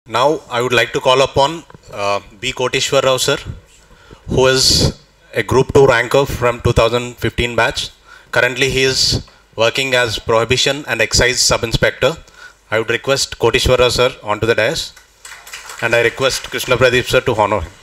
Now I would like to call upon uh, B. Koteshwar Rao sir, who is a Group 2 ranker from 2015 batch. Currently he is working as Prohibition and Excise Sub Inspector. I would request Koteshwar Rao sir onto the dais and I request Krishna Pradeep sir to honor him.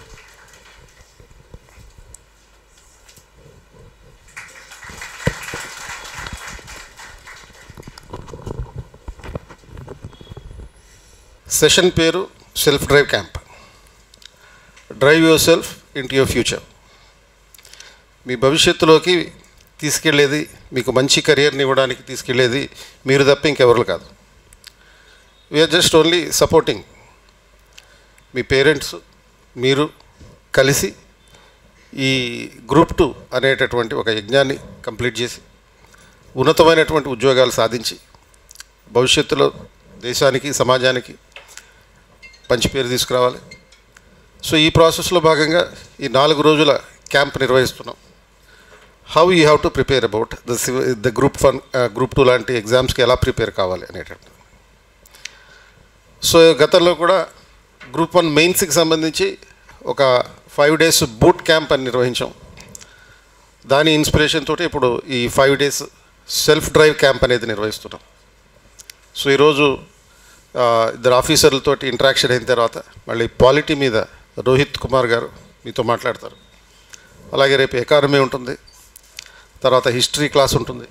Session పేరు self drive camp drive yourself into your future మీ భవిష్యత్తులోకి తీసుకెళ్లేది మీకు మంచి కెరియర్ని ఇవ్వడానికి తీసుకెళ్లేది మీరు తప్ప ఇంకెవరు కాదు వీఆర్ జస్ట్ ఓన్లీ సపోర్టింగ్ మీ పేరెంట్స్ మీరు కలిసి ఈ గ్రూప్ టూ అనేటటువంటి ఒక యజ్ఞాన్ని కంప్లీట్ చేసి ఉన్నతమైనటువంటి ఉద్యోగాలు సాధించి భవిష్యత్తులో దేశానికి సమాజానికి మంచి పేరు తీసుకురావాలి సో ఈ ప్రాసెస్లో భాగంగా ఈ నాలుగు రోజుల క్యాంప్ నిర్వహిస్తున్నాం how you have to prepare about the the group one group two లాంటి ఎగ్జామ్స్కి ఎలా ప్రిపేర్ కావాలి అనేటట్టు సో గతంలో కూడా గ్రూప్ వన్ మెయిన్స్కి సంబంధించి ఒక ఫైవ్ డేస్ బూట్ క్యాంప్ అని నిర్వహించాం దాని ఇన్స్పిరేషన్ తోటి ఇప్పుడు ఈ five days self drive camp అనేది నిర్వహిస్తున్నాం సో ఈరోజు ఆ, ఇద్దరు ఆఫీసర్లతోటి ఇంటరాక్షన్ అయిన తర్వాత మళ్ళీ పాలిటీ మీద రోహిత్ కుమార్ గారు మీతో మాట్లాడతారు అలాగే రేపు ఎకానమీ ఉంటుంది తర్వాత హిస్టరీ క్లాస్ ఉంటుంది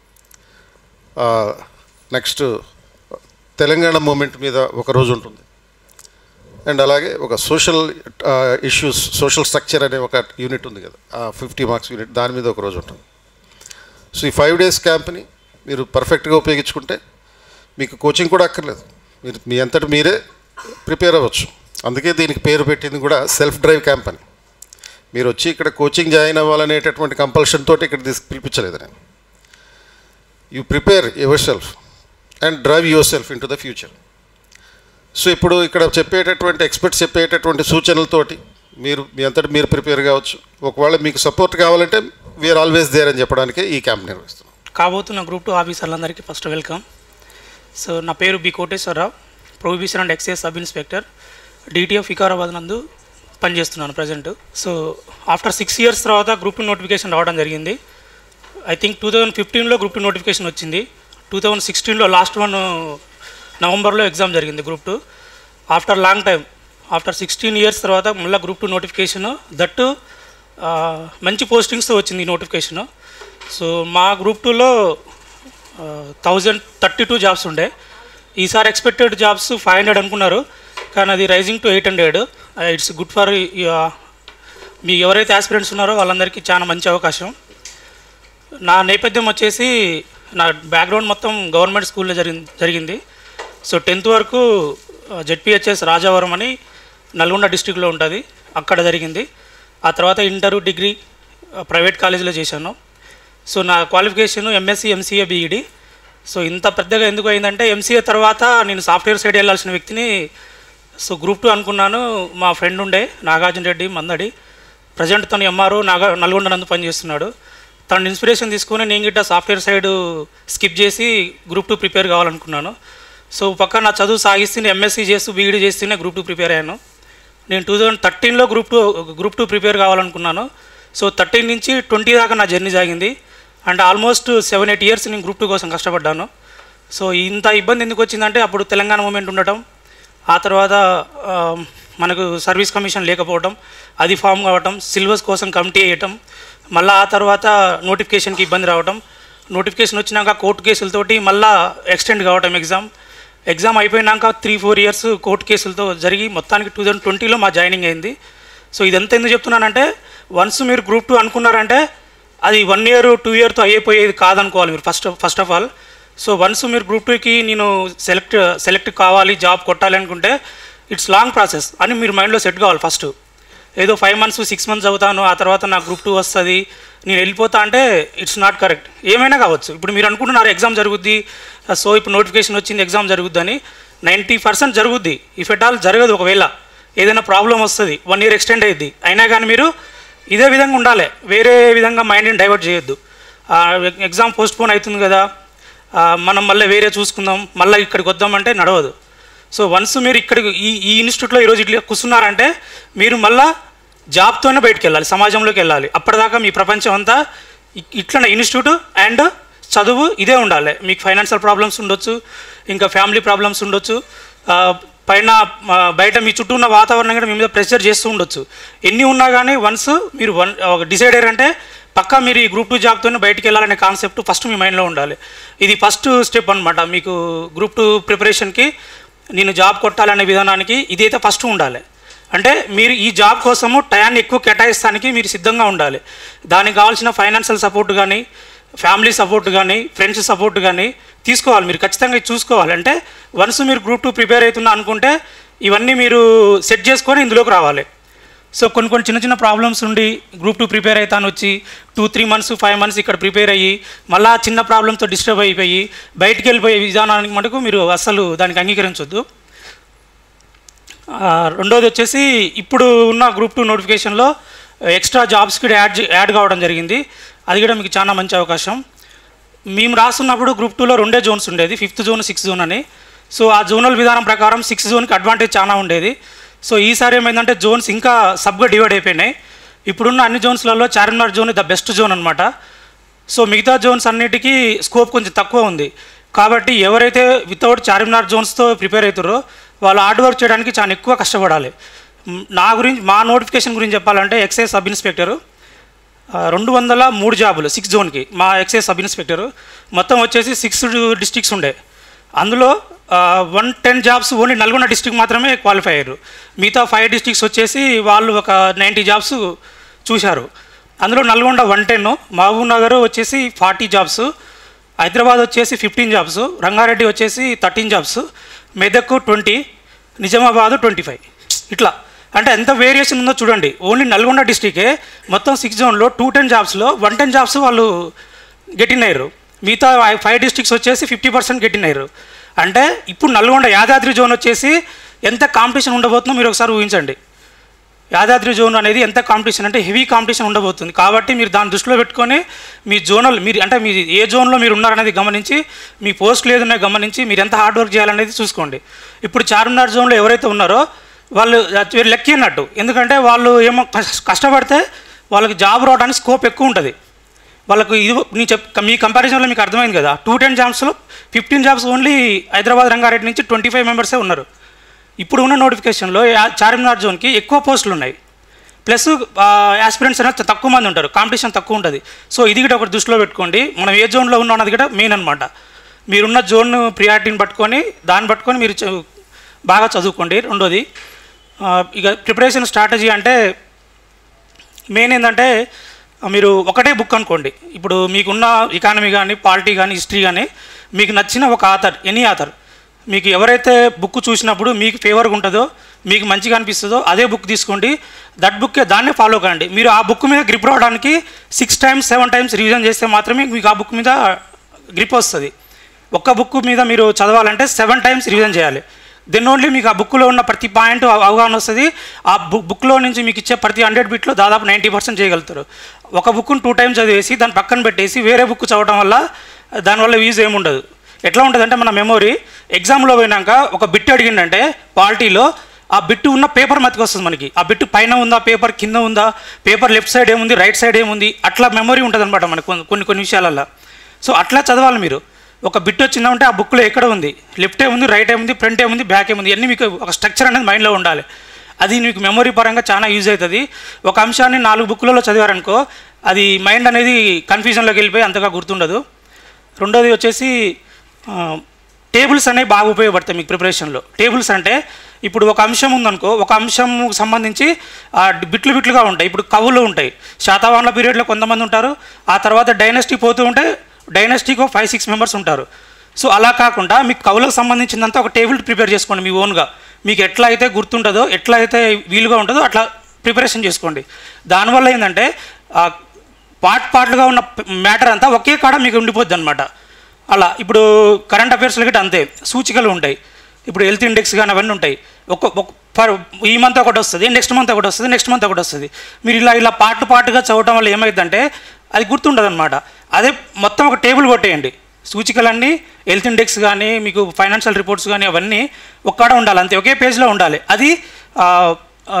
నెక్స్ట్ తెలంగాణ మూమెంట్ మీద ఒక రోజు ఉంటుంది అండ్ అలాగే ఒక సోషల్ ఇష్యూస్ సోషల్ స్ట్రక్చర్ అనే ఒక యూనిట్ ఉంది కదా ఫిఫ్టీ మార్క్స్ యూనిట్ దాని మీద ఒక రోజు ఉంటుంది సో ఈ ఫైవ్ డేస్ క్యాంప్ని మీరు పర్ఫెక్ట్గా ఉపయోగించుకుంటే మీకు కోచింగ్ కూడా అక్కర్లేదు మీరు మీ అంతటి మీరే ప్రిపేర్ అవ్వచ్చు అందుకే దీనికి పేరు పెట్టింది కూడా సెల్ఫ్ డ్రైవ్ క్యాంప్ అని మీరు వచ్చి ఇక్కడ కోచింగ్ జాయిన్ అవ్వాలనేటటువంటి కంపల్షన్ తోటి ఇక్కడ తీసు పిలిపించలేదు నేను you prepare yourself and drive yourself into the future so ఇప్పుడు ఇక్కడ చెప్పేటటువంటి ఎక్స్పర్ట్స్ చెప్పేటటువంటి సూచనలతోటి మీరు మీ అంతటి మీరు ప్రిపేర్ కావచ్చు ఒకవేళ మీకు సపోర్ట్ కావాలంటే వీఆర్ ఆల్వేస్ దేర్ అని చెప్పడానికే ఈ క్యాంప్ నిర్వహిస్తున్నాం కాబోతున్న గ్రూప్ టూ ఆఫీసర్లందరికీ ఫస్ట్ వెల్కమ్ సో నా పేరు B Koteswara Rao prohibition and excise sub inspector DTF Vikarabad నందు పనిచేస్తున్నాను present so after six years తర్వాత గ్రూప్ టూ నోటిఫికేషన్ రావడం జరిగింది ఐ థింక్ టూ థౌజండ్ ఫిఫ్టీన్లో గ్రూప్ టూ నోటిఫికేషన్ వచ్చింది టూ థౌజండ్ సిక్స్టీన్లో లాస్ట్ వన్ నవంబర్లో ఎగ్జామ్ జరిగింది group two after long time after sixteen years తర్వాత మళ్ళీ గ్రూప్ టూ నోటిఫికేషన్ దట్టు మంచి పోస్టింగ్స్తో వచ్చింది ఈ నోటిఫికేషను సో మా గ్రూప్ టూలో థౌజండ్ థర్టీ టూ జాబ్స్ ఉండే ఈసారి ఎక్స్పెక్టెడ్ జాబ్స్ ఫైవ్ హండ్రెడ్ అనుకున్నారు కానీ అది rising to eight hundred it's good for మీ ఎవరైతే ఆస్పిరెంట్స్ ఉన్నారో వాళ్ళందరికీ చాలా మంచి అవకాశం నా నేపథ్యం వచ్చేసి నా బ్యాక్గ్రౌండ్ మొత్తం గవర్నమెంట్ స్కూల్లో జరిగింది జరిగింది సో టెన్త్ వరకు జెడ్పిహెచ్ఎస్ రాజావరం అని నల్గొండ డిస్టిక్లో ఉంటుంది అక్కడ జరిగింది ఆ తర్వాత ఇంటర్ డిగ్రీ ప్రైవేట్ కాలేజీలో చేశాను సో నా qualification MSc MCA BEd so ఇంత పెద్దగా ఎందుకు అయిందంటే ఎంసీఏ తర్వాత నేను సాఫ్ట్వేర్ సైడ్ వెళ్ళాల్సిన వ్యక్తిని సో గ్రూప్ టూ అనుకున్నాను మా ఫ్రెండ్ ఉండే నాగార్జున రెడ్డి మందడి ప్రజెంట్ తను ఎంఆర్ఓ నాగా నల్గొండ నందు పనిచేస్తున్నాడు తన ఇన్స్పిరేషన్ తీసుకొని నేను గిట్ట సాఫ్ట్వేర్ సైడ్ స్కిప్ చేసి గ్రూప్ టూ ప్రిపేర్ కావాలనుకున్నాను సో పక్క నా చదువు సాగిస్తే నేను ఎంఎస్సీ చేస్తూ బీఈడీ చేస్తూనే గ్రూప్ టూ ప్రిపేర్ అయ్యాను నేను టూ థౌజండ్ థర్టీన్లో group two group two prepare కావాలనుకున్నాను సో థర్టీన్ నుంచి ట్వంటీ దాకా నా జర్నీ సాగింది and almost seven eight years నేను గ్రూప్ టూ కోసం కష్టపడ్డాను సో ఇంత ఇబ్బంది ఎందుకు వచ్చిందంటే అప్పుడు తెలంగాణ మూమెంట్ ఉండటం ఆ తర్వాత ఆ, మనకు సర్వీస్ కమిషన్ లేకపోవడం అది ఫామ్ కావటం సిలబస్ కోసం కమిటీ వేయటం మళ్ళీ ఆ తర్వాత నోటిఫికేషన్కి ఇబ్బంది రావటం నోటిఫికేషన్ వచ్చినాక కోర్టు కేసులతోటి మళ్ళీ ఎక్స్టెండ్ కావటం ఎగ్జామ్ ఎగ్జామ్ అయిపోయినాక త్రీ ఫోర్ ఇయర్స్ కోర్టు కేసులతో జరిగి మొత్తానికి టూ థౌజండ్ ట్వంటీలో మా జాయినింగ్ అయింది సో ఇదంతా ఎందుకు చెప్తున్నానంటే వన్స్ మీరు గ్రూప్ టూ అనుకున్నారంటే అది వన్ ఇయర్ టూ ఇయర్తో అయిపోయేది కాదనుకోవాలి మీరు first first of all so once మీరు గ్రూప్ టూకి నేను సెలెక్ట్ సెలెక్ట్ కావాలి జాబ్ కొట్టాలి అనుకుంటే ఇట్స్ లాంగ్ ప్రాసెస్ అని మీరు మైండ్లో సెట్ కావాలి ఫస్ట్ ఏదో ఫైవ్ మంత్స్ సిక్స్ మంత్స్ అవుతాను ఆ తర్వాత నాకు గ్రూప్ టూ వస్తుంది నేను వెళ్ళిపోతా అంటే ఇట్స్ నాట్ కరెక్ట్ ఏమైనా కావచ్చు ఇప్పుడు మీరు అనుకుంటున్నారు ఎగ్జామ్ జరుగుద్ది సో ఇప్పుడు నోటిఫికేషన్ వచ్చింది ఎగ్జామ్ జరుగుద్ది అని నైంటీ పర్సెంట్ జరుగుద్ది ఇఫ్ ఎట్ ఆల్ జరగదు ఒకవేళ ఏదైనా ప్రాబ్లం వస్తుంది వన్ ఇయర్ ఎక్స్టెండ్ అయ్యిద్ది అయినా కానీ మీరు ఇదే విధంగా ఉండాలి వేరే విధంగా మైండ్ని డైవర్ట్ చేయొద్దు ఎగ్జామ్ పోస్ట్ పోన్ అవుతుంది కదా ఆ, మనం మళ్ళీ వేరే చూసుకుందాం మళ్ళీ ఇక్కడికి వద్దామంటే నడవదు సో వన్స్ మీరు ఇక్కడ ఈ ఈ ఇన్స్టిట్యూట్లో ఈరోజు ఇట్లా కూర్చున్నారంటే మీరు మళ్ళా జాబ్తోనే బయటికి వెళ్ళాలి సమాజంలోకి వెళ్ళాలి అప్పటిదాకా మీ ప్రపంచం అంతా ఇ- ఇట్లనే ఇన్స్టిట్యూట్ అండ్ చదువు ఇదే ఉండాలి మీకు ఫైనాన్షియల్ ప్రాబ్లమ్స్ ఉండొచ్చు ఇంకా ఫ్యామిలీ ప్రాబ్లమ్స్ ఉండొచ్చు ఆ, పైన ఆ, బయట మీ చుట్టూ ఉన్న వాతావరణం కూడా మీ మీద ప్రెషర్ చేస్తూ ఉండొచ్చు ఎన్ని ఉన్నా కానీ వన్స్ మీరు వన్ ఒక డిసైడ్ అయ్యారంటే పక్కా మీరు ఈ గ్రూప్ టూ జాబ్తోనే బయటికి వెళ్ళాలనే కాన్సెప్ట్ ఫస్ట్ మీ మైండ్లో ఉండాలి ఇది ఫస్ట్ స్టెప్ అనమాట మీకు గ్రూప్ టూ ప్రిపరేషన్కి నేను జాబ్ కొట్టాలనే విధానానికి ఇదైతే ఫస్ట్ ఉండాలి అంటే మీరు ఈ జాబ్ కోసము టయాన్ని ఎక్కువ కేటాయిస్తానికి మీరు సిద్ధంగా ఉండాలి దానికి కావాల్సిన ఫైనాన్షియల్ సపోర్ట్ కానీ ఫ్యామిలీ సపోర్ట్ కానీ ఫ్రెండ్స్ సపోర్ట్ కానీ తీసుకోవాలి మీరు ఖచ్చితంగా ఇది చూసుకోవాలి అంటే వన్స్ మీరు గ్రూప్ టూ ప్రిపేర్ అవుతున్నా అనుకుంటే ఇవన్నీ మీరు సెట్ చేసుకొని ఇందులోకి రావాలి సో కొన్ని కొన్ని చిన్న చిన్న ప్రాబ్లమ్స్ ఉండి గ్రూప్ టూ ప్రిపేర్ అవుతాను వచ్చి two three months five months ఇక్కడ ప్రిపేర్ అయ్యి మళ్ళా చిన్న ప్రాబ్లంతో డిస్టర్బ్ అయిపోయి బయటికి వెళ్ళిపోయే విధానానికి మటుకు మీరు అస్సలు దానికి అంగీకరించొద్దు ఆ, రెండోది వచ్చేసి ఇప్పుడు ఉన్న గ్రూప్ టూ నోటిఫికేషన్లో ఎక్స్ట్రా జాబ్స్కి యాడ్ చే- యాడ్ కావడం జరిగింది అది కూడా మీకు చాలా మంచి అవకాశం మేము రాస్తున్నప్పుడు గ్రూప్ టూలో రెండే జోన్స్ ఉండేది ఫిఫ్త్ జోన్ సిక్స్త్ జోన్ అని సో ఆ జోనల్ విధానం ప్రకారం సిక్స్త్ జోన్కి అడ్వాంటేజ్ చాలా ఉండేది సో ఈసారి ఏమైందంటే జోన్స్ ఇంకా సబ్గా డివైడ్ అయిపోయినాయి ఇప్పుడున్న అన్ని జోన్స్లలో Charminar zone the best zone అనమాట సో మిగతా జోన్స్ అన్నిటికీ స్కోప్ కొంచెం తక్కువ ఉంది కాబట్టి ఎవరైతే వితౌట్ చార్మినార్ జోన్స్తో ప్రిపేర్ అవుతారో వాళ్ళు హార్డ్ వర్క్ చేయడానికి చాలా ఎక్కువ కష్టపడాలి మ్, నా గురించి మా నోటిఫికేషన్ గురించి చెప్పాలంటే ఎక్సైజ్ సబ్ ఇన్స్పెక్టరు ఆ, రెండు వందల మూడు జాబులు సిక్స్ జోన్కి మా ఎక్సైజ్ సబ్ ఇన్స్పెక్టరు మొత్తం వచ్చేసి సిక్స్ డిస్ట్రిక్ట్స్ ఉండే అందులో one ten jobs only Nalgonda district మాత్రమే క్వాలిఫై అయ్యారు మిగతా ఫైవ్ డిస్ట్రిక్ట్స్ వచ్చేసి వాళ్ళు ఒక నైంటీ జాబ్స్ చూశారు అందులో Nalgonda one ten Mahbubnagar వచ్చేసి ఫార్టీ జాబ్స్ హైదరాబాద్ వచ్చేసి ఫిఫ్టీన్ జాబ్స్ రంగారెడ్డి వచ్చేసి thirteen jobs Medak twenty Nizamabad twenty five ఇట్లా అంటే ఎంత వేరియేషన్ ఉందో చూడండి ఓన్లీ నల్గొండ డిస్టికే మొత్తం సిక్స్ జోన్లో టూ టెన్ జాబ్స్లో వన్ టెన్ జాబ్స్ వాళ్ళు గెటిన్ అయ్యారు మిగతా ఫైవ్ డిస్ట్రిక్ట్స్ వచ్చేసి ఫిఫ్టీ పర్సెంట్ గెటిన్ అయ్యారు అంటే ఇప్పుడు నల్గొండ యాదాద్రి జోన్ వచ్చేసి ఎంత కాంపిటీషన్ ఉండబోతుందో మీరు ఒకసారి ఊహించండి యాదాద్రి జోన్ అనేది ఎంత కాంపిటీషన్ అంటే హెవీ కాంపిటీషన్ ఉండబోతుంది కాబట్టి మీరు దాన్ని దృష్టిలో పెట్టుకొని మీ జోనల్ మీరు అంటే మీ ఏ జోన్లో మీరు ఉన్నారనేది గమనించి మీ పోస్టులు ఏదున్నాయో గమనించి మీరు ఎంత హార్డ్ వర్క్ చేయాలనేది చూసుకోండి ఇప్పుడు చార్మినార్ జోన్లో ఎవరైతే ఉన్నారో వాళ్ళు వీరు లెక్కి అన్నట్టు ఎందుకంటే వాళ్ళు ఏమో కష్- కష్టపడితే వాళ్ళకి జాబ్ రావడానికి స్కోప్ ఎక్కువ ఉంటుంది వాళ్ళకు ఇది నేను చెప్ మీ కంపారిజన్లో మీకు అర్థమైంది కదా టూ టెన్ జాబ్స్లో fifteen jobs only Hyderabad Rangareddy నుంచి ట్వంటీ ఫైవ్ మెంబర్సే ఉన్నారు ఇప్పుడు ఉన్న నోటిఫికేషన్లో యా- చార్మినార్ జోన్కి ఎక్కువ పోస్టులు ఉన్నాయి ప్లస్ యాస్పిరెంట్స్ అనేది తక్కువ మంది ఉంటారు కాంపిటీషన్ తక్కువ ఉంటుంది సో ఇది కూడా ఒకటి దృష్టిలో పెట్టుకోండి మనం ఏ జోన్లో ఉన్నాం అన్నది కూడా మెయిన్ అనమాట మీరున్న జోన్ ప్రియారిటీని పట్టుకొని దాన్ని పట్టుకొని మీరు చ- బాగా చదువుకోండి రెండోది ఆ, ఇక ప్రిపరేషన్ స్ట్రాటజీ అంటే మెయిన్ ఏంటంటే మీరు ఒకటే బుక్ అనుకోండి ఇప్పుడు మీకున్న ఎకానమీ కానీ పాలిటీ కానీ హిస్టరీ కానీ మీకు నచ్చిన ఒక ఆథర్ ఎనీ ఆథర్ మీకు ఎవరైతే బుక్ చూసినప్పుడు మీకు ఫేవర్గా ఉంటుందో మీకు మంచిగా అనిపిస్తుందో అదే బుక్ తీసుకోండి దట్ బుక్కే దాన్నే ఫాలో కండి మీరు ఆ బుక్ మీద గ్రిప్ రావడానికి six times seven times revision చేస్తే మాత్రమే మీకు ఆ బుక్ మీద గ్రిప్ వస్తుంది ఒక్క బుక్ మీద మీరు చదవాలంటే సెవెన్ టైమ్స్ రివిజన్ చేయాలి దెన్ ఓన్లీ మీకు ఆ బుక్లో ఉన్న ప్రతి పాయింట్ అవగాహన వస్తుంది ఆ బుక్ బుక్లో నుంచి మీకు ఇచ్చే ప్రతి హండ్రెడ్ బిట్లో దాదాపు నైంటీ పర్సెంట్ చేయగలుగుతారు ఒక బుక్ను టూ టైమ్స్ చదివేసి దాన్ని పక్కన పెట్టేసి వేరే బుక్ చదవడం వల్ల దానివల్ల యూజ్ ఏముండదు ఎట్లా ఉంటుందంటే మన మెమొరీ ఎగ్జామ్లో పోయినాక ఒక బిట్ అడిగిందంటే పాలిటీలో ఆ బిట్టు ఉన్న పేపర్ మతికి వస్తుంది మనకి ఆ బిట్టు పైన ఉందా పేపర్ కింద ఉందా పేపర్ లెఫ్ట్ సైడ్ ఏముంది రైట్ సైడ్ ఏముంది అట్లా మెమొరీ ఉంటుంది అనమాట మనకు కొన్ని- కొన్ని కొన్ని విషయాలల్లో సో అట్లా చదవాలి మీరు ఒక బిట్ వచ్చిందంటే ఆ బుక్లో ఎక్కడ ఉంది లెఫ్ట్ ఏముంది రైట్ ఏముంది ఫ్రంట్ ఏముంది బ్యాక్ ఏముంది అన్నీ మీకు ఒక స్ట్రక్చర్ అనేది మైండ్లో ఉండాలి అది మీకు మెమొరీ పరంగా చాలా యూజ్ అవుతుంది ఒక అంశాన్ని నాలుగు బుక్లలో చదివారనుకో అది మైండ్ అనేది కన్ఫ్యూజన్లోకి వెళ్ళిపోయి అంతగా గుర్తుండదు రెండోది వచ్చేసి ఆ, టేబుల్స్ అనేవి బాగా ఉపయోగపడతాయి మీకు ప్రిపరేషన్లో టేబుల్స్ అంటే ఇప్పుడు ఒక అంశం ఉందనుకో ఒక అంశం సంబంధించి ఆ బిట్లు బిట్లుగా ఉంటాయి ఇప్పుడు కవులు ఉంటాయి శాతవాహనుల పీరియడ్లో కొంతమంది ఉంటారు ఆ తర్వాత డైనస్టీ పోతూ ఉంటే డైనస్టీకి ఒక ఫైవ్ సిక్స్ మెంబర్స్ ఉంటారు సో అలా కాకుండా మీకు కవులకు సంబంధించిందంతా ఒక టేబుల్ ప్రిపేర్ చేసుకోండి మీ ఓన్గా మీకు ఎట్లా అయితే గుర్తుంటుందో ఎట్లా అయితే వీలుగా ఉంటుందో అట్లా ప్రిపరేషన్ చేసుకోండి దానివల్ల ఏంటంటే ఆ పార్ట్ పార్ట్లుగా ఉన్న మ్యాటర్ అంతా ఒకే కాడ మీకు ఉండిపోద్ది అనమాట అలా ఇప్పుడు కరెంట్ అఫైర్స్లో గిట్ట అంతే సూచికలు ఉంటాయి ఇప్పుడు హెల్త్ ఇండెక్స్ కానీ అవన్నీ ఉంటాయి ఒక ఒక ఫర్ ఈ మంత్ ఒకటి వస్తుంది నెక్స్ట్ మంత్ ఒకటి వస్తుంది నెక్స్ట్ మంత్ ఒకటి వస్తుంది మీరు ఇలా ఇలా పార్ట్ పార్ట్గా చదవడం వల్ల ఏమైందంటే అది గుర్తుండదు అనమాట అదే మొత్తం ఒక టేబుల్ కొట్టేయండి సూచికలన్నీ హెల్త్ ఇండెక్స్ కానీ మీకు ఫైనాన్షియల్ రిపోర్ట్స్ కానీ అవన్నీ ఒక్కడ ఉండాలి అంతే ఒకే పేజ్లో ఉండాలి అది ఆ, ఆ,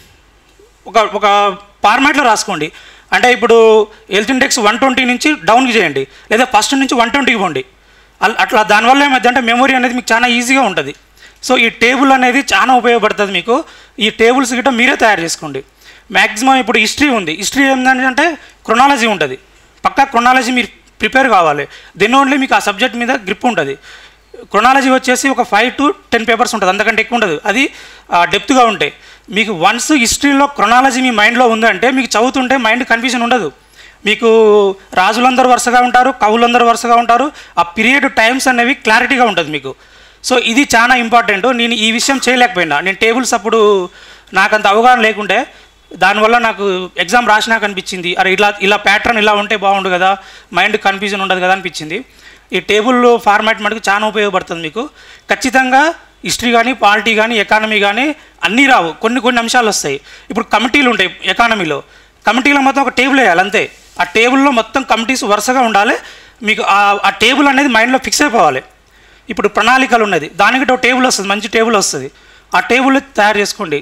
ఒక ఒక ఫార్మాట్లో రాసుకోండి అంటే ఇప్పుడు హెల్త్ ఇండెక్స్ వన్ ట్వంటీ నుంచి డౌన్కి చేయండి లేదా ఫస్ట్ నుంచి వన్ ట్వంటీకి పోండి అల్- అట్లా దానివల్ల ఏమైందంటే మెమొరీ అనేది మీకు చాలా ఈజీగా ఉంటుంది సో ఈ టేబుల్ అనేది చాలా ఉపయోగపడుతుంది మీకు ఈ టేబుల్స్ గిట్ట మీరే తయారు చేసుకోండి మ్యాక్సిమం ఇప్పుడు హిస్టరీ ఉంది హిస్టరీ ఏంటంటే క్రొనాలజీ ఉంటుంది పక్కా క్రొనాలజీ మీరు ప్రిపేర్ కావాలి దెన్ ఓన్లీ మీకు ఆ సబ్జెక్ట్ మీద గ్రిప్ ఉంటుంది క్రొనాలజీ వచ్చేసి ఒక ఫైవ్ టు టెన్ పేపర్స్ ఉంటుంది అంతకంటే ఎక్కువ ఉండదు అది డెప్త్గా ఉంటాయి మీకు వన్స్ హిస్టరీలో క్రొనాలజీ మీ మైండ్లో ఉందంటే మీకు చదువుతుంటే మైండ్ కన్ఫ్యూజన్ ఉండదు మీకు రాజులందరూ వరుసగా ఉంటారు కవులందరూ వరుసగా ఉంటారు ఆ పీరియడ్ టైమ్స్ అనేవి క్లారిటీగా ఉంటుంది మీకు సో ఇది చాలా ఇంపార్టెంట్ నేను ఈ విషయం చేయలేకపోయినా నేను టేబుల్స్ అప్పుడు నాకు అంత అవగాహన లేకుంటే దానివల్ల నాకు ఎగ్జామ్ రాసినాక అనిపించింది అరే ఇలా ఇలా ప్యాటర్న్ ఇలా ఉంటే బాగుండు కదా మైండ్ కన్ఫ్యూజన్ ఉండదు కదా అనిపించింది ఈ టేబుల్ ఫార్మాట్ మటుకు చాలా ఉపయోగపడుతుంది మీకు ఖచ్చితంగా హిస్టరీ కానీ పాలిటీ కానీ ఎకానమీ కానీ అన్నీ రావు కొన్ని కొన్ని అంశాలు వస్తాయి ఇప్పుడు కమిటీలు ఉంటాయి ఎకానమీలో కమిటీలో మొత్తం ఒక టేబుల్ వేయాలి అంతే ఆ టేబుల్లో మొత్తం కమిటీస్ వరుసగా ఉండాలి మీకు ఆ- ఆ టేబుల్ అనేది మైండ్లో ఫిక్స్ అయిపోవాలి ఇప్పుడు ప్రణాళికలు ఉన్నది దానికి ఒక టేబుల్ వస్తుంది మంచి టేబుల్ వస్తుంది ఆ టేబుల్ తయారు చేసుకోండి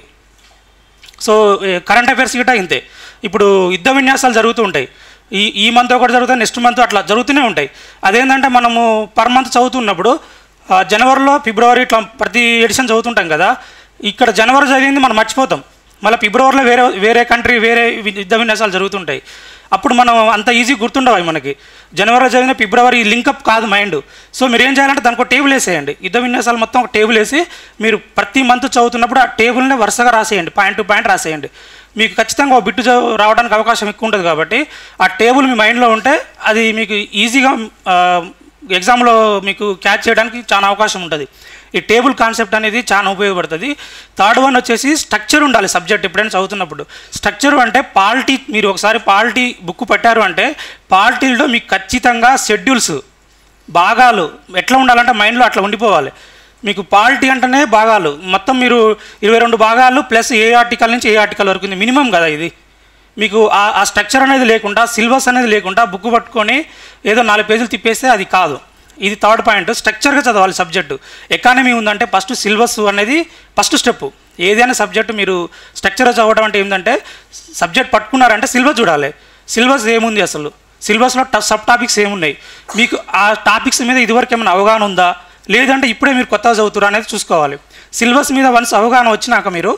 సో కరెంట్ అఫైర్స్ గిట్ట ఇంతే ఇప్పుడు యుద్ధ విన్యాసాలు జరుగుతూ ఉంటాయి ఈ ఈ మంత్ ఒకటి జరుగుతాయి నెక్స్ట్ మంత్ అట్లా జరుగుతూనే ఉంటాయి అదేంటంటే మనము పర్ మంత్ చదువుతున్నప్పుడు ఆ, జనవరిలో ఫిబ్రవరి ఇట్లా ప్రతి ఎడిషన్ చదువుతుంటాం కదా ఇక్కడ జనవరి చదివింది మనం మర్చిపోతాం మళ్ళీ ఫిబ్రవరిలో వేరే వేరే కంట్రీ వేరే వి- యుద్ధ విన్యాసాలు జరుగుతుంటాయి అప్పుడు మనం అంత ఈజీ గుర్తుండవు అవి మనకి జనవరిలో చదివిన ఫిబ్రవరి లింకప్ కాదు మైండ్ సో మీరు ఏం చేయాలంటే దానికి ఒక టేబుల్ వేసేయండి యుద్ధ విన్యాసాలు మొత్తం ఒక టేబుల్ వేసి మీరు ప్రతి మంత్ చదువుతున్నప్పుడు ఆ టేబుల్ని వరుసగా రాసేయండి పాయింట్ టు పాయింట్ రాసేయండి మీకు ఖచ్చితంగా ఒక బిట్టు చదువు రావడానికి అవకాశం ఎక్కువ ఉంటుంది కాబట్టి ఆ టేబుల్ మీ మైండ్లో ఉంటే అది మీకు ఈజీగా ఆ, ఎగ్జామ్లో మీకు క్యాచ్ చేయడానికి చాలా అవకాశం ఉంటుంది ఈ టేబుల్ కాన్సెప్ట్ అనేది చాలా ఉపయోగపడుతుంది థర్డ్ వన్ వచ్చేసి స్ట్రక్చర్ ఉండాలి సబ్జెక్ట్ ఎప్పుడైనా చదువుతున్నప్పుడు స్ట్రక్చర్ అంటే పాలిటీ మీరు ఒకసారి పాలిటీ బుక్ పెట్టారు అంటే పాలిటీలో మీకు ఖచ్చితంగా షెడ్యూల్స్ భాగాలు ఎట్లా ఉండాలంటే మైండ్లో అట్లా ఉండిపోవాలి మీకు పాలిటీ అంటేనే భాగాలు మొత్తం మీరు ఇరవై రెండు భాగాలు ప్లస్ ఏ ఆర్టికల్ నుంచి ఏ ఆర్టికల్ వరకు ఉంది మినిమం కదా ఇది మీకు ఆ ఆ స్ట్రక్చర్ అనేది లేకుండా సిలబస్ అనేది లేకుండా బుక్ పట్టుకొని ఏదో నాలుగు పేజీలు తిప్పేస్తే అది కాదు ఇది థర్డ్ పాయింట్ స్ట్రక్చర్గా చదవాలి సబ్జెక్టు ఎకానమీ ఉందంటే ఫస్ట్ సిలబస్ అనేది ఫస్ట్ స్టెప్ ఏదైనా సబ్జెక్టు మీరు స్ట్రక్చర్గా చదవడం అంటే ఏంటంటే సబ్జెక్ట్ పట్టుకున్నారంటే సిలబస్ చూడాలి సిలబస్ ఏముంది అసలు సిలబస్లో ట సబ్ టాపిక్స్ ఏమున్నాయి మీకు ఆ టాపిక్స్ మీద ఇదివరకు ఏమైనా అవగాహన ఉందా లేదంటే ఇప్పుడే మీరు కొత్తగా చదువుతురా అనేది చూసుకోవాలి సిలబస్ మీద వన్స్ అవగాహన వచ్చినాక మీరు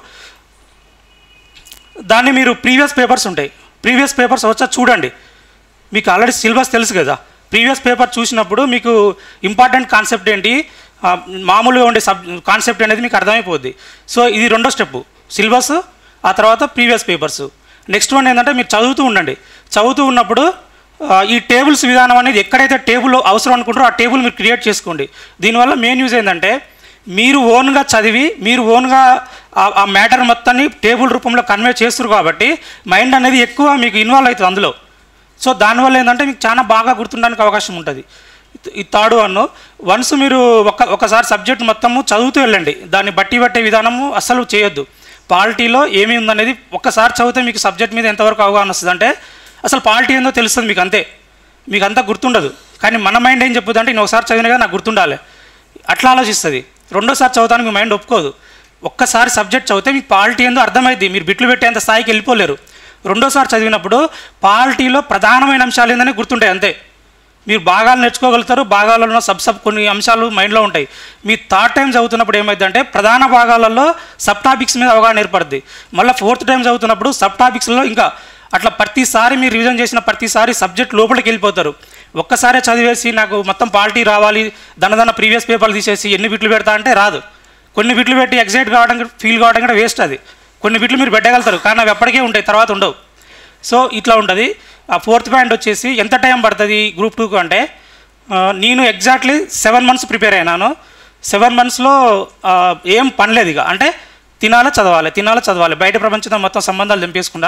దాన్ని మీరు ప్రీవియస్ పేపర్స్ ఉంటాయి ప్రీవియస్ పేపర్స్ వచ్చా చూడండి మీకు ఆల్రెడీ సిలబస్ తెలుసు కదా ప్రీవియస్ పేపర్ చూసినప్పుడు మీకు ఇంపార్టెంట్ కాన్సెప్ట్ ఏంటి ఆ, మామూలుగా ఉండే సబ్ కాన్సెప్ట్ అనేది మీకు అర్థమైపోద్ది సో ఇది రెండో స్టెప్ సిలబస్ ఆ తర్వాత ప్రీవియస్ పేపర్స్ నెక్స్ట్ వన్ ఏంటంటే మీరు చదువుతూ ఉండండి చదువుతూ ఉన్నప్పుడు ఆ, ఈ టేబుల్స్ విధానం అనేది ఎక్కడైతే టేబుల్ అవసరం అనుకుంటారో ఆ టేబుల్ మీరు క్రియేట్ చేసుకోండి దీనివల్ల మెయిన్ యూజ్ ఏంటంటే మీరు ఓన్గా చదివి మీరు ఓన్గా ఆ- ఆ మ్యాటర్ మొత్తాన్ని టేబుల్ రూపంలో కన్వే చేస్తారు కాబట్టి మైండ్ అనేది ఎక్కువ మీకు ఇన్వాల్వ్ అవుతుంది అందులో సో దానివల్ల ఏంటంటే మీకు చాలా బాగా గుర్తుండడానికి అవకాశం ఉంటుంది ఈ థర్డ్ వన్ వన్స్ మీరు ఒక ఒకసారి సబ్జెక్ట్ మొత్తము చదువుతూ వెళ్ళండి దాన్ని బట్టి పట్టే విధానము అస్సలు చేయొద్దు పాలిటీలో ఏమి ఉందనేది ఒక్కసారి చదివితే మీకు సబ్జెక్ట్ మీద ఎంతవరకు అవగాహన వస్తుంది అంటే అసలు పాలిటీ ఏందో తెలుస్తుంది మీకు అంతే మీకు అంతా గుర్తుండదు కానీ మన మైండ్ ఏం చెప్పుద్ది అంటే నేను ఒకసారి చదివినగా నాకు గుర్తుండాలి అట్లా ఆలోచిస్తుంది రెండోసారి చదవడానికి మీ మైండ్ ఒప్పుకోదు ఒక్కసారి సబ్జెక్ట్ చదివితే మీకు పాలిటీ ఏందో అర్థమైంది మీరు బిట్లు పెట్టేంత స్థాయికి వెళ్ళిపోలేరు రెండోసారి చదివినప్పుడు పాలిటీలో ప్రధానమైన అంశాలు ఏందని గుర్తుంటాయి అంతే మీరు భాగాలు నేర్చుకోగలుగుతారు భాగాలలో ఉన్న సబ్ సబ్ కొన్ని అంశాలు మైండ్లో ఉంటాయి మీ థర్డ్ టైం చదువుతున్నప్పుడు ఏమైందంటే ప్రధాన భాగాలలో సబ్ టాపిక్స్ మీద అవగాహన ఏర్పడుద్ది మళ్ళీ ఫోర్త్ టైం చదువుతున్నప్పుడు సబ్ టాపిక్స్లో ఇంకా అట్లా ప్రతిసారి మీరు రివిజన్ చేసిన ప్రతిసారి సబ్జెక్ట్ లోపలికి వెళ్ళిపోతారు ఒక్కసారే చదివేసి నాకు మొత్తం పాలిటీ రావాలి దనదన ప్రీవియస్ పేపర్లు తీసేసి ఎన్ని బిట్లు పెడతా అంటే రాదు కొన్ని బిట్లు పెట్టి ఎగ్జైట్ కావడం ఫీల్ కావడం కూడా వేస్ట్ అది కొన్ని బిట్లు మీరు పెట్టగలుగుతారు కానీ అవి ఎప్పటికే ఉంటాయి తర్వాత ఉండవు సో ఇట్లా ఉంటుంది ఆ ఫోర్త్ పాయింట్ వచ్చేసి ఎంత టైం పడుతుంది గ్రూప్ టూకు అంటే ఆ, నేను ఎగ్జాక్ట్లీ సెవెన్ మంత్స్ ప్రిపేర్ అయినాను సెవెన్ మంత్స్లో ఏం పనిలేదు ఇక అంటే తినాలి చదవాలి తినాలి చదవాలి బయట ప్రపంచంతో మొత్తం సంబంధాలు తెంపేసుకున్నా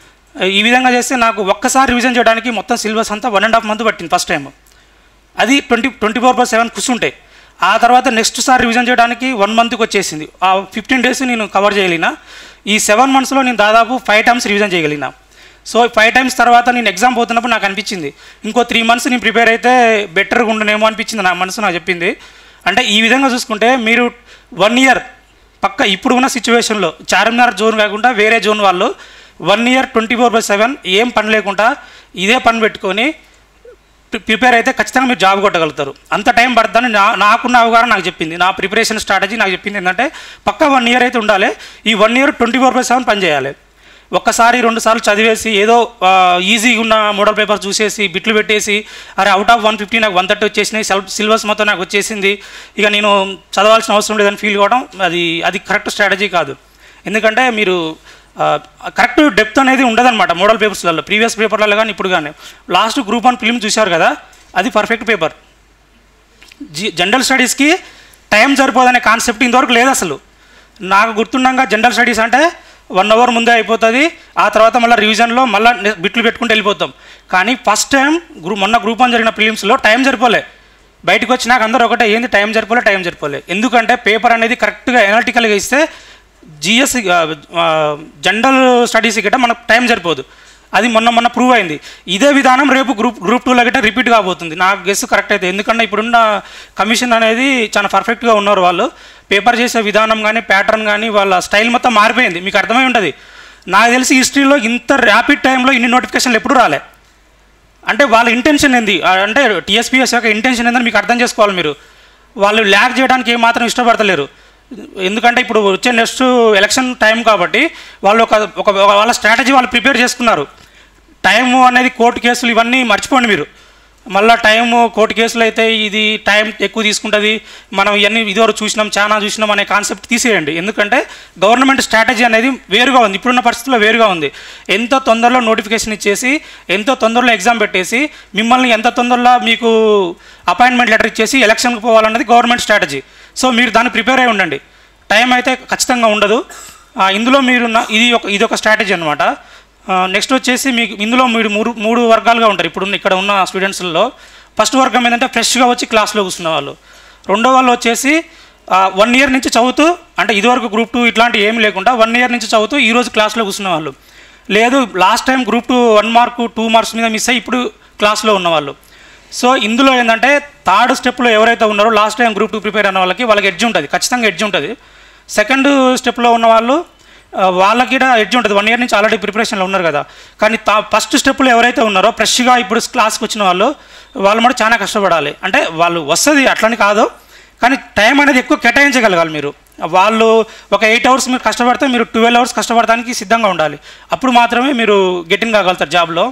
ఈ విధంగా చేస్తే నాకు ఒక్కసారి రివిజన్ చేయడానికి మొత్తం సిలబస్ అంతా వన్ అండ్ హాఫ్ మంత్ పట్టింది ఫస్ట్ టైం అది twenty twenty four by seven కూర్చుంటాయి ఆ తర్వాత నెక్స్ట్ సారి రివిజన్ చేయడానికి వన్ మంత్కి వచ్చేసింది ఆ ఫిఫ్టీన్ డేస్ నేను కవర్ చేయగలిగిన ఈ సెవెన్ మంత్స్లో నేను దాదాపు ఫైవ్ టైమ్స్ రివిజన్ చేయగలిగిన సో ఫైవ్ టైమ్స్ తర్వాత నేను ఎగ్జామ్ పోతున్నప్పుడు నాకు అనిపించింది ఇంకో త్రీ మంత్స్ నేను ప్రిపేర్ అయితే బెటర్గా ఉండనేమో అనిపించింది నా మనసు నాకు చెప్పింది అంటే ఈ విధంగా చూసుకుంటే మీరు వన్ ఇయర్ పక్క ఇప్పుడు ఉన్న సిచ్యువేషన్లో చార్మినార్ జోన్ కాకుండా వేరే జోన్ వాళ్ళు one year twenty four by seven ఏం పని లేకుండా ఇదే పని పెట్టుకొని ప్రి- ప్రిపేర్ అయితే ఖచ్చితంగా మీరు జాబ్ కొట్టగలుగుతారు అంత టైం పడుతుందని నా నాకున్న అవగాహన నాకు చెప్పింది నా ప్రిపరేషన్ స్ట్రాటజీ నాకు చెప్పింది ఏంటంటే పక్కా వన్ ఇయర్ అయితే ఉండాలి ఈ one year twenty four by seven పని చేయాలి ఒక్కసారి రెండు సార్లు చదివేసి ఏదో ఈజీగా ఉన్న మోడల్ పేపర్ చూసేసి బిట్లు పెట్టేసి అరే అవుట్ ఆఫ్ వన్ ఫిఫ్టీ నాకు వన్ థర్టీ వచ్చేసినాయి సెల్ఫ్ సిలబస్ మొత్తం నాకు వచ్చేసింది ఇక నేను చదవాల్సిన అవసరం లేదని ఫీల్ కావడం అది అది కరెక్ట్ స్ట్రాటజీ కాదు ఎందుకంటే మీరు కరెక్ట్ డెప్త్ అనేది ఉండదన్నమాట మోడల్ పేపర్స్లలో ప్రీవియస్ పేపర్లలో కానీ ఇప్పుడు కానీ లాస్ట్ గ్రూప్ వన్ ఫిలిం చూశారు కదా అది పర్ఫెక్ట్ పేపర్ జి జనరల్ స్టడీస్కి టైం సరిపోదనే కాన్సెప్ట్ ఇంతవరకు లేదు అసలు నాకు గుర్తుండగా జనరల్ స్టడీస్ అంటే వన్ అవర్ ముందే అయిపోతుంది ఆ తర్వాత మళ్ళీ రివిజన్లో మళ్ళీ బిట్లు పెట్టుకుంటూ వెళ్ళిపోతాం కానీ ఫస్ట్ టైం గ్రూ మొన్న గ్రూప్ వన్ జరిగిన ఫిలిమ్స్లో టైం సరిపోలే బయటకు వచ్చినాక అందరూ ఒకటే ఏంది టైం సరిపోలే టైం సరిపోలే ఎందుకంటే పేపర్ అనేది కరెక్ట్గా ఎనాలిటికల్గా ఇస్తే జిఎస్ జనరల్ స్టడీస్ గిట్ట మనకు టైం సరిపోదు అది మొన్న మొన్న ప్రూవ్ అయింది ఇదే విధానం రేపు గ్రూప్ గ్రూప్ టూలో గిట్ట రిపీట్ కాబోతుంది నాకు గెస్ కరెక్ట్ అయితే ఎందుకంటే ఇప్పుడున్న కమిషన్ అనేది చాలా పర్ఫెక్ట్గా ఉన్నారు వాళ్ళు పేపర్ చేసే విధానం కానీ ప్యాటర్న్ కానీ వాళ్ళ స్టైల్ మొత్తం మారిపోయింది మీకు అర్థమై ఉంటుంది నాకు తెలిసి హిస్టరీలో ఇంత ర్యాపిడ్ టైంలో ఇన్ని నోటిఫికేషన్లు ఎప్పుడు రాలే అంటే వాళ్ళ ఇంటెన్షన్ ఏంది ఆ, అంటే టీఎస్పీఎస్ యొక్క ఇంటెన్షన్ ఏందని మీకు అర్థం చేసుకోవాలి మీరు వాళ్ళు ల్యాక్ చేయడానికి ఏమాత్రం ఇష్టపడతలేరు ఎందుకంటే ఇప్పుడు వచ్చే నెక్స్ట్ ఎలక్షన్ టైం కాబట్టి వాళ్ళు ఒక ఒక వాళ్ళ స్ట్రాటజీ వాళ్ళు ప్రిపేర్ చేసుకున్నారు టైము అనేది కోర్టు కేసులు ఇవన్నీ మర్చిపోండి మీరు మళ్ళీ టైము కోర్టు కేసులు అయితే ఇది టైం ఎక్కువ తీసుకుంటుంది మనం ఇవన్నీ ఇదివరకు చూసినాం చాలా చూసినాం అనే కాన్సెప్ట్ తీసేయండి ఎందుకంటే గవర్నమెంట్ స్ట్రాటజీ అనేది వేరుగా ఉంది ఇప్పుడున్న పరిస్థితుల్లో వేరుగా ఉంది ఎంత తొందరలో నోటిఫికేషన్ ఇచ్చేసి ఎంతో తొందరలో ఎగ్జామ్ పెట్టేసి మిమ్మల్ని ఎంత తొందరలో మీకు అపాయింట్మెంట్ లెటర్ ఇచ్చేసి ఎలక్షన్కి పోవాలన్నది గవర్నమెంట్ స్ట్రాటజీ సో మీరు దాన్ని ప్రిపేర్ అయి ఉండండి టైం అయితే ఖచ్చితంగా ఉండదు ఆ, ఇందులో మీరు ఉన్న- ఇది ఒక ఇది ఒక స్ట్రాటజీ అనమాట నెక్స్ట్ వచ్చేసి మీకు ఇందులో మీరు మూడు మూడు వర్గాలుగా ఉంటారు ఇప్పుడు ఉన్న- ఇక్కడ ఉన్న స్టూడెంట్స్లో ఫస్ట్ వర్గం ఏంటంటే ఫ్రెష్గా వచ్చి క్లాస్లో కూర్చున్న వాళ్ళు రెండో వాళ్ళు వచ్చేసి వన్ ఇయర్ నుంచి చదువుతూ అంటే ఇదివరకు గ్రూప్ టూ ఇట్లాంటివి ఏమి లేకుండా వన్ ఇయర్ నుంచి చదువుతూ ఈ రోజు క్లాస్లో కూర్చున్న వాళ్ళు లేదు last time group two one mark two marks మీద మిస్ అయ్యి ఇప్పుడు క్లాస్లో ఉన్నవాళ్ళు సో ఇందులో ఏంటంటే థర్డ్ స్టెప్లో ఎవరైతే ఉన్నారో last time group two prepare అయిన వాళ్ళకి వాళ్ళకి ఎడ్జ్ ఉంటుంది ఖచ్చితంగా ఎడ్జ్ ఉంటుంది సెకండ్ స్టెప్లో ఉన్న వాళ్ళు ఆ, వాళ్ళకి కూడా ఎడ్జ్ ఉంటుంది వన్ ఇయర్ నుంచి ఆల్రెడీ ప్రిపరేషన్లో ఉన్నారు కదా కానీ తా ఫస్ట్ స్టెప్లో ఎవరైతే ఉన్నారో ఫ్రెష్గా ఇప్పుడు క్లాస్కి వచ్చిన వాళ్ళు వాళ్ళు కూడా చాలా కష్టపడాలి అంటే వాళ్ళు వస్తుంది అట్లని కాదు కానీ టైం అనేది ఎక్కువ కేటాయించగలగాలి మీరు వాళ్ళు ఒక ఎయిట్ అవర్స్ మీరు కష్టపడితే మీరు ట్వెల్వ్ అవర్స్ కష్టపడడానికి సిద్ధంగా ఉండాలి అప్పుడు మాత్రమే మీరు గెటింగ్ కాగలుగుతారు జాబ్లో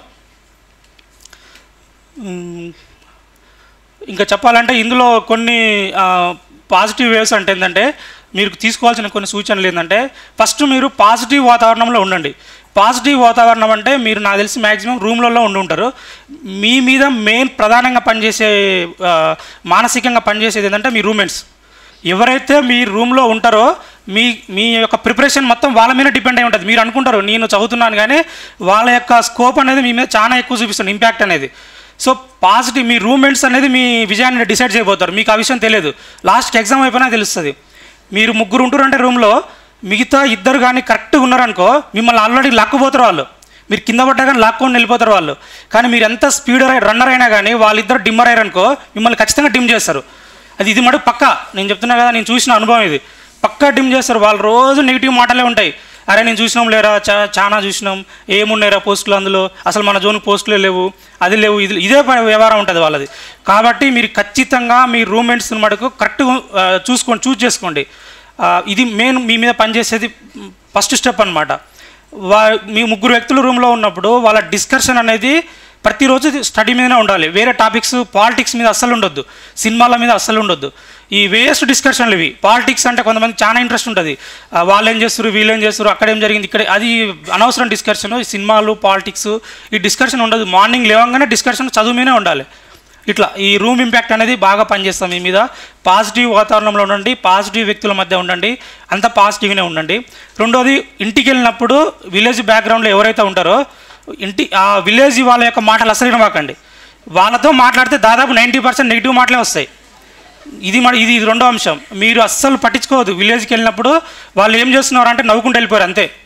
మ్మ్. ఇంకా చెప్పాలంటే ఇందులో కొన్ని పాజిటివ్ వేవ్స్ అంటే ఏంటంటే మీరు తీసుకోవాల్సిన కొన్ని సూచనలు ఏంటంటే ఫస్ట్ మీరు పాజిటివ్ వాతావరణంలో ఉండండి పాజిటివ్ వాతావరణం అంటే మీరు నాకు తెలిసి మ్యాక్సిమం రూమ్లలో ఉండి ఉంటారు మీ మీద మెయిన్ ప్రధానంగా పనిచేసే ఆ, మానసికంగా పనిచేసేది ఏంటంటే మీ రూమ్మేట్స్ ఎవరైతే మీ రూమ్లో ఉంటారో మీ మీ యొక్క ప్రిపరేషన్ మొత్తం వాళ్ళ మీద డిపెండ్ అయి ఉంటుంది మీరు అనుకుంటారు నేను చదువుతున్నాను కానీ వాళ్ళ యొక్క స్కోప్ అనేది మీ మీద చాలా ఎక్కువ చూపిస్తుంది ఇంపాక్ట్ అనేది సో పాజిటివ్ మీ రూమ్మేట్స్ అనేది మీ విజయాన్ని డిసైడ్ చేయబోతారు మీకు ఆ విషయం తెలియదు లాస్ట్ ఎగ్జామ్ అయిపోయినా తెలుస్తుంది మీరు ముగ్గురు ఉంటారంటే రూమ్లో మిగతా ఇద్దరు కానీ కరెక్ట్గా ఉన్నారనుకో మిమ్మల్ని ఆల్రెడీ లాక్కుపోతారు వాళ్ళు మీరు కింద పడ్డా కానీ లాక్కొని వెళ్ళిపోతారు వాళ్ళు కానీ మీరు ఎంత స్పీడ్ రన్నర్ అయినా కానీ వాళ్ళిద్దరు డిమ్మర్ అయ్యారనుకో మిమ్మల్ని ఖచ్చితంగా డిమ్ చేస్తారు అది ఇది మటుకు పక్కా నేను చెప్తున్నా కదా నేను చూసిన అనుభవం ఇది పక్కా డిమ్ చేస్తారు వాళ్ళు రోజు నెగిటివ్ మాటలే ఉంటాయి అరే నేను చూసినాం లేరా చా చాలా చూసినాం ఏమున్నాయిరా పోస్టులు అందులో అసలు మన జోన్ పోస్టులే లేవు అది లేవు ఇది ఇదే ప- వ్యవహారం ఉంటుంది వాళ్ళది కాబట్టి మీరు ఖచ్చితంగా మీ రూమ్మేట్స్ మటుకు కరెక్ట్ చూసుకోండి చూస్ చేసుకోండి ఆ, ఇది మెయిన్ మీ మీద పనిచేసేది ఫస్ట్ స్టెప్ అనమాట వా మీ ముగ్గురు వ్యక్తులు రూమ్లో ఉన్నప్పుడు వాళ్ళ డిస్కషన్ అనేది ప్రతిరోజు స్టడీ మీదనే ఉండాలి వేరే టాపిక్స్ పాలిటిక్స్ మీద అస్సలు ఉండొద్దు సినిమాల మీద అస్సలు ఉండొద్దు ఈ వేస్ట్ డిస్కషన్లు ఇవి పాలిటిక్స్ అంటే కొంతమంది చాలా ఇంట్రెస్ట్ ఉంటుంది ఆ, వాళ్ళు ఏం చేస్తారు వీళ్ళు ఏం చేస్తారు అక్కడ ఏం జరిగింది ఇక్కడ అది అనవసరం డిస్కషన్ ఈ సినిమాలు పాలిటిక్స్ ఈ డిస్కషన్ ఉండదు మార్నింగ్ లేవగానే డిస్కషన్ చదువు మీదనే ఉండాలి ఇట్లా ఈ రూమ్ ఇంపాక్ట్ అనేది బాగా పనిచేస్తాం మీ మీద పాజిటివ్ వాతావరణంలో ఉండండి పాజిటివ్ వ్యక్తుల మధ్య ఉండండి అంత పాజిటివ్గానే ఉండండి రెండోది ఇంటికి వెళ్ళినప్పుడు విలేజ్ బ్యాక్గ్రౌండ్లో ఎవరైతే ఉంటారో ఇంటి ఆ విలేజ్ వాళ్ళ యొక్క మాటలు అసలు వినమాకండి వాళ్ళతో మాట్లాడితే దాదాపు నైంటీ పర్సెంట్ నెగిటివ్ మాటలే వస్తాయి ఇది మన ఇది ఇది రెండో అంశం మీరు అస్సలు పట్టించుకోవద్దు విలేజ్కి వెళ్ళినప్పుడు వాళ్ళు ఏం చేస్తున్నారు అంటే నవ్వుకుంటూ వెళ్ళిపోయారు అంతే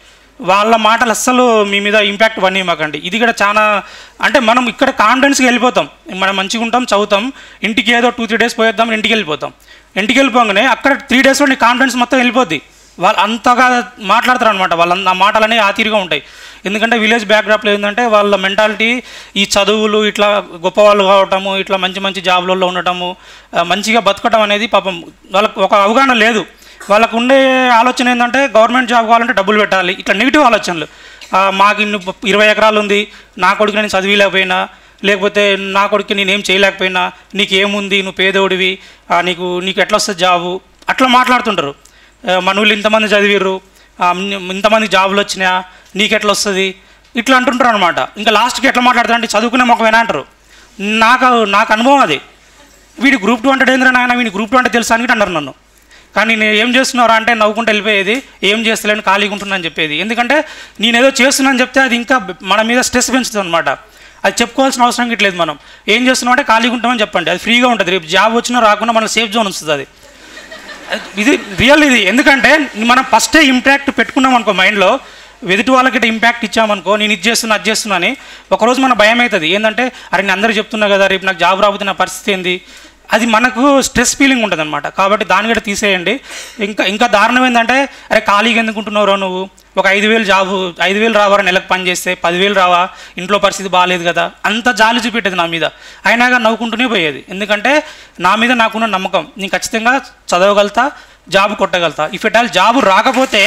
వాళ్ళ మాటలు అస్సలు మీ మీద ఇంపాక్ట్ పని మాకండి ఇది కూడా చాలా అంటే మనం ఇక్కడ కాన్ఫిడెన్స్గా వెళ్ళిపోతాం మనం మంచిగా ఉంటాం చదువుతాం ఇంటికి ఏదో టూ త్రీ డేస్ పోయేద్దాం ఇంటికి వెళ్ళిపోతాం ఇంటికి వెళ్ళిపోగానే అక్కడ త్రీ డేస్లో నీ కాన్ఫిడెన్స్ మొత్తం వెళ్ళిపోద్ది వాళ్ళు అంతగా మాట్లాడతారు అనమాట వాళ్ళ ఆ మాటలనే ఆ తీరుగా ఉంటాయి ఎందుకంటే విలేజ్ బ్యాక్డ్రాప్లో ఏంటంటే వాళ్ళ మెంటాలిటీ ఈ చదువులు ఇట్లా గొప్పవాళ్ళు కావటము ఇట్లా మంచి మంచి జాబ్లలో ఉండటము ఆ, మంచిగా బతకటం అనేది పాపం వాళ్ళకు ఒక అవగాహన లేదు వాళ్ళకు ఉండే ఆలోచన ఏంటంటే గవర్నమెంట్ జాబ్ కావాలంటే డబ్బులు పెట్టాలి ఇట్లా నెగిటివ్ ఆలోచనలు ఆ, మాకు ఇన్ని ఇరవై ఎకరాలు ఉంది నా కొడుకు నేను చదివిలేకపోయినా లేకపోతే నా కొడుకు నేనేం చేయలేకపోయినా నీకు ఏముంది నువ్వు పేదోడివి ఆ, నీకు నీకు ఎట్లా వస్తుంది జాబు అట్లా మాట్లాడుతుంటారు ఆ, మనవులు ఇంతమంది చదివిర్రు ఆ, ఇంతమంది జాబులు వచ్చినాయా నీకెట్లా వస్తుంది ఇట్లా అంటుంటారు అనమాట ఇంకా లాస్ట్కి ఎట్లా మాట్లాడతారు అంటే చదువుకునే మొక్కమేనా అంటారు నాకు నాకు అనుభవం అది వీడి గ్రూప్ టూ అంటే ఏంద్రా నాయన వీడి గ్రూప్ టూ అంటే తెలుసా అని అన్నారు నన్ను కానీ నేను ఏం చేస్తున్నారా అంటే నవ్వుకుంటూ వెళ్ళిపోయేది ఏం చేస్తలేను ఖాళీగా ఉంటున్నాను చెప్పేది ఎందుకంటే నేను ఏదో చేస్తున్నాను చెప్తే అది ఇంకా మన మీద స్ట్రెస్ పెంచుతుంది అనమాట అది చెప్పుకోవాల్సిన అవసరం గిట్లేదు మనం ఏం చేస్తున్నాం అంటే ఖాళీగా ఉంటామని చెప్పండి అది ఫ్రీగా ఉంటుంది రేపు జాబ్ వచ్చినా రాకుండా మన సేఫ్ జోన్ వస్తుంది అది ఇది రియల్ ఇది ఎందుకంటే మనం ఫస్టే ఇంపాక్ట్ పెట్టుకున్నాం అనుకో మైండ్లో ఎదుటి వాళ్ళకి ఇంపాక్ట్ ఇచ్చామనుకో నేను ఇది చేస్తున్నా అది చేస్తున్నా అని ఒకరోజు మన భయం అవుతుంది ఏంటంటే అరే నేను అందరూ చెప్తున్నా కదా రేపు నాకు జాబ్ రాబోతే నా పరిస్థితి ఏంది అది మనకు స్ట్రెస్ ఫీలింగ్ ఉంటుంది అనమాట కాబట్టి దాన్ని కూడా తీసేయండి ఇంకా ఇంకా దారుణం ఏంటంటే అరే ఖాళీగా ఎందుకుంటున్నారో నువ్వు ఒక ఐదు వేలు జాబు ఐదు వేలు రావారా నెలకు పని చేస్తే పదివేలు రావా ఇంట్లో పరిస్థితి బాగాలేదు కదా అంత జాలి చూపెట్టేది నా మీద అయినాగా నవ్వుకుంటూనే పోయేది ఎందుకంటే నా మీద నాకున్న నమ్మకం నేను ఖచ్చితంగా చదవగలుగుతా జాబ్ కొట్టగలుగుతా ఇఫ్ ఎట్ ఆల్ జాబు రాకపోతే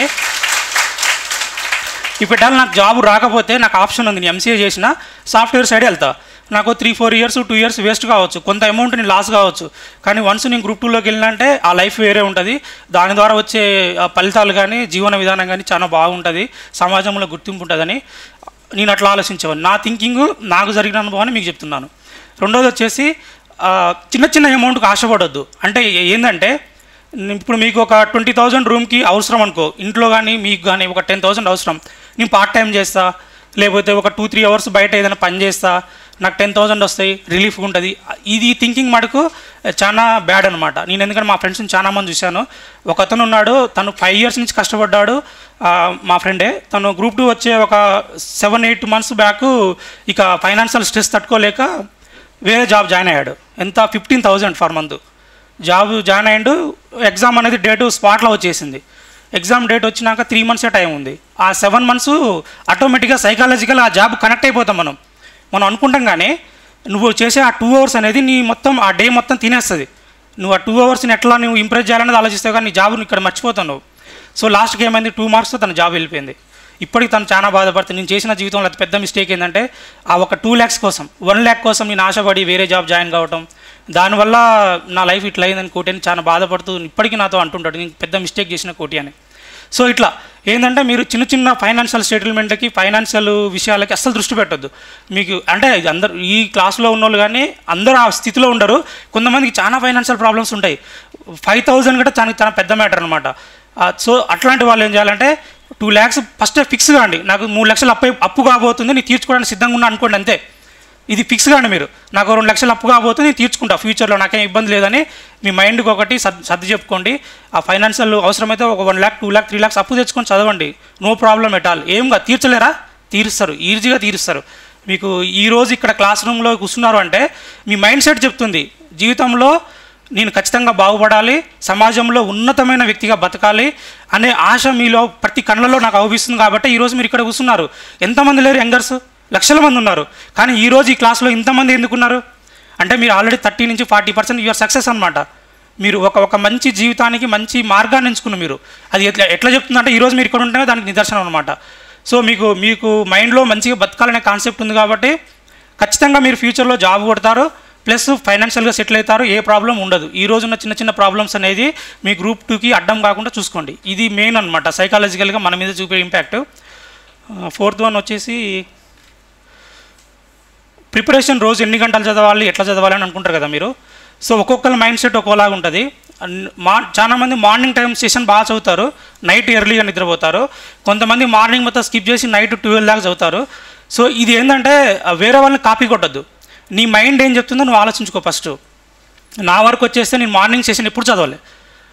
ఇఫ్ ఎట్ ఆల్ నాకు జాబ్ రాకపోతే నాకు ఆప్షన్ ఉంది నేను ఎంసీఏ చేసిన సాఫ్ట్వేర్ సైడ్ వెళ్తా నాకు three four years two years waste కావచ్చు కొంత అమౌంట్ నేను లాస్ కావచ్చు కానీ వన్స్ నేను గ్రూప్ టూలోకి వెళ్ళినంటే ఆ లైఫ్ వేరే ఉంటుంది దాని ద్వారా వచ్చే ఆ, ఫలితాలు కానీ జీవన విధానం కానీ చాలా బాగుంటుంది సమాజంలో గుర్తింపు ఉంటుందని నేను అట్లా ఆలోచించేవాడిని నా థింకింగ్ నాకు జరిగిన అనుభవాన్ని మీకు చెప్తున్నాను రెండోది వచ్చేసి ఆ, చిన్న చిన్న అమౌంట్కి ఆశపడొద్దు అంటే ఏ- ఏంటంటే ఇప్పుడు మీకు ఒక ట్వంటీ థౌజండ్ రూమ్కి అవసరం అనుకో ఇంట్లో కానీ మీకు కానీ ఒక టెన్ థౌసండ్ అవసరం నేను పార్ట్ టైం చేస్తా లేకపోతే ఒక టూ త్రీ అవర్స్ బయట ఏదైనా పని చేస్తా నాకు టెన్ థౌసండ్ వస్తాయి రిలీఫ్గా ఉంటుంది ఇది థింకింగ్ మటుకు చాలా బ్యాడ్ అనమాట నేను ఎందుకంటే మా ఫ్రెండ్స్ని చాలా మంది చూశాను ఒక అతను ఉన్నాడు తను ఫైవ్ ఇయర్స్ నుంచి కష్టపడ్డాడు ఆ, మా ఫ్రెండే తను గ్రూప్ టూ వచ్చే ఒక సెవెన్ ఎయిట్ మంత్స్ బ్యాక్ ఇక ఫైనాన్షియల్ స్ట్రెస్ తట్టుకోలేక వేరే జాబ్ జాయిన్ అయ్యాడు ఎంత fifteen thousand per month job join అయ్యిండు ఎగ్జామ్ అనేది డేటు స్పాట్లో వచ్చేసింది ఎగ్జామ్ డేట్ వచ్చినాక త్రీ మంత్సే టైం ఉంది ఆ సెవెన్ మంత్స్ ఆటోమేటిక్గా సైకాలజికల్ ఆ జాబ్ కనెక్ట్ అయిపోతాం మనం మనం అనుకుంటాం కానీ నువ్వు చేసే ఆ టూ అవర్స్ అనేది నీ మొత్తం ఆ డే మొత్తం తినేస్తుంది నువ్వు ఆ టూ అవర్స్ని ఎట్లా నువ్వు ఇంప్రెస్ చేయాలనేది ఆలోచిస్తావు కానీ నీ జాబ్ని ఇక్కడ మర్చిపోతావు నువ్వు సో లాస్ట్కి ఏమైంది టూ మార్క్స్తో తన జాబ్ వెళ్ళిపోయింది ఇప్పటికి తను చాలా బాధపడుతుంది నేను చేసిన జీవితంలో అతి పెద్ద మిస్టేక్ ఏంటంటే ఆ ఒక టూ ల్యాక్స్ కోసం వన్ ల్యాక్ కోసం నేను ఆశపడి వేరే జాబ్ జాయిన్ కావటం దానివల్ల నా లైఫ్ ఇట్లా అయిందని కోటి అని చాలా బాధపడుతూ ఇప్పటికీ నాతో అంటుంటాడు నేను పెద్ద మిస్టేక్ చేసిన కోటి అని సో ఇట్లా ఏంటంటే మీరు చిన్న చిన్న ఫైనాన్షియల్ సెటిల్మెంట్కి ఫైనాన్షియల్ విషయాలకి అస్సలు దృష్టి పెట్టొద్దు మీకు అంటే ఇది అందరు ఈ క్లాస్లో ఉన్న వాళ్ళు కానీ అందరూ ఆ స్థితిలో ఉండరు కొంతమందికి చాలా ఫైనాన్షియల్ ప్రాబ్లమ్స్ ఉంటాయి ఫైవ్ థౌజండ్ కూడా చాలా చాలా పెద్ద మ్యాటర్ అనమాట సో అట్లాంటి వాళ్ళు ఏం చేయాలంటే టూ ల్యాక్స్ ఫస్ట్ ఫిక్స్ కాండి నాకు మూడు లక్షలు అప్పు అప్పు కాబోతుంది నేను తీర్చుకోవడానికి సిద్ధంగా ఉన్నా అనుకోండి అంతే ఇది ఫిక్స్ కాండి మీరు నాకు రెండు లక్షలు అప్పు కాబోతుంది నేను తీర్చుకుంటా ఫ్యూచర్లో నాకేం ఇబ్బంది లేదని మీ మైండ్కి ఒకటి సర్ది సర్ది చెప్పుకోండి ఆ ఫైనాన్షియల్ అవసరమైతే ఒక one lakh two lakh three lakhs అప్పు తెచ్చుకొని చదవండి నో ప్రాబ్లం ఎట్ ఆల్ ఏంగా తీర్చలేరా తీరుస్తారు ఈజీగా తీరుస్తారు మీకు ఈ రోజు ఇక్కడ క్లాస్ రూమ్లో కూర్చున్నారు అంటే మీ మైండ్ సెట్ చెప్తుంది జీవితంలో నేను ఖచ్చితంగా బాగుపడాలి సమాజంలో ఉన్నతమైన వ్యక్తిగా బతకాలి అనే ఆశ మీలో ప్రతి కళ్ళలో నాకు అనిపిస్తుంది కాబట్టి ఈరోజు మీరు ఇక్కడ కూర్చున్నారు ఎంతమంది లేరు యంగర్స్ లక్షల మంది ఉన్నారు కానీ ఈరోజు ఈ క్లాస్లో ఇంతమంది ఎందుకున్నారు అంటే మీరు ఆల్రెడీ థర్టీ నుంచి ఫార్టీ పర్సెంట్ యువర్ సక్సెస్ అనమాట మీరు ఒక ఒక మంచి జీవితానికి మంచి మార్గాన్ని ఎంచుకున్నారు మీరు అది ఎట్లా ఎట్లా చెప్తుందంటే ఈరోజు మీరు ఇక్కడ ఉంటేనే దానికి నిదర్శనం అనమాట సో మీకు మీకు మైండ్లో మంచిగా బతకాలనే కాన్సెప్ట్ ఉంది కాబట్టి ఖచ్చితంగా మీరు ఫ్యూచర్లో జాబ్ కొడతారు ప్లస్ ఫైనాన్షియల్గా సెటిల్ అవుతారు ఏ ప్రాబ్లం ఉండదు ఈ రోజున్న చిన్న చిన్న ప్రాబ్లమ్స్ అనేది మీ గ్రూప్ టూకి అడ్డం కాకుండా చూసుకోండి ఇది మెయిన్ అనమాట సైకాలజికల్గా మన మీద చూపే ఇంపాక్ట్ ఫోర్త్ వన్ వచ్చేసి ప్రిపరేషన్ రోజు ఎన్ని గంటలు చదవాలి ఎట్లా చదవాలి అని అనుకుంటారు కదా మీరు సో ఒక్కొక్కరి మైండ్ సెట్ ఒక్కోలాగా ఉంటుంది అన్- మా చాలా మంది మార్నింగ్ టైం సెషన్ బాగా చదువుతారు నైట్ ఎర్లీగా నిద్రపోతారు కొంతమంది మార్నింగ్ మొత్తం స్కిప్ చేసి నైట్ ట్వెల్వ్ దాకా చదువుతారు సో ఇది ఏంటంటే ఆ, వేరే వాళ్ళని కాపీ కొట్టద్దు నీ మైండ్ ఏం చెప్తుందో నువ్వు ఆలోచించుకో ఫస్ట్ నా వరకు వచ్చేస్తే నేను మార్నింగ్ సెషన్ ఎప్పుడు చదవాలి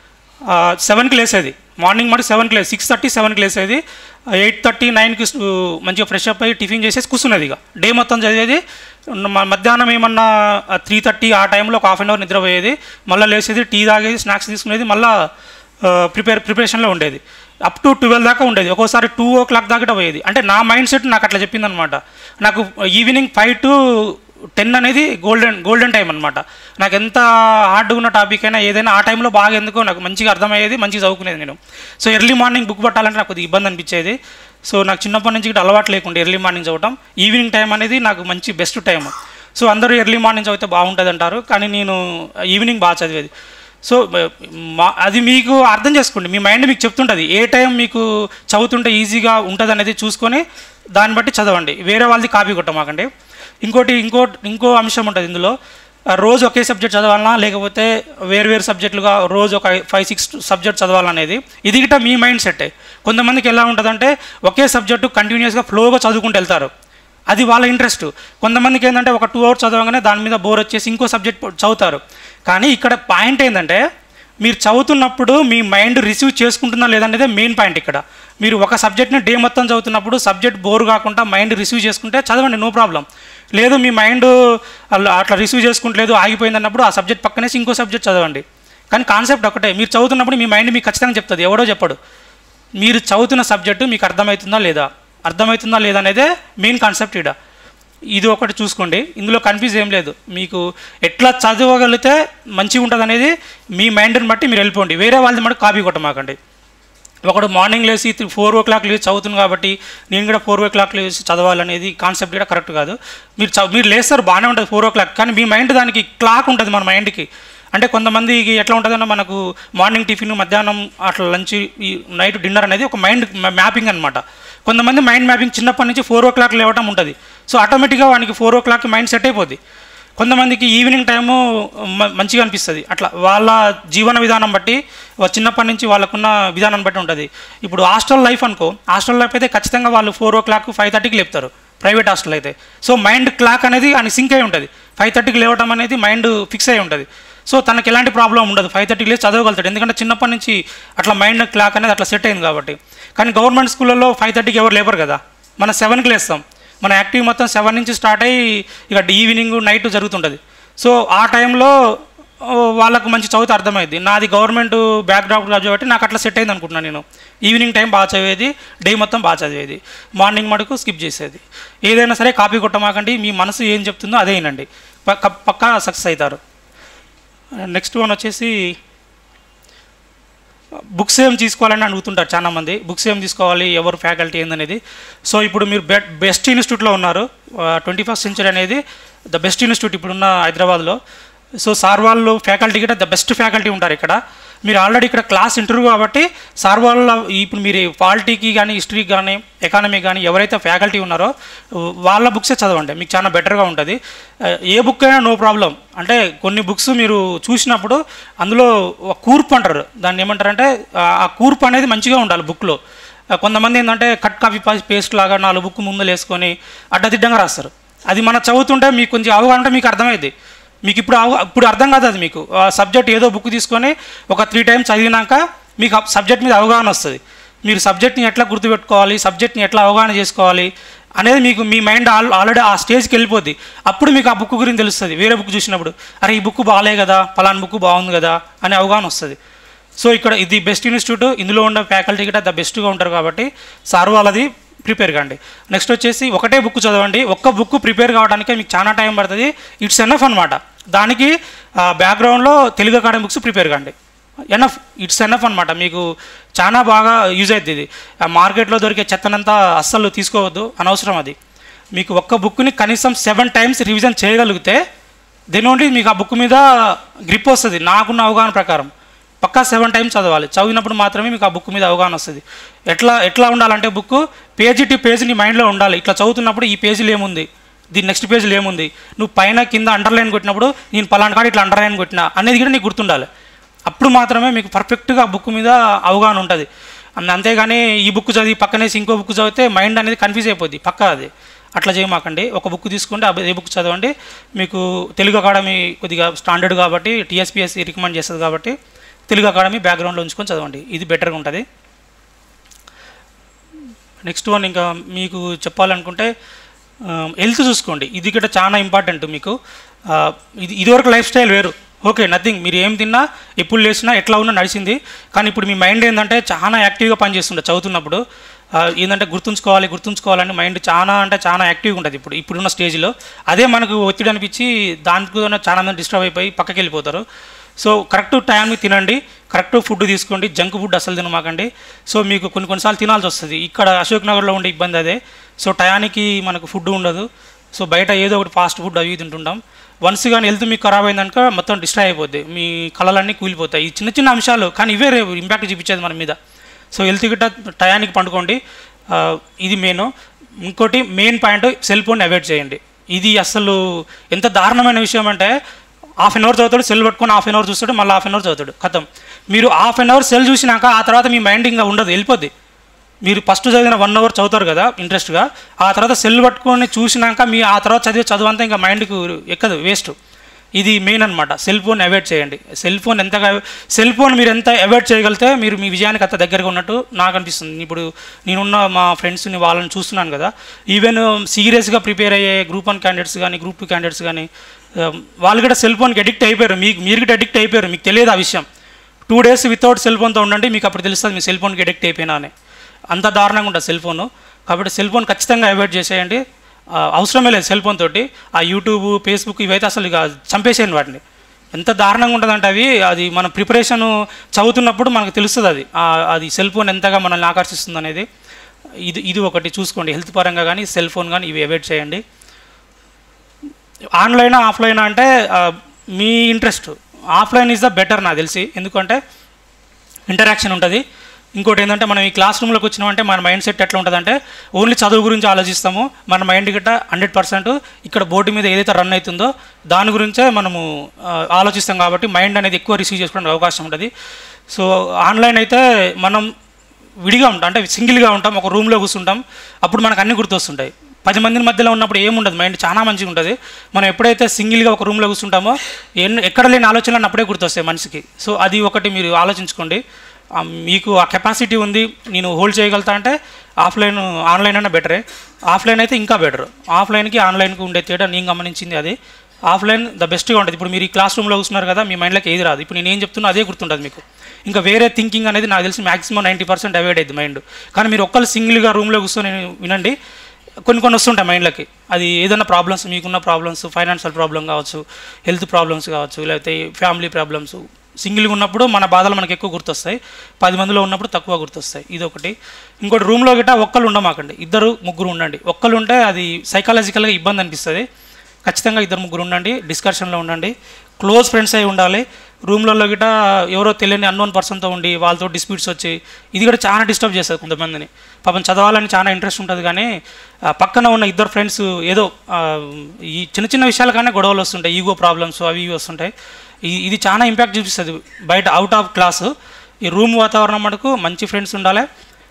సెవెన్కి లేసేది మార్నింగ్ మరి సెవెన్కి లేసి సిక్స్ థర్టీ సెవెన్కి లేసేది ఎయిట్ థర్టీ నైన్కి మంచిగా ఫ్రెష్ అప్ అయ్యి టిఫిన్ చేసేసి కూర్చున్నది ఇక డే మొత్తం చదివేది మ- మధ్యాహ్నం ఏమన్నా త్రీ థర్టీ ఆ టైంలో ఒక హాఫ్ అన్ అవర్ నిద్రపోయేది మళ్ళీ లేసేది టీ తాగేది స్నాక్స్ తీసుకునేది మళ్ళీ ప్రిపేర్ ప్రిపరేషన్లో ఉండేది అప్ టు ట్వెల్వ్ దాకా ఉండేది ఒక్కోసారి టూ ఓ క్లాక్ దాకా పోయేది అంటే నా మైండ్ సెట్ నాకు అట్లా చెప్పిందనమాట నాకు ఈవినింగ్ ఫైవ్ టు టెన్ అనేది గోల్డెన్ గోల్డెన్ టైం అనమాట నాకు ఎంత హార్డ్గా ఉన్న టాపిక్ అయినా ఏదైనా ఆ టైంలో బాగా ఎందుకో నాకు మంచిగా అర్థమయ్యేది మంచిగా చదువుకునేది నేను సో ఎర్లీ మార్నింగ్ బుక్ పట్టాలంటే నాకు కొద్దిగా ఇబ్బంది అనిపించేది సో నాకు చిన్నప్పటి నుంచి ఇట్లా అలవాటు లేకుండా ఎర్లీ మార్నింగ్ చదవటం ఈవినింగ్ టైం అనేది నాకు మంచి బెస్ట్ టైం సో అందరూ ఎర్లీ మార్నింగ్ చదివితే బాగుంటుంది అంటారు కానీ నేను ఈవినింగ్ బాగా చదివేది సో మా అది మీకు అర్థం చేసుకోండి మీ మైండ్ మీకు చెప్తుంటుంది ఏ టైం మీకు చదువుతుంటే ఈజీగా ఉంటుంది అనేది చూసుకొని దాన్ని బట్టి చదవండి వేరే వాళ్ళది కాపీ కొట్టమాకండి ఇంకోటి ఇంకో ఇంకో అంశం ఉంటుంది ఇందులో ఆ, రోజు ఒకే సబ్జెక్ట్ చదవాలన్నా లేకపోతే వేరు వేరు సబ్జెక్టులుగా రోజు ఒక ఫైవ్ సిక్స్ సబ్జెక్ట్ చదవాలనేది ఇది గిట్ట మీ మైండ్ సెట్ కొంతమందికి ఎలా ఉంటుందంటే ఒకే సబ్జెక్టు కంటిన్యూస్గా ఫ్లోగా చదువుకుంటూ వెళ్తారు అది వాళ్ళ ఇంట్రెస్ట్ కొంతమందికి ఏంటంటే ఒక టూ అవర్స్ చదవగానే దాని మీద బోర్ వచ్చేసి ఇంకో సబ్జెక్ట్ చదువుతారు కానీ ఇక్కడ పాయింట్ ఏంటంటే మీరు చదువుతున్నప్పుడు మీ మైండ్ రిసీవ్ చేసుకుంటుందా లేదనేదే మెయిన్ పాయింట్ ఇక్కడ మీరు ఒక సబ్జెక్ట్ని డే మొత్తం చదువుతున్నప్పుడు సబ్జెక్ట్ బోర్ కాకుండా మైండ్ రిసీవ్ చేసుకుంటే చదవండి నో ప్రాబ్లం లేదు మీ మైండ్ అలా అట్లా రిసీవ్ చేసుకుంటలేదు ఆగిపోయింది అన్నప్పుడు ఆ సబ్జెక్ట్ పక్కనేసి ఇంకో సబ్జెక్ట్ చదవండి కానీ కాన్సెప్ట్ ఒకటే మీరు చదువుతున్నప్పుడు మీ మైండ్ మీకు ఖచ్చితంగా చెప్తుంది ఎవడో చెప్పడు మీరు చదువుతున్న సబ్జెక్టు మీకు అర్థమవుతుందా లేదా అర్థమవుతుందా లేదా అనేదే మెయిన్ కాన్సెప్ట్ ఇడ ఇది ఒకటి చూసుకోండి ఇందులో కన్ఫ్యూజ్ ఏం లేదు మీకు ఎట్లా చదవగలిగితే మంచిగా ఉంటుంది అనేది మీ మైండ్ని బట్టి మీరు వెళ్ళిపోండి వేరే వాళ్ళది మటు కాపీ కొట్టమాకండి ఒకడు మార్నింగ్ లేసి ఫోర్ ఓ క్లాక్ లేచి చదువుతుంది కాబట్టి నేను కూడా ఫోర్ ఓ క్లాక్ లేచి చదవాలనేది కాన్సెప్ట్ కూడా కరెక్ట్ కాదు మీరు చ మీరు లేస్తారు బాగానే ఉంటుంది ఫోర్ ఓ క్లాక్ కానీ మీ మైండ్ దానికి క్లాక్ ఉంటుంది మన మైండ్కి అంటే కొంతమందికి ఎట్లా ఉంటుందంటే మనకు మార్నింగ్ టిఫిన్ మధ్యాహ్నం అట్లా లంచ్ ఈ నైట్ డిన్నర్ అనేది ఒక మైండ్ మ్యాపింగ్ అనమాట కొంతమంది మైండ్ మ్యాపింగ్ చిన్నప్పటి నుంచి ఫోర్ ఓ క్లాక్ లేవటం ఉంటుంది సో ఆటోమేటిక్గా వానికి four o'clock mind set అయిపోద్ది కొంతమందికి ఈవినింగ్ టైము మ- మంచిగా అనిపిస్తుంది అట్లా వాళ్ళ జీవన విధానం బట్టి వా- చిన్నప్పటి నుంచి వాళ్ళకున్న విధానం బట్టి ఉంటుంది ఇప్పుడు హాస్టల్ లైఫ్ అనుకో హాస్టల్ లైఫ్ అయితే ఖచ్చితంగా వాళ్ళు ఫోర్ ఓ క్లాక్ ఫైవ్ థర్టీకి లేపుతారు ప్రైవేట్ హాస్టల్ అయితే సో మైండ్ క్లాక్ అనేది అని సింక్ అయి ఉంటుంది ఫైవ్ థర్టీకి లేవటం అనేది మైండ్ ఫిక్స్ అయి ఉంటుంది సో తనకి ఎలాంటి ప్రాబ్లం ఉండదు ఫైవ్ థర్టీకి లేచి చదవగలుగుతాడు ఎందుకంటే చిన్నప్పటి నుంచి అట్లా మైండ్ క్లాక్ అనేది అట్లా సెట్ అయింది కాబట్టి కానీ గవర్నమెంట్ స్కూళ్ళలో ఫైవ్ థర్టీకి ఎవరు లేపరు కదా మనం సెవెన్కి లేస్తాం మన యాక్టివ్ మొత్తం సెవెన్ నుంచి స్టార్ట్ అయ్యి ఇక ఈవినింగ్ నైట్ జరుగుతుంటుంది సో ఆ టైంలో ఓ, వాళ్ళకు మంచి చదువుతా అర్థమైంది నాది గవర్నమెంట్ బ్యాక్డ్రాప్ కాబట్టి నాకు అట్లా సెట్ అయింది అనుకుంటున్నాను నేను ఈవినింగ్ టైం బాగా చదివేది డే మొత్తం బాగా చదివేది మార్నింగ్ మటుకు స్కిప్ చేసేది ఏదైనా సరే కాపీ కొట్టమాకండి మీ మనసు ఏం చెప్తుందో అదే వినండి పక్క పక్కా సక్సెస్ అవుతారు నెక్స్ట్ వన్ వచ్చేసి బుక్స్ ఏం తీసుకోవాలని అడుగుతుంటారు చాలా మంది బుక్స్ ఏం తీసుకోవాలి ఎవరు ఫ్యాకల్టీ ఏందనేది సో ఇప్పుడు మీరు బె బెస్ట్ ఇన్స్టిట్యూట్లో ఉన్నారు ట్వంటీ ఫస్ట్ సెంచరీ అనేది ద బెస్ట్ ఇన్స్టిట్యూట్ ఇప్పుడున్న హైదరాబాద్లో సో సార్ వాళ్ళు ఫ్యాకల్టీ కూడా ద బెస్ట్ ఫ్యాకల్టీ ఉంటారు ఇక్కడ మీరు ఆల్రెడీ ఇక్కడ క్లాస్ ఇంటర్వ్యూ కాబట్టి సార్ వాళ్ళ ఇప్పుడు మీరు పాలిటీకి కానీ హిస్టరీకి కానీ ఎకానమీ కానీ ఎవరైతే ఫ్యాకల్టీ ఉన్నారో వాళ్ళ బుక్సే చదవండి మీకు చాలా బెటర్గా ఉంటుంది ఆ, ఏ బుక్ అయినా నో ప్రాబ్లం అంటే కొన్ని బుక్స్ మీరు చూసినప్పుడు అందులో ఒక కూర్పు అంటారు దాన్ని ఏమంటారంటే ఆ ఆ కూర్పు అనేది మంచిగా ఉండాలి బుక్లో కొంతమంది ఏంటంటే కట్ కాపీ పేస్ట్ లాగా నాలుగు బుక్ ముందు వేసుకొని అడ్డదిడ్డంగా రాస్తారు అది మన చదువుతుంటే మీకు కొంచెం అవగాహన ఉంటే మీకు అర్థమైంది మీకు ఇప్పుడు అవ ఇప్పుడు అర్థం కాదు అది మీకు ఆ సబ్జెక్ట్ ఏదో బుక్ తీసుకొని ఒక త్రీ టైమ్స్ చదివినాక మీకు ఆ సబ్జెక్ట్ మీద అవగాహన వస్తుంది మీరు సబ్జెక్ట్ని ఎట్లా గుర్తుపెట్టుకోవాలి సబ్జెక్ట్ని ఎట్లా అవగాహన చేసుకోవాలి అనేది మీకు మీ మైండ్ ఆల్ ఆల్రెడీ ఆ స్టేజ్కి వెళ్ళిపోద్ది అప్పుడు మీకు ఆ బుక్ గురించి తెలుస్తుంది వేరే బుక్ చూసినప్పుడు అరే ఈ బుక్ బాగాలే కదా పలానా బుక్ బాగుంది కదా అనే అవగాహన వస్తుంది సో ఇక్కడ ఇది బెస్ట్ ఇన్స్టిట్యూట్ ఇందులో ఉన్న ఫ్యాకల్టీ కూడా ద బెస్ట్గా ఉంటారు కాబట్టి సార్ వాళ్ళది ప్రిపేర్ కాండి నెక్స్ట్ వచ్చేసి ఒకటే బుక్ చదవండి ఒక్క బుక్ ప్రిపేర్ కావడానికి మీకు చాలా టైం పడుతుంది ఇట్స్ ఎనఫ్ అనమాట దానికి బ్యాక్గ్రౌండ్లో తెలుగు అకాడమీ బుక్స్ ప్రిపేర్ కాండి ఎనఫ్ ఇట్స్ ఎనఫ్ అనమాట మీకు చాలా బాగా యూజ్ అవుతుంది ఇది ఆ మార్కెట్లో దొరికే చెత్తనంతా అస్సలు తీసుకోవద్దు అనవసరం అది మీకు ఒక్క బుక్ని కనీసం సెవెన్ టైమ్స్ రివిజన్ చేయగలిగితే దెన్ ఓన్లీ మీకు ఆ బుక్ మీద గ్రిప్ వస్తుంది నాకున్న అవగాహన ప్రకారం పక్కా సెవెన్ టైమ్స్ చదవాలి చదివినప్పుడు మాత్రమే మీకు ఆ బుక్ మీద అవగాహన వస్తుంది ఎట్లా ఎట్లా ఉండాలంటే బుక్ పేజీ టు పేజీ నీ మైండ్లో ఉండాలి ఇట్లా చదువుతున్నప్పుడు ఈ పేజీలో ఏముంది దీని నెక్స్ట్ పేజీలో ఏముంది నువ్వు పైన కింద అండర్లైన్ కొట్టినప్పుడు నేను పలానా కాడ ఇట్లా అండర్లైన్ కొట్టినా అనేది కూడా నీకు గుర్తుండాలి అప్పుడు మాత్రమే మీకు పర్ఫెక్ట్గా బుక్ మీద అవగాహన ఉంటుంది అన్- అంతేగాని ఈ బుక్ చదివి పక్కనేసి ఇంకో బుక్ చదివితే మైండ్ అనేది కన్ఫ్యూజ్ అయిపోద్ది పక్కా అది అట్లా చేయమాకండి ఒక బుక్ తీసుకుంటే ఆ ఏ బుక్ చదవండి మీకు తెలుగు అకాడమీ కొద్దిగా స్టాండర్డ్ కాబట్టి టీఎస్పీఎస్సీ రికమెండ్ చేస్తుంది కాబట్టి తెలుగు అకాడమీ బ్యాక్గ్రౌండ్లో ఉంచుకొని చదవండి ఇది బెటర్గా ఉంటుంది నెక్స్ట్ వన్ ఇంకా మీకు చెప్పాలనుకుంటే హెల్త్ చూసుకోండి ఇది కూడా చాలా ఇంపార్టెంట్ మీకు ఆ, ఇది ఇదివరకు లైఫ్ స్టైల్ వేరు ఓకే నథింగ్ మీరు ఏం తిన్నా ఎప్పుడు లేచినా ఎట్లా ఉన్నా నడిచింది కానీ ఇప్పుడు మీ మైండ్ ఏంటంటే చాలా యాక్టివ్గా పనిచేస్తుండే చదువుతున్నప్పుడు ఆ, ఏంటంటే గుర్తుంచుకోవాలి గుర్తుంచుకోవాలని మైండ్ చాలా అంటే చాలా యాక్టివ్గా ఉంటుంది ఇప్పుడు ఇప్పుడున్న స్టేజ్లో అదే మనకు ఒత్తిడి అనిపించి దానికి చాలా మంది డిస్టర్బ్ అయిపోయి పక్కకి వెళ్ళిపోతారు సో కరెక్ట్ టైంకి తినండి కరెక్ట్ ఫుడ్ తీసుకోండి జంక్ ఫుడ్ అసలు తినమాకండి సో మీకు కొన్ని కొన్నిసార్లు తినాల్సి వస్తుంది ఇక్కడ అశోక్ నగర్లో ఉండే ఇబ్బంది అదే సో టయానికి మనకు ఫుడ్ ఉండదు సో బయట ఏదో ఒకటి ఫాస్ట్ ఫుడ్ అవి తింటుంటాం వన్స్ కానీ హెల్త్ మీకు ఖరాబ్ అయిందనుక మొత్తం డిస్ట్రాయ్ అయిపోద్ది మీ కళలన్నీ కూలిపోతాయి ఈ చిన్న చిన్న అంశాలు కానీ ఇవే రేపు ఇంపాక్ట్ చూపించేది మన మీద సో హెల్త్ గిట్ట టయానికి పండుకోండి ఆ, ఇది మెయిన్ ఇంకోటి main point cell phone avoid చేయండి ఇది అసలు ఎంత దారుణమైన విషయం అంటే హాఫ్ అన్ అవర్ చదువుతాడు సెల్ పట్టుకొని హాఫ్ అన్ అవర్ చూస్తాడు మళ్ళీ హాఫ్ అన్ అవర్ చదువుతాడు ఖతం మీరు హాఫ్ అన్ అవర్ సెల్ చూసినాక ఆ తర్వాత మీ మైండ్ ఇంకా ఉండదు వెళ్ళిపోద్ది మీరు ఫస్ట్ చదివిన వన్ అవర్ చదువుతారు కదా ఇంట్రెస్ట్గా ఆ తర్వాత సెల్ పట్టుకొని చూసినాక మీ ఆ తర్వాత చదివే చదువు అంతా ఇంకా మైండ్కి ఎక్కదు వేస్ట్ ఇది మెయిన్ అనమాట సెల్ ఫోన్ అవాయిడ్ చేయండి సెల్ ఫోన్ ఎంతగా సెల్ ఫోన్ మీరు ఎంత అవాయిడ్ చేయగలిగితే మీరు మీ విజయానికి అంత దగ్గరగా ఉన్నట్టు నాకు అనిపిస్తుంది ఇప్పుడు నేనున్న మా ఫ్రెండ్స్ని వాళ్ళని చూస్తున్నాను కదా ఈవెన్ సీరియస్గా ప్రిపేర్ అయ్యే గ్రూప్ వన్ క్యాండిడేట్స్ కానీ గ్రూప్ టూ క్యాండిడేట్స్ కానీ ఆ, వాళ్ళు కూడా సెల్ ఫోన్కి అడిక్ట్ అయిపోయారు మీకు మీరు కూడా అడిక్ట్ అయిపోయారు మీకు తెలియదు ఆ విషయం టూ డేస్ వితౌట్ సెల్ ఫోన్తో ఉండండి మీకు అప్పుడు తెలుస్తుంది మీ సెల్ ఫోన్కి అడిక్ట్ అయిపోయినా అని అంత దారుణంగా ఉంటుంది సెల్ ఫోన్ కాబట్టి సెల్ ఫోన్ ఖచ్చితంగా అవాయిడ్ చేసేయండి ఆ, అవసరమే లేదు సెల్ ఫోన్ తోటి ఆ యూట్యూబ్ ఫేస్బుక్ ఇవైతే అసలు ఇక చంపేసేయండి వాటిని ఎంత దారుణంగా ఉంటుందంటే అవి అది మన ప్రిపరేషన్ చదువుతున్నప్పుడు మనకు తెలుస్తుంది అది ఆ, అది సెల్ ఫోన్ ఎంతగా మనల్ని ఆకర్షిస్తుంది అనేది ఇది ఇది ఒకటి చూసుకోండి హెల్త్ పరంగా కానీ సెల్ ఫోన్ కానీ ఇవి అవాయిడ్ చేయండి ఆన్లైన్ ఆఫ్లైన్ అంటే ఆ, మీ interest offline is the better నాకు తెలిసి ఎందుకంటే ఇంటరాక్షన్ ఉంటుంది ఇంకోటి ఏంటంటే మనం ఈ క్లాస్ రూమ్లోకి వచ్చినామంటే మన మైండ్ సెట్ ఎట్లా ఉంటుందంటే ఓన్లీ చదువు గురించి ఆలోచిస్తాము మన మైండ్ గిట్ట హండ్రెడ్ పర్సెంట్ ఇక్కడ బోర్డు మీద ఏదైతే రన్ అవుతుందో దాని గురించే మనము ఆ, ఆలోచిస్తాం కాబట్టి మైండ్ అనేది ఎక్కువ రిసీవ్ చేసుకోవడానికి అవకాశం ఉంటుంది సో ఆన్లైన్ అయితే మనం విడిగా ఉంటాం అంటే సింగిల్గా ఉంటాం ఒక రూమ్లో కూర్చుంటాం అప్పుడు మనకు అన్ని గుర్తొస్తుంటాయి పది మంది మధ్యలో ఉన్నప్పుడు ఏముండదు మైండ్ చాలా మంచిగా ఉంటుంది మనం ఎప్పుడైతే సింగిల్గా ఒక రూమ్లో కూర్చుంటామో ఎన్ ఎక్కడ లేని ఆలోచనలు అప్పుడే గుర్తొస్తాయి మనిషికి సో అది ఒకటి మీరు ఆలోచించుకోండి ఆ, మీకు ఆ కెపాసిటీ ఉంది నేను హోల్డ్ చేయగలుగుతా అంటే ఆఫ్లైన్ ఆన్లైన్ అయినా బెటరే ఆఫ్లైన్ అయితే ఇంకా బెటర్ ఆఫ్లైన్కి ఆన్లైన్కి ఉండే తేడా నేను గమనించింది అది ఆఫ్లైన్ ద బెస్ట్గా ఉంటుంది ఇప్పుడు మీరు ఈ క్లాస్ రూమ్లో కూర్చున్నారు కదా మీ మైండ్లోకి ఏది రాదు ఇప్పుడు నేను ఏం చెప్తున్నా అదే గుర్తుంటుంది మీకు ఇంకా వేరే థింకింగ్ అనేది నాకు తెలిసి మాక్సిమం నైంటీ పర్సెంట్ అవాయిడ్ అయ్యింది మైండ్ కానీ మీరు ఒక్కరు సింగిల్గా రూమ్లో కూర్చొని వినండి కొన్ని కొన్ని వస్తుంటాయి మైండ్లకి అది ఏదైనా ప్రాబ్లమ్స్ మీకున్న ప్రాబ్లమ్స్ ఫైనాన్షియల్ ప్రాబ్లం కావచ్చు హెల్త్ ప్రాబ్లమ్స్ కావచ్చు లేకపోతే ఫ్యామిలీ ప్రాబ్లమ్స్ సింగిల్గా ఉన్నప్పుడు మన బాధలు మనకి ఎక్కువ గుర్తొస్తాయి పది మందిలో ఉన్నప్పుడు తక్కువ గుర్తొస్తాయి ఇది ఒకటి ఇంకోటి రూమ్లో గిట్ట ఒక్కళ్ళు ఉండమాకండి ఇద్దరు ముగ్గురు ఉండండి ఒక్కళ్ళు ఉంటే అది సైకాలజికల్గా ఇబ్బంది అనిపిస్తుంది ఖచ్చితంగా ఇద్దరు ముగ్గురు ఉండండి డిస్కషన్లో ఉండండి క్లోజ్ ఫ్రెండ్స్ అయి ఉండాలి రూమ్లలో గిట ఎవరో తెలియని అన్నోన్ పర్సన్తో ఉండి వాళ్ళతో డిస్ప్యూట్స్ వచ్చి ఇది కూడా చాలా డిస్టర్బ్ చేస్తుంది కొంతమందిని పాపం చదవాలని చాలా ఇంట్రెస్ట్ ఉంటుంది కానీ ఆ, పక్కన ఉన్న ఇద్దరు ఫ్రెండ్స్ ఏదో ఆ, ఈ చిన్న చిన్న విషయాలకనే గొడవలు వస్తుంటాయి ఈగో ప్రాబ్లమ్స్ అవి ఇవి వస్తుంటాయి ఈ- ఇది చాలా ఇంపాక్ట్ చూపిస్తుంది బయట అవుట్ ఆఫ్ క్లాస్ ఈ రూమ్ వాతావరణం మటుకు మంచి ఫ్రెండ్స్ ఉండాలి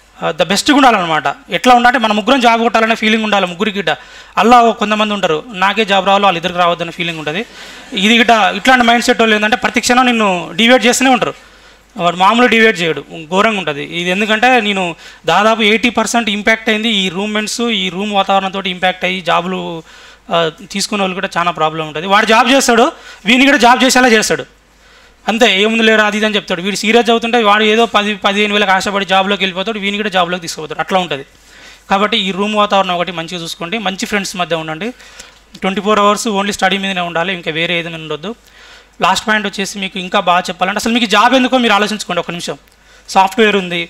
ద బెస్ట్గా ఉండాలన్నమాట ఎట్లా ఉండాలంటే మన ముగ్గురం జాబ్ కొట్టాలనే ఫీలింగ్ ఉండాలి ముగ్గురికి గిట్ట అలా కొంతమంది ఉంటారు నాకే జాబ్ రావాలో వాళ్ళ ఇద్దరికి రావద్దనే ఫీలింగ్ ఉంటుంది ఇది గిట్ట ఇట్లాంటి మైండ్ సెట్ వాళ్ళు ఏంటంటే ప్రతి క్షణం నిన్ను డివైడ్ చేస్తూనే ఉంటారు వాడు మామూలు డివైడ్ చేయడు ఘోరంగా ఉంటుంది ఇది ఎందుకంటే నేను దాదాపు ఎయిటీ పర్సెంట్ ఇంపాక్ట్ అయింది ఈ రూమ్మెంట్స్ ఈ రూమ్ వాతావరణంతో ఇంపాక్ట్ అయ్యి జాబులు ఆ, తీసుకునే వాళ్ళు కూడా చాలా ప్రాబ్లం ఉంటుంది వాడు జాబ్ చేస్తాడు వీని కూడా జాబ్ చేసేలా చేస్తాడు అంతే ఏముంది లేరా అది ఇది అని చెప్తాడు వీడు సీరియస్ అవుతుంటే వాడు ఏదో పది పదిహేను వేలకు ఆశపడి జాబ్లోకి వెళ్ళిపోతాడు వీని కూడా జాబ్లోకి తీసుకుపోతాడు అట్లా ఉంటుంది కాబట్టి ఈ రూమ్ వాతావరణం ఒకటి మంచిగా చూసుకోండి మంచి ఫ్రెండ్స్ మధ్య ఉండండి twenty four hours only study మీదనే ఉండాలి ఇంకా వేరే ఏదైనా ఉండొద్దు లాస్ట్ పాయింట్ వచ్చేసి మీకు ఇంకా బాగా చెప్పాలంటే అసలు మీకు జాబ్ ఎందుకో మీరు ఆలోచించుకోండి ఒక నిమిషం సాఫ్ట్వేర్ ఉంది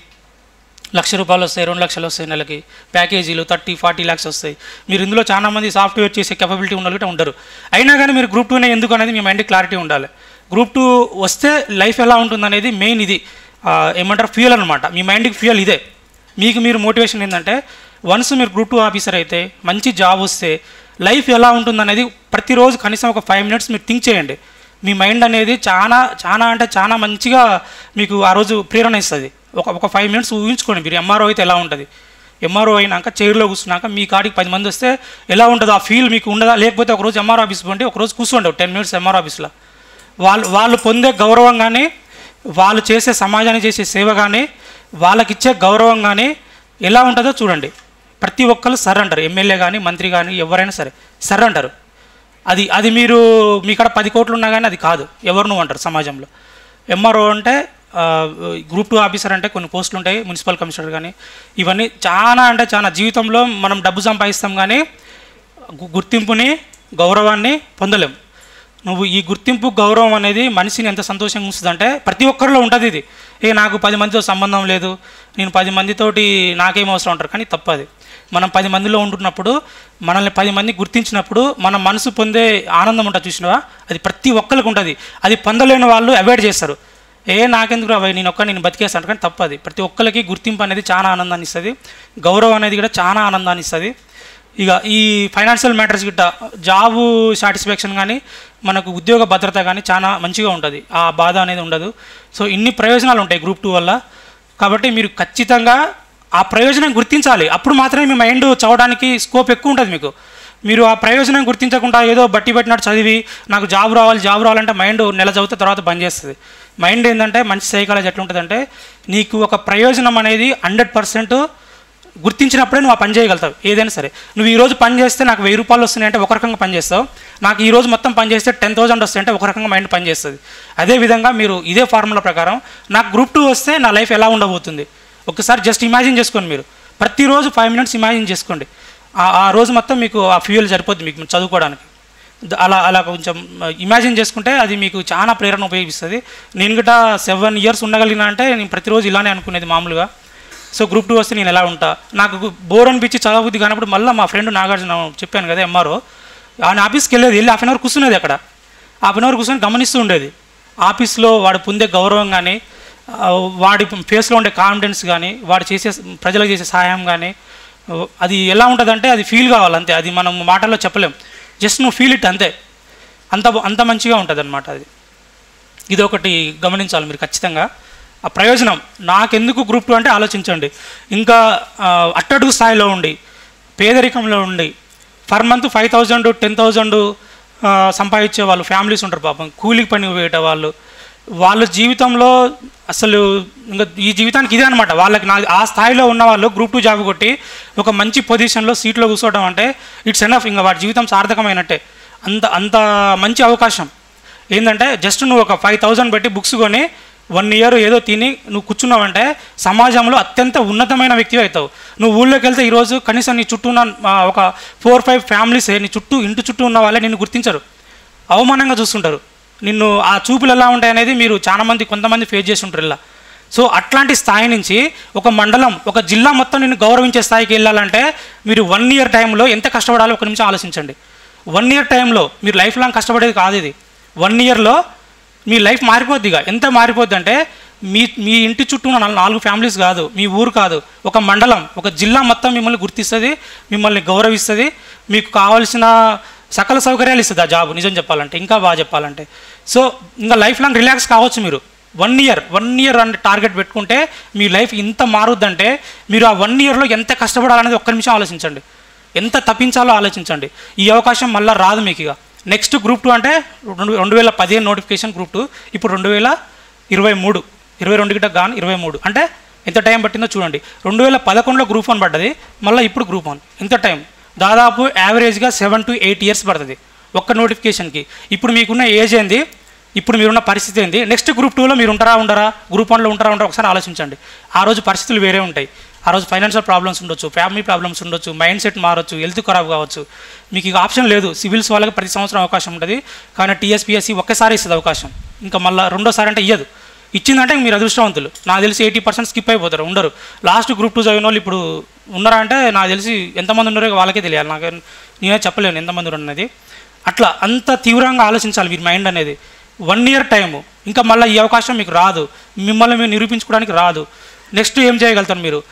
లక్ష రూపాయలు వస్తాయి రెండు లక్షలు వస్తాయి నెలకి ప్యాకేజీలు థర్టీ ఫార్టీ ల్యాక్స్ వస్తాయి మీరు ఇందులో చాలా మంది సాఫ్ట్వేర్ చేసే కెపబిలిటీ ఉన్న వాళ్ళు కూడా ఉండరు అయినా కానీ మీరు గ్రూప్ టూనే ఎందుకు అనేది మీ మైండ్ క్లారిటీ ఉండాలి గ్రూప్ టూ వస్తే లైఫ్ ఎలా ఉంటుంది అనేది మెయిన్ ఇది ఆ, ఏమంటారు ఫ్యూయల్ అనమాట మీ మైండ్కి ఫ్యూయల్ ఇదే మీకు మీరు మోటివేషన్ ఏంటంటే వన్స్ మీరు గ్రూప్ టూ ఆఫీసర్ అయితే మంచి జాబ్ వస్తే లైఫ్ ఎలా ఉంటుందనేది ప్రతిరోజు కనీసం ఒక ఫైవ్ మినిట్స్ మీరు థింక్ చేయండి మీ మైండ్ అనేది చాలా చాలా అంటే చాలా మంచిగా మీకు ఆ రోజు ప్రేరణ ఇస్తుంది ఒక ఒక ఫైవ్ మినిట్స్ ఊహించుకోండి మీరు ఎంఆర్ఓ అయితే ఎలా ఉంటుంది ఎంఆర్ఓ అయినాక చైర్లో కూర్చున్నాక మీ కాడికి పది మంది వస్తే ఎలా ఉంటుందో ఆ ఫీల్ మీకు ఉండదా లేకపోతే ఒకరోజు ఎంఆర్ఓ ఆఫీస్ పోండి ఒకరోజు కూర్చోండి ఒక టెన్ మినిట్స్ ఎంఆర్ఓ ఆఫీస్లో వాళ్ళు వాళ్ళు పొందే గౌరవం కానీ వాళ్ళు చేసే సమాజానికి చేసే సేవ కానీ వాళ్ళకిచ్చే గౌరవం కానీ ఎలా ఉంటుందో చూడండి ప్రతి ఒక్కరు సర్ అంటారు ఎమ్మెల్యే కానీ మంత్రి కానీ ఎవరైనా సరే సర్ అంటారు అది అది మీరు మీ కాడ పది కోట్లు ఉన్నా కానీ అది కాదు ఎవరు నువ్వు అంటారు సమాజంలో ఎంఆర్ఓ అంటే ఆ, గ్రూప్ టూ ఆఫీసర్ అంటే కొన్ని పోస్టులు ఉంటాయి మున్సిపల్ కమిషనర్ కానీ ఇవన్నీ చాలా అంటే చాలా జీవితంలో మనం డబ్బు సంపాదిస్తాం కానీ గు- గుర్తింపుని గౌరవాన్ని పొందలేం నువ్వు ఈ గుర్తింపు గౌరవం అనేది మనిషిని ఎంత సంతోషంగా ఉంచుతుందంటే ప్రతి ఒక్కరిలో ఉంటుంది ఇది ఏ నాకు పది మందితో సంబంధం లేదు నేను పది మందితోటి నాకేం అవసరం ఉంటారు కానీ తప్పది మనం పది మందిలో ఉంటున్నప్పుడు మనల్ని పది మంది గుర్తించినప్పుడు మన మనసు పొందే ఆనందం ఉంటుంది చూసినవా అది ప్రతి ఒక్కరికి ఉంటుంది అది పొందలేని వాళ్ళు అవాయిడ్ చేస్తారు ఏ నాకెందుకు అవి నేను ఒక్క నేను బతికేస్తాను కానీ తప్పది ప్రతి ఒక్కరికి గుర్తింపు అనేది చాలా ఆనందాన్ని ఇస్తుంది గౌరవం అనేది కూడా చాలా ఆనందాన్ని ఇస్తుంది ఇక ఈ ఫైనాన్షియల్ మ్యాటర్స్ గిట్ట జాబు సాటిస్ఫాక్షన్ కానీ మనకు ఉద్యోగ భద్రత కానీ చాలా మంచిగా ఉంటుంది ఆ బాధ అనేది ఉండదు సో ఇన్ని ప్రయోజనాలు ఉంటాయి గ్రూప్ టూ వల్ల కాబట్టి మీరు ఖచ్చితంగా ఆ ప్రయోజనం గుర్తించాలి అప్పుడు మాత్రమే మీ మైండ్ చదవడానికి స్కోప్ ఎక్కువ ఉంటుంది మీకు మీరు ఆ ప్రయోజనం గుర్తించకుండా ఏదో బట్టి పెట్టినట్టు చదివి నాకు జాబ్ రావాలి జాబ్ రావాలంటే మైండ్ నెల చదివితే తర్వాత బంద్ చేస్తుంది మైండ్ ఏంటంటే మంచి సైకాలజీ ఎట్లుంటుందంటే నీకు ఒక ప్రయోజనం అనేది హండ్రెడ్ పర్సెంట్ గుర్తించినప్పుడే నువ్వు ఆ పని చేయగలుగుతావు ఏదైనా సరే నువ్వు ఈ రోజు పని చేస్తే నాకు వెయ్యి రూపాయలు వస్తున్నాయంటే ఒక రకంగా పని చేస్తావు నాకు ఈ రోజు మొత్తం పని చేస్తే టెన్ థౌసండ్ వస్తాయంటే ఒక రకంగా మైండ్ పని చేస్తుంది అదేవిధంగా మీరు ఇదే ఫార్ములా ప్రకారం నాకు గ్రూప్ టూ వస్తే నా లైఫ్ ఎలా ఉండబోతుంది ఒకసారి జస్ట్ ఇమాజిన్ చేసుకోండి మీరు ప్రతిరోజు ఫైవ్ మినిట్స్ ఇమాజిన్ చేసుకోండి ఆ- ఆ రోజు మొత్తం మీకు ఆ ఫ్యూయల్ సరిపోద్ది మీకు చదువుకోవడానికి ద- అలా అలా కొంచెం ఇమాజిన్ చేసుకుంటే అది మీకు చాలా ప్రేరణ ఉపయోగిస్తుంది నేను గిట్ట సెవెన్ ఇయర్స్ ఉండగలిగిన అంటే నేను ప్రతిరోజు ఇలానే అనుకునేది మామూలుగా సో గ్రూప్ టూ వస్తే నేను ఎలా ఉంటా నాకు బోర్ అనిపించి చదవబుద్ధి కానప్పుడు మళ్ళీ మా ఫ్రెండ్ నాగార్జున చెప్పాను కదా ఎంఆర్ఓ ఆయన ఆఫీస్కి వెళ్ళేది వెళ్ళి హాఫ్ అన్ అవర్ కూర్చునేది అక్కడ హాఫ్ అన్ అవర్ కూర్చొని గమనిస్తూ ఉండేది ఆఫీస్లో వాడు పొందే గౌరవం కానీ ఆ, వాడి ఫేస్లో ఉండే కాన్ఫిడెన్స్ కానీ వాడు చేసే ప్రజలకు చేసే సహాయం కానీ అది ఎలా ఉంటుందంటే అది ఫీల్ కావాలి అంతే అది మనం మాటల్లో చెప్పలేం జస్ట్ నువ్వు ఫీల్ ఇట్ అంతే అంత అంత మంచిగా ఉంటుంది అనమాట అది ఇది ఒకటి గమనించాలి మీరు ఖచ్చితంగా ఆ ప్రయోజనం నాకెందుకు గ్రూప్ టూ అంటే ఆలోచించండి ఇంకా ఆ, అట్టడుగు స్థాయిలో ఉండి పేదరికంలో ఉండి per month five thousand ten thousand సంపాదించే వాళ్ళు ఫ్యామిలీస్ ఉంటారు పాపం కూలికి పని పోయేట వాళ్ళు వాళ్ళ జీవితంలో అసలు ఇంకా ఈ జీవితానికి ఇదే అనమాట వాళ్ళకి నా ఆ స్థాయిలో ఉన్న వాళ్ళు గ్రూప్ టూ జాబ్ కొట్టి ఒక మంచి పొజిషన్లో సీట్లో కూర్చోవడం అంటే ఇట్స్ ఎనఫ్ ఇంకా వాడి జీవితం సార్థకమైనట్టే అంత అంత మంచి అవకాశం ఏంటంటే జస్ట్ నువ్వు ఒక ఫైవ్ థౌజండ్ పెట్టి బుక్స్ కొని వన్ ఇయర్ ఏదో తిని నువ్వు కూర్చున్నావంటే సమాజంలో అత్యంత ఉన్నతమైన వ్యక్తి అవుతావు నువ్వు ఊళ్ళోకి వెళ్తే ఈరోజు కనీసం నీ చుట్టూ ఉన్న ఆ, ఒక ఫోర్ ఫైవ్ ఫ్యామిలీస్ నీ చుట్టూ ఇంటి చుట్టూ ఉన్న వాళ్ళే నిన్ను గుర్తించరు అవమానంగా చూస్తుంటారు నిన్ను ఆ చూపులు ఎలా ఉంటాయి అనేది మీరు చాలా మంది కొంతమంది ఫేస్ చేసి ఉంటారు ఇలా సో అట్లాంటి స్థాయి నుంచి ఒక మండలం ఒక జిల్లా మొత్తం నిన్ను గౌరవించే స్థాయికి వెళ్ళాలంటే మీరు వన్ ఇయర్ టైంలో ఎంత కష్టపడాలో ఒక నిమిషం ఆలోచించండి వన్ ఇయర్ టైంలో మీరు లైఫ్ లాంగ్ కష్టపడేది కాదు ఇది వన్ ఇయర్లో మీ లైఫ్ మారిపోద్ది ఇక ఎంత మారిపోద్ది అంటే మీ మీ ఇంటి చుట్టూ ఉన్న నాలుగు- నాలుగు ఫ్యామిలీస్ కాదు మీ ఊరు కాదు ఒక మండలం ఒక జిల్లా మొత్తం మిమ్మల్ని గుర్తిస్తుంది మిమ్మల్ని గౌరవిస్తుంది మీకు కావాల్సిన సకల సౌకర్యాలు ఇస్తుంది ఆ జాబ్ నిజం చెప్పాలంటే ఇంకా బాగా చెప్పాలంటే సో ఇంకా లైఫ్ లాంగ్ రిలాక్స్ కావచ్చు మీరు వన్ ఇయర్ వన్ ఇయర్ అనే టార్గెట్ పెట్టుకుంటే మీ లైఫ్ ఇంత మారుద్దంటే మీరు ఆ వన్ ఇయర్లో ఎంత కష్టపడాలనేది ఒక్క నిమిషం ఆలోచించండి ఎంత తప్పించాలో ఆలోచించండి ఈ అవకాశం మళ్ళీ రాదు మీకు ఇక నెక్స్ట్ గ్రూప్ టూ అంటే రెండు రెండు వేల పదిహేను నోటిఫికేషన్ గ్రూప్ టూ ఇప్పుడు రెండు వేల ఇరవై మూడు ఇరవై రెండు గిట్ట గాను ఇరవై మూడు అంటే ఎంత టైం పట్టిందో చూడండి రెండు వేల పదకొండులో గ్రూప్ వన్ పడ్డది మళ్ళీ ఇప్పుడు గ్రూప్ వన్ ఎంత టైం దాదాపు యావరేజ్గా సెవెన్ టు ఎయిట్ ఇయర్స్ పడుతుంది ఒక్క నోటిఫికేషన్కి ఇప్పుడు మీకున్న ఏజ్ ఏంది ఇప్పుడు మీరున్న పరిస్థితి ఏంది నెక్స్ట్ గ్రూప్ టూలో మీరు ఉంటారా ఉండరా గ్రూప్ వన్లో ఉంటారా ఉండరా ఒకసారి ఆలోచించండి ఆ రోజు పరిస్థితులు వేరే ఉంటాయి ఆ రోజు ఫైనాన్షియల్ ప్రాబ్లమ్స్ ఉండొచ్చు ఫ్యామిలీ ప్రాబ్లమ్స్ ఉండొచ్చు మైండ్ సెట్ మారొచ్చు హెల్త్ ఖరాబ్ కావచ్చు మీకు ఇక ఆప్షన్ లేదు సివిల్స్ వాళ్ళకి ప్రతి సంవత్సరం అవకాశం ఉంటుంది కానీ టీఎస్పీఎస్సీ ఒక్కసారి ఇస్తుంది అవకాశం ఇంకా మళ్ళీ రెండోసారి అంటే ఇయ్యదు ఇచ్చిందంటే మీరు అదృష్టవంతులు నాకు తెలిసి ఎయిటీ పర్సెంట్ స్కిప్ అయిపోతారు ఉండరు లాస్ట్ గ్రూప్ టూ చదివిన వాళ్ళు ఇప్పుడు ఉన్నారా అంటే నాకు తెలిసి ఎంతమంది ఉన్నారో వాళ్ళకే తెలియాలి నాకు నేనే చెప్పలేను ఎంతమంది ఉన్నారు అనేది అట్లా అంత తీవ్రంగా ఆలోచించాలి మీరు మైండ్ అనేది వన్ ఇయర్ టైము ఇంకా మళ్ళీ ఈ అవకాశం మీకు రాదు మిమ్మల్ని మీరు నిరూపించుకోవడానికి రాదు నెక్స్ట్ ఏం చేయగలుగుతారు మీరు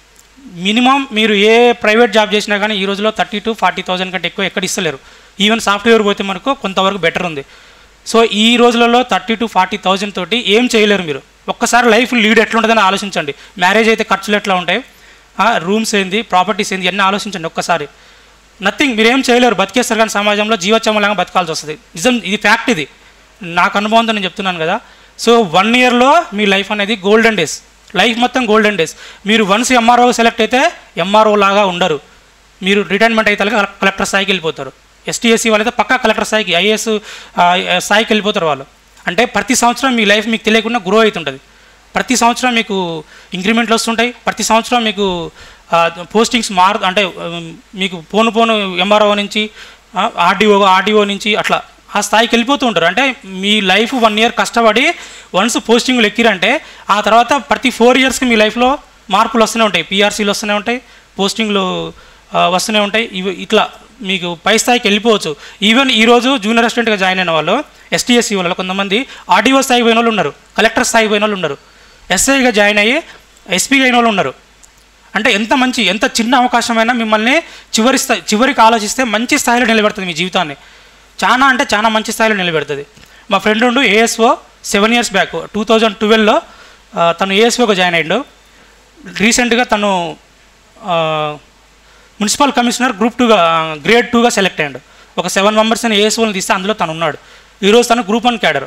మినిమం మీరు ఏ ప్రైవేట్ జాబ్ చేసినా కానీ ఈ రోజులో థర్టీ టు ఫార్టీ థౌసండ్ కంటే ఎక్కువ ఎక్కడ ఇస్తలేరు ఈవెన్ సాఫ్ట్వేర్ పోతే మనకు కొంతవరకు బెటర్ ఉంది సో ఈ రోజులలో థర్టీ టు ఫార్టీ థౌజండ్ తోటి ఏం చేయలేరు మీరు ఒక్కసారి లైఫ్ లీడ్ ఎట్లుంటుందని ఆలోచించండి మ్యారేజ్ అయితే ఖర్చులు ఎట్లా ఉంటాయి రూమ్స్ ఏంది ప్రాపర్టీస్ ఏంది అన్నీ ఆలోచించండి ఒక్కసారి నథింగ్ మీరు ఏం చేయలేరు బతికేస్తారు కానీ సమాజంలో జీవోత్సవంలాగా బతకాల్సి వస్తుంది నిజం ఇది ఫ్యాక్ట్ ఇది నాకు అనుభవంతో నేను చెప్తున్నాను కదా సో వన్ ఇయర్లో మీ లైఫ్ అనేది గోల్డెన్ డేస్ లైఫ్ మొత్తం గోల్డెన్ డేస్ మీరు వన్స్ ఎంఆర్ఓ సెలెక్ట్ అయితే ఎంఆర్ఓ లాగా ఉండరు మీరు రిటైర్మెంట్ అయితే కలె- కలెక్టర్ స్థాయికి వెళ్ళిపోతారు ఎస్టీఎస్సీ వాళ్ళైతే పక్కా కలెక్టర్ స్థాయికి ఐఏఎస్ స్థాయికి వెళ్ళిపోతారు వాళ్ళు అంటే ప్రతి సంవత్సరం మీ లైఫ్ మీకు తెలియకుండా గ్రో అవుతుంటుంది ప్రతి సంవత్సరం మీకు ఇంక్రిమెంట్లు వస్తుంటాయి ప్రతి సంవత్సరం మీకు పోస్టింగ్స్ మారు అంటే ఉమ్, మీకు పోను పోను ఎంఆర్ఓ నుంచి ఆర్డీఓ ఆర్డీఓ నుంచి అట్లా ఆ స్థాయికి వెళ్ళిపోతూ ఉంటారు అంటే మీ లైఫ్ వన్ ఇయర్ కష్టపడి వన్స్ పోస్టింగ్లు ఎక్కిరంటే ఆ తర్వాత ప్రతి ఫోర్ ఇయర్స్కి మీ లైఫ్లో మార్పులు వస్తూనే ఉంటాయి పీఆర్సీలు వస్తూనే ఉంటాయి పోస్టింగ్లు ఆ, వస్తూనే ఉంటాయి ఇవి ఇట్లా మీకు పై స్థాయికి వెళ్ళిపోవచ్చు ఈవెన్ ఈరోజు జూనియర్ అసిస్టెంట్గా జాయిన్ అయిన వాళ్ళు ఎస్టీఎస్సీ వాళ్ళు కొంతమంది ఆర్డీఓ స్థాయికి పోయిన వాళ్ళు ఉన్నారు కలెక్టర్ స్థాయికి పోయిన వాళ్ళు ఉన్నారు ఎస్ఐగా జాయిన్ అయ్యి ఎస్పీగా అయిన వాళ్ళు ఉన్నారు అంటే ఎంత మంచి ఎంత చిన్న అవకాశమైనా మిమ్మల్ని చివరి స్థాయి చివరికి ఆలోచిస్తే మంచి స్థాయిలో నిలబెడుతుంది మీ జీవితాన్ని చాలా అంటే చాలా మంచి స్థాయిలో నిలబెడుతుంది మా ఫ్రెండ్ ఉండు ASO seven years back two thousand ట్వెల్వ్లో తను ఏఎస్ఓగా జాయిన్ అయ్యిండు రీసెంట్గా తను ఆ, మున్సిపల్ కమిషనర్ గ్రూప్ టూగా గ్రేడ్ టూగా సెలెక్ట్ అయ్యాడు ఒక సెవెన్ మెంబర్స్ అని ఏఎస్ఓని తీస్తే అందులో తను ఉన్నాడు ఈరోజు తను group one cadre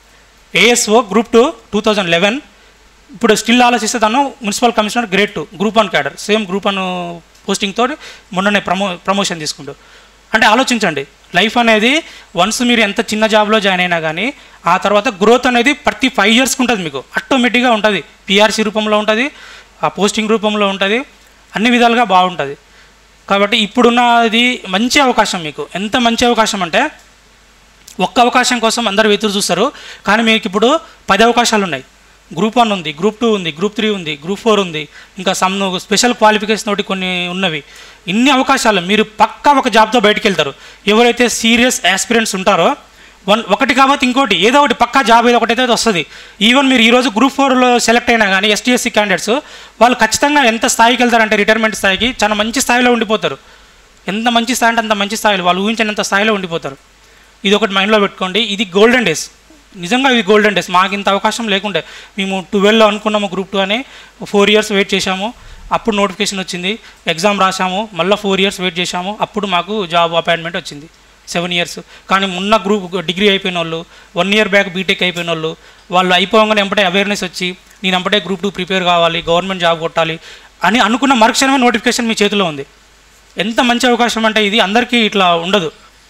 ASO group two two thousand eleven ఇప్పుడు స్టిల్ ఆలోచిస్తే తను municipal commissioner grade two group one cadre same group one posting తోటి మొన్ననే ప్రమో ప్రమోషన్ తీసుకుంటూ అంటే ఆలోచించండి లైఫ్ అనేది వన్స్ మీరు ఎంత చిన్న జాబ్లో జాయిన్ అయినా కానీ ఆ తర్వాత గ్రోత్ అనేది ప్రతి ఫైవ్ ఇయర్స్కి ఉంటుంది మీకు ఆటోమేటిక్గా ఉంటుంది పిఆర్సీ రూపంలో ఉంటుంది ఆ పోస్టింగ్ రూపంలో ఉంటుంది అన్ని విధాలుగా బాగుంటుంది కాబట్టి ఇప్పుడున్నది మంచి అవకాశం మీకు ఎంత మంచి అవకాశం అంటే ఒక్క అవకాశం కోసం అందరు ఎదురు చూస్తారు కానీ మీకు ఇప్పుడు పది అవకాశాలు ఉన్నాయి గ్రూప్ వన్ ఉంది గ్రూప్ టూ ఉంది గ్రూప్ త్రీ ఉంది గ్రూప్ ఫోర్ ఉంది ఇంకా సమ్ స్పెషల్ క్వాలిఫికేషన్ తోటి కొన్ని ఉన్నవి ఇన్ని అవకాశాలు మీరు పక్కా ఒక జాబ్తో బయటికి వెళ్తారు ఎవరైతే సీరియస్ ఆస్పిరెంట్స్ ఉంటారో వన్ ఒకటి కాబట్టి ఇంకోటి ఏదో ఒకటి పక్కా జాబ్ ఏదో ఒకటి అయితే వస్తుంది ఈవెన్ మీరు ఈరోజు గ్రూప్ ఫోర్లో సెలెక్ట్ అయినా కానీ ఎస్టీఎస్సీ క్యాండిడేట్స్ వాళ్ళు ఖచ్చితంగా ఎంత స్థాయికి వెళ్తారంటే రిటైర్మెంట్ స్థాయికి చాలా మంచి స్థాయిలో ఉండిపోతారు ఎంత మంచి స్థాయి అంటే అంత మంచి స్థాయిలో వాళ్ళు ఊహించినంత స్థాయిలో ఉండిపోతారు ఇది ఒకటి మైండ్లో పెట్టుకోండి ఇది గోల్డెన్ డేస్ నిజంగా ఇది గోల్డెన్ డేస్ మాకు ఇంత అవకాశం లేకుండే మేము ట్వెల్వ్లో అనుకున్నాము గ్రూప్ టూ అని ఫోర్ ఇయర్స్ వెయిట్ చేశాము అప్పుడు నోటిఫికేషన్ వచ్చింది ఎగ్జామ్ రాసాము మళ్ళీ ఫోర్ ఇయర్స్ వెయిట్ చేశాము అప్పుడు మాకు జాబ్ అపాయింట్మెంట్ వచ్చింది సెవెన్ ఇయర్స్ కానీ ఉన్న గ్రూప్ డిగ్రీ అయిపోయిన వాళ్ళు వన్ ఇయర్ బ్యాక్ బీటెక్ అయిపోయిన వాళ్ళు వాళ్ళు అయిపోగానే ఎంపటే అవేర్నెస్ వచ్చి నేను ఎంపటే గ్రూప్ టూ ప్రిపేర్ కావాలి గవర్నమెంట్ జాబ్ కొట్టాలి అని అనుకున్న మరుక్షణమే నోటిఫికేషన్ మీ చేతిలో ఉంది ఎంత మంచి అవకాశం అంటే ఇది అందరికీ ఇట్లా ఉండదు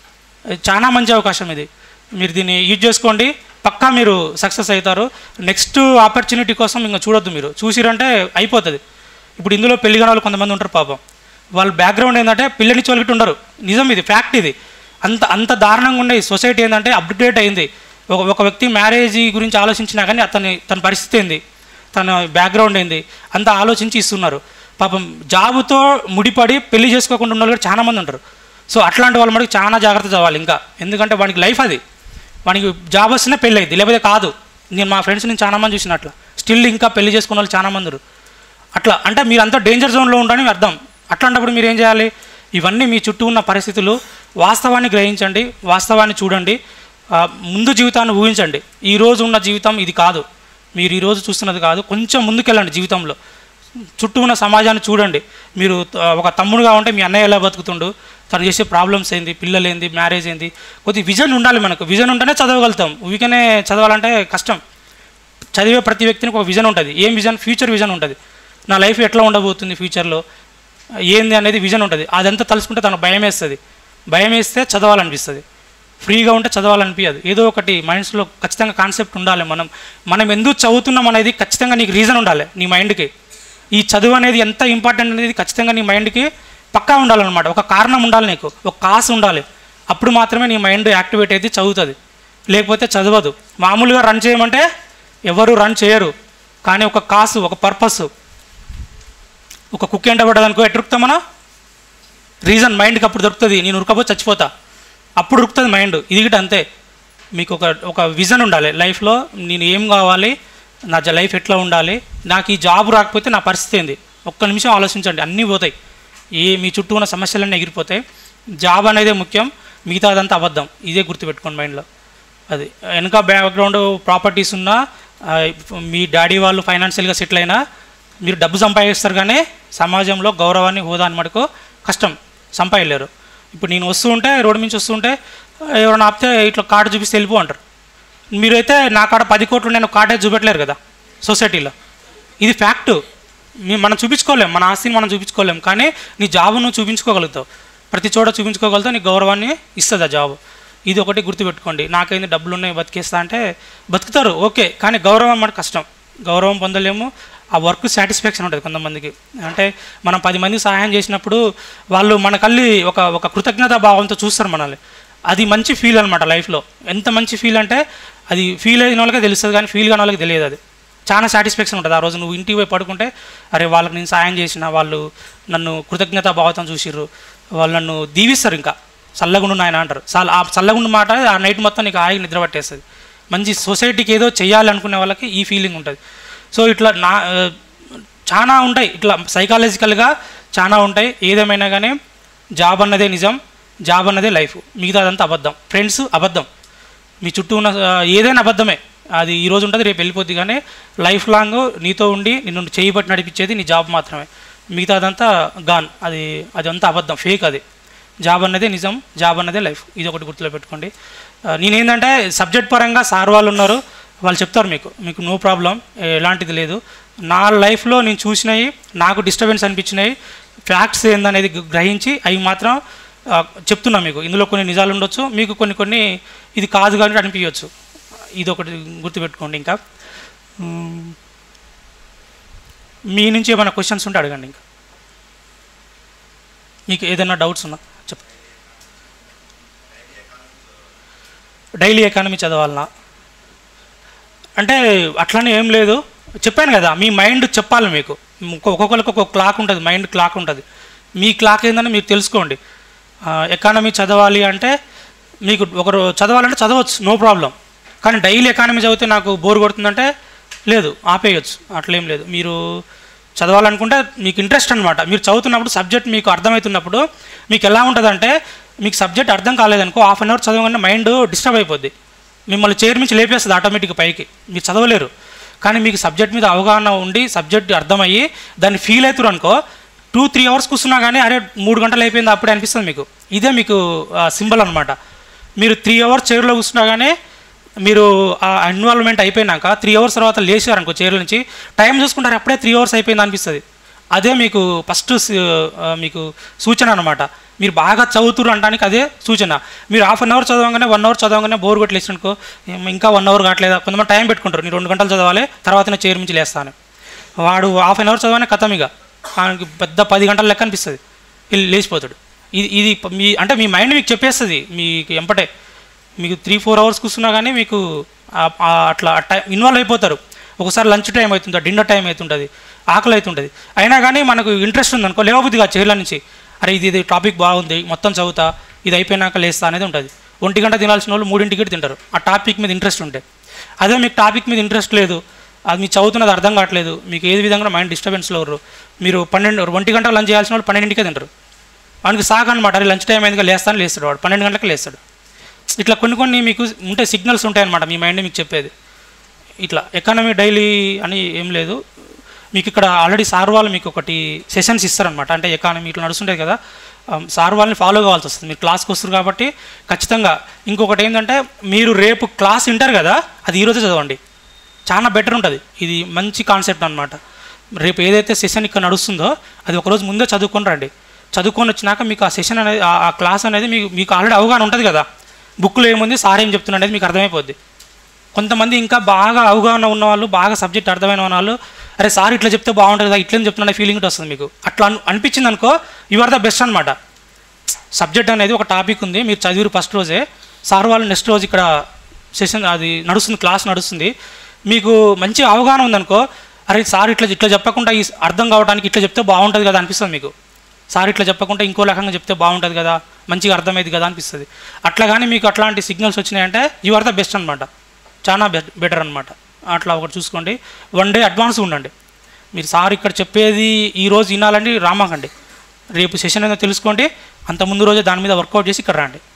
చాలా మంచి అవకాశం ఇది మీరు దీన్ని యూజ్ చేసుకోండి పక్కా మీరు సక్సెస్ అవుతారు నెక్స్ట్ ఆపర్చునిటీ కోసం ఇంకా చూడొద్దు మీరు చూసిరంటే అయిపోతుంది ఇప్పుడు ఇందులో పెళ్లి కాని వాళ్ళు కొంతమంది ఉంటారు పాపం వాళ్ళ బ్యాక్గ్రౌండ్ ఏంటంటే పిల్లని చోలికి ఉండరు నిజం ఇది ఫ్యాక్ట్ ఇది అంత అంత దారుణంగా ఉండే సొసైటీ ఏంటంటే అప్డేట్ అయింది ఒక ఒక వ్యక్తి మ్యారేజ్ గురించి ఆలోచించినా కానీ అతని తన పరిస్థితి ఏంది తన బ్యాక్గ్రౌండ్ ఏంది అంత ఆలోచించి ఇస్తున్నారు పాపం జాబుతో ముడిపడి పెళ్లి చేసుకోకుండా ఉన్న వాళ్ళు కూడా చాలా మంది ఉంటారు సో అట్లాంటి వాళ్ళు మనకి చాలా జాగ్రత్త చదవాలి ఇంకా ఎందుకంటే వానికి లైఫ్ అది వానికి జాబ్ వస్తేనే పెళ్ళి అయింది లేకపోతే కాదు నేను మా ఫ్రెండ్స్ నేను చాలా మంది చూసిన అట్లా స్టిల్ ఇంకా పెళ్లి చేసుకున్న వాళ్ళు చాలా మంది ఉన్నారు. అట్లా అంటే మీరు అంతా డేంజర్ జోన్లో ఉండని అర్థం అట్లాంటప్పుడు మీరు ఏం చేయాలి ఇవన్నీ మీ చుట్టూ ఉన్న పరిస్థితులు వాస్తవాన్ని గ్రహించండి వాస్తవాన్ని చూడండి ఆ, ముందు జీవితాన్ని ఊహించండి ఈ రోజు ఉన్న జీవితం ఇది కాదు మీరు ఈరోజు చూస్తున్నది కాదు కొంచెం ముందుకెళ్ళండి జీవితంలో చుట్టూ ఉన్న సమాజాన్ని చూడండి మీరు ఆ, ఒక తమ్ముడుగా ఉంటే మీ అన్నయ్య ఎలా బతుకుతుండు తను చేసే ప్రాబ్లమ్స్ ఏంది పిల్లలు ఏంది మ్యారేజ్ ఏంది కొద్ది విజన్ ఉండాలి మనకు విజన్ ఉంటేనే చదవగలుగుతాం ఊరికనే చదవాలంటే కష్టం చదివే ప్రతి వ్యక్తికి ఒక విజన్ ఉంటుంది ఏం విజన్ ఫ్యూచర్ విజన్ ఉంటుంది నా లైఫ్ ఎట్లా ఉండబోతుంది ఫ్యూచర్లో ఏంది అనేది విజన్ ఉంటుంది అదంతా తలుచుకుంటే తనకు భయం వేస్తుంది భయం వేస్తే చదవాలనిపిస్తుంది ఫ్రీగా ఉంటే చదవాలనిపించదు ఏదో ఒకటి మైండ్స్లో ఖచ్చితంగా కాన్సెప్ట్ ఉండాలి మనం మనం ఎందుకు చదువుతున్నాం అనేది ఖచ్చితంగా నీకు రీజన్ ఉండాలి నీ మైండ్కి ఈ చదువు అనేది ఎంత ఇంపార్టెంట్ అనేది ఖచ్చితంగా నీ మైండ్కి పక్కా ఉండాలన్నమాట ఒక కారణం ఉండాలి నీకు ఒక కాసు ఉండాలి అప్పుడు మాత్రమే నీ మైండ్ యాక్టివేట్ అయితే చదువుతుంది లేకపోతే చదవదు మామూలుగా రన్ చేయమంటే ఎవరు రన్ చేయరు కానీ ఒక కాసు ఒక పర్పస్ ఒక కుక్క ఎంట పడ్డదనుకో ఎట్టు ఉరుకుతాం మనం రీజన్ మైండ్కి అప్పుడు దొరుకుతుంది నేను ఉరకపోతే చచ్చిపోతా అప్పుడు ఉరుకుతుంది మైండ్ ఇది గిట్ట అంతే మీకు ఒక ఒక విజన్ ఉండాలి లైఫ్లో నేను ఏం కావాలి నా జ- లైఫ్ ఎట్లా ఉండాలి నాకు ఈ జాబ్ రాకపోతే నా పరిస్థితి ఏంది ఒక్క నిమిషం ఆలోచించండి అన్నీ పోతాయి ఏ మీ చుట్టూ ఉన్న సమస్యలన్నీ ఎగిరిపోతాయి జాబ్ అనేదే ముఖ్యం మిగతా అదంతా అబద్ధం ఇదే గుర్తుపెట్టుకోండి మైండ్లో అది వెనక బ్యాక్గ్రౌండ్ ప్రాపర్టీస్ ఉన్నా ఆ, మీ డాడీ వాళ్ళు ఫైనాన్షియల్గా సెటిల్ అయినా మీరు డబ్బు సంపాదిస్తారు కానీ సమాజంలో గౌరవాన్ని హోదాని మటుకు కష్టం సంపాదలేరు ఇప్పుడు నేను వస్తూ ఉంటే రోడ్డు నుంచి వస్తూ ఉంటే ఎవరైనా ఆపితే ఇట్లా కార్డు చూపిస్తే వెళ్ళిపో అంటారు మీరైతే నా కాడ పది కోట్లు నేను కాటేజ్ చూపెట్టలేరు కదా సొసైటీలో ఇది ఫ్యాక్ట్ మీ మనం చూపించుకోలేం మన ఆస్తిని మనం చూపించుకోలేం కానీ నీ జాబ్ నువ్వు చూపించుకోగలుగుతావు ప్రతి చోట చూపించుకోగలుగుతావు నీ గౌరవాన్ని ఇస్తుంది ఆ జాబ్ ఇది ఒకటి గుర్తుపెట్టుకోండి నాకైంది డబ్బులు ఉన్నాయి బతికేస్తా అంటే బతుకుతారు ఓకే కానీ గౌరవం మనకు కష్టం గౌరవం పొందలేము ఆ వర్క్ సాటిస్ఫాక్షన్ ఉంటుంది కొంతమందికి అంటే మనం పది మంది సహాయం చేసినప్పుడు వాళ్ళు మన కళ్ళి ఒక ఒక కృతజ్ఞతా భావంతో చూస్తారు మనల్ని అది మంచి ఫీల్ అనమాట లైఫ్లో ఎంత మంచి ఫీల్ అంటే అది ఫీల్ అయిన వాళ్ళకే తెలుస్తుంది కానీ ఫీల్ కాని వాళ్ళకి తెలియదు అది చాలా సాటిస్ఫాక్షన్ ఉంటుంది ఆ రోజు నువ్వు ఇంటికి పోయి పడుకుంటే అరే వాళ్ళకి నేను సాయం చేసిన వాళ్ళు నన్ను కృతజ్ఞతా భావంతో చూసిర్రు వాళ్ళు నన్ను దీవిస్తారు ఇంకా చల్లగుండు నాయన అంటారు చల్ల ఆ చల్లగుండు మాట ఆ నైట్ మొత్తం నీకు హాయిగా నిద్ర పట్టేస్తుంది మంచి సొసైటీకి ఏదో చేయాలి అనుకునే వాళ్ళకి ఈ ఫీలింగ్ ఉంటుంది సో ఇట్లా నా ఆ, చాలా ఉంటాయి ఇట్లా సైకాలజికల్గా చాలా ఉంటాయి ఏదేమైనా కానీ జాబ్ అన్నదే నిజం జాబ్ అన్నదే లైఫ్ మిగతా అదంతా అబద్ధం ఫ్రెండ్స్ అబద్ధం మీ చుట్టూ ఉన్న ఆ, ఏదైనా అబద్ధమే అది ఈ రోజు ఉంటుంది రేపు వెళ్ళిపోద్ది కానీ లైఫ్ లాంగ్ నీతో ఉండి నిన్ను చేయి పట్టి నడిపించేది నీ జాబ్ మాత్రమే మిగతా అదంతా గాన్ అది అదంతా అబద్ధం ఫేక్ అది జాబ్ అన్నదే నిజం జాబ్ అన్నదే లైఫ్ ఇది ఒకటి గుర్తులో పెట్టుకోండి ఆ, నేనేంటంటే సబ్జెక్ట్ పరంగా సార్ వాళ్ళు ఉన్నారు వాళ్ళు చెప్తారు మీకు మీకు నో ప్రాబ్లం ఎలాంటిది లేదు నా లైఫ్లో నేను చూసినవి నాకు డిస్టర్బెన్స్ అనిపించినవి ఫ్యాక్ట్స్ ఏందనేది గ్రహించి అవి మాత్రం ఆ, చెప్తున్నా మీకు ఇందులో కొన్ని నిజాలు ఉండొచ్చు మీకు కొన్ని కొన్ని ఇది కాదు కానీ అనిపించవచ్చు ఇది ఒకటి గుర్తుపెట్టుకోండి ఇంకా మ్మ్. మీ నుంచి ఏమైనా క్వశ్చన్స్ ఉంటే అడగండి ఇంకా మీకు ఏదైనా డౌట్స్ ఉన్నా చెప్ప డైలీ ఎకానమీ చదవాలనా అంటే అట్లనే ఏం లేదు చెప్పాను కదా మీ మైండ్ చెప్పాలి మీకు ఒక్కొ- ఒక్కొక్కరికి ఒక్కొక్క క్లాక్ ఉంటుంది మైండ్ క్లాక్ ఉంటుంది మీ క్లాక్ ఏందని మీరు తెలుసుకోండి ఎకానమీ చదవాలి అంటే మీకు ఒకరు చదవాలంటే చదవచ్చు నో ప్రాబ్లం కానీ డైలీ ఎకానమీ చదివితే నాకు బోర్ కొడుతుందంటే లేదు ఆపేయచ్చు అట్లేం లేదు మీరు చదవాలనుకుంటే మీకు ఇంట్రెస్ట్ అనమాట మీరు చదువుతున్నప్పుడు సబ్జెక్ట్ మీకు అర్థమవుతున్నప్పుడు మీకు ఎలా ఉంటుందంటే మీకు సబ్జెక్ట్ అర్థం కాలేదనుకో హాఫ్ అన్ అవర్ చదవగానే మైండ్ డిస్టర్బ్ అయిపోద్ది మిమ్మల్ని చైర్ నుంచి లేపేస్తుంది ఆటోమేటిక్గా పైకి మీరు చదవలేరు కానీ మీకు సబ్జెక్ట్ మీద అవగాహన ఉండి సబ్జెక్ట్ అర్థమయ్యి దాన్ని ఫీల్ అవుతారు అనుకో టూ త్రీ అవర్స్ కూర్చున్నా కానీ అరే మూడు గంటలు అయిపోయింది అప్పుడే అనిపిస్తుంది మీకు ఇదే మీకు సింబల్ అనమాట మీరు త్రీ అవర్స్ చైర్లో కూర్చున్నా కానీ మీరు ఆ ఇన్వాల్వ్మెంట్ అయిపోయినాక త్రీ అవర్స్ తర్వాత లేచారు అనుకో చైర్ల నుంచి టైం చూసుకుంటారు అప్పుడే త్రీ అవర్స్ అయిపోయింది అనిపిస్తుంది అదే మీకు ఫస్ట్ మీకు సూచన అనమాట మీరు బాగా చదువుతురు అనడానికి అదే సూచన మీరు హాఫ్ అన్ అవర్ చదవగానే వన్ అవర్ చదవగానే బోర్ కొట్టి అనుకో ఇంకా వన్ అవర్ కావట్లేదా కొంతమంది టైం పెట్టుకుంటారు నేను రెండు గంటలు చదవాలి తర్వాత నేను చైర్ నుంచి లేస్తాను వాడు హాఫ్ అన్ అవర్ చదవగానే కథం ఇక ఆయనకి పెద్ద పది గంటల లెక్క అనిపిస్తుంది వీళ్ళు లేచిపోతాడు ఇది ఇది ప- మీ అంటే మీ మైండ్ మీకు చెప్పేస్తుంది మీకు ఎంపటే మీకు త్రీ ఫోర్ అవర్స్ కూర్చున్నా కానీ మీకు ఆ- ఆ అట్లా టైం ఇన్వాల్వ్ అయిపోతారు ఒకసారి లంచ్ టైం అవుతుంది డిన్నర్ టైం అవుతుంటుంది ఆకలి అవుతుంటుంది అయినా కానీ మనకు ఇంట్రెస్ట్ ఉందనుకో లేవబుద్దిగా చైర్ల నుంచి అరే ఇది ఇది టాపిక్ బాగుంది మొత్తం చదువుతా ఇది అయిపోయినాక లేస్తా అనేది ఉంటుంది ఒంటి గంట తినాల్సిన వాళ్ళు మూడింటికి తింటారు ఆ టాపిక్ మీద ఇంట్రెస్ట్ ఉంటే అదే మీకు టాపిక్ మీద ఇంట్రెస్ట్ లేదు అది మీరు చదువుతున్నది అర్థం కావట్లేదు మీకు ఏ విధంగా మైండ్ డిస్టర్బెన్స్లో ఉర్రు మీరు పన్నెండు ఒంటి గంట లంచ్ చేయాల్సిన వాళ్ళు పన్నెండింటికే తింటారు వానికి సాక్ అనమాట అరే లంచ్ టైం అయిందిగా లేస్తాను లేస్తాడు వాడు పన్నెండు గంటలకు లేస్తాడు ఇట్లా కొన్ని కొన్ని మీకు ఉంటాయి సిగ్నల్స్ ఉంటాయి అనమాట మీ మైండ్ మీకు చెప్పేది ఇట్లా ఎకానమీ డైలీ అని ఏం లేదు మీకు ఇక్కడ ఆల్రెడీ సార్ వాళ్ళు మీకు ఒకటి సెషన్స్ ఇస్తారనమాట అంటే ఎకానమీ ఇట్లా నడుస్తుంటుంది కదా ఆ, సార్ వాళ్ళని ఫాలో కావాల్సి వస్తుంది మీరు క్లాస్కి వస్తారు కాబట్టి ఖచ్చితంగా ఇంకొకటి ఏంటంటే మీరు రేపు క్లాస్ వింటారు కదా అది ఈరోజే చదవండి చాలా బెటర్ ఉంటుంది ఇది మంచి కాన్సెప్ట్ అనమాట రేపు ఏదైతే సెషన్ ఇక్కడ నడుస్తుందో అది ఒకరోజు ముందే చదువుకొని రండి చదువుకొని వచ్చినాక మీకు ఆ సెషన్ అనేది ఆ- ఆ క్లాస్ అనేది మీకు మీకు ఆల్రెడీ అవగాహన ఉంటుంది కదా బుక్లో ఏముంది సార్ ఏం చెప్తున్నా అనేది మీకు అర్థమైపోద్ది కొంతమంది ఇంకా బాగా అవగాహన ఉన్న వాళ్ళు బాగా సబ్జెక్ట్ అర్థమైన వాళ్ళు అరే సార్ ఇట్లా చెప్తే బాగుంటుంది కదా ఇట్లా చెప్తున్నా ఫీలింగ్ వస్తుంది మీకు అట్లా అను- అనిపించింది అనుకో యు ఆర్ ద బెస్ట్ అనమాట సబ్జెక్ట్ అనేది ఒక టాపిక్ ఉంది మీరు చదివిరు ఫస్ట్ రోజే సార్ వాళ్ళు నెక్స్ట్ రోజు ఇక్కడ సెషన్ అది నడుస్తుంది క్లాస్ నడుస్తుంది మీకు మంచి అవగాహన ఉందనుకో అరే సార్ ఇట్లా ఇట్లా చెప్పకుండా ఈ అర్థం కావడానికి ఇట్లా చెప్తే బాగుంటుంది కదా అనిపిస్తుంది మీకు సార్ ఇట్లా చెప్పకుండా ఇంకో రకంగా చెప్తే బాగుంటుంది కదా మంచిగా అర్థమైంది కదా అనిపిస్తుంది అట్లా కానీ మీకు అట్లాంటి సిగ్నల్స్ వచ్చినాయంటే యు ఆర్ ద బెస్ట్ అనమాట చాలా బె బెటర్ అనమాట అట్లా ఒకటి చూసుకోండి వన్ డే అడ్వాన్స్ ఉండండి మీరు సార్ ఇక్కడ చెప్పేది ఈ రోజు వినాలండి రామాకండి రేపు సెషన్ ఏదో తెలుసుకోండి అంత ముందు రోజే దాని మీద వర్కౌట్ చేసి ఇక్కడ రండి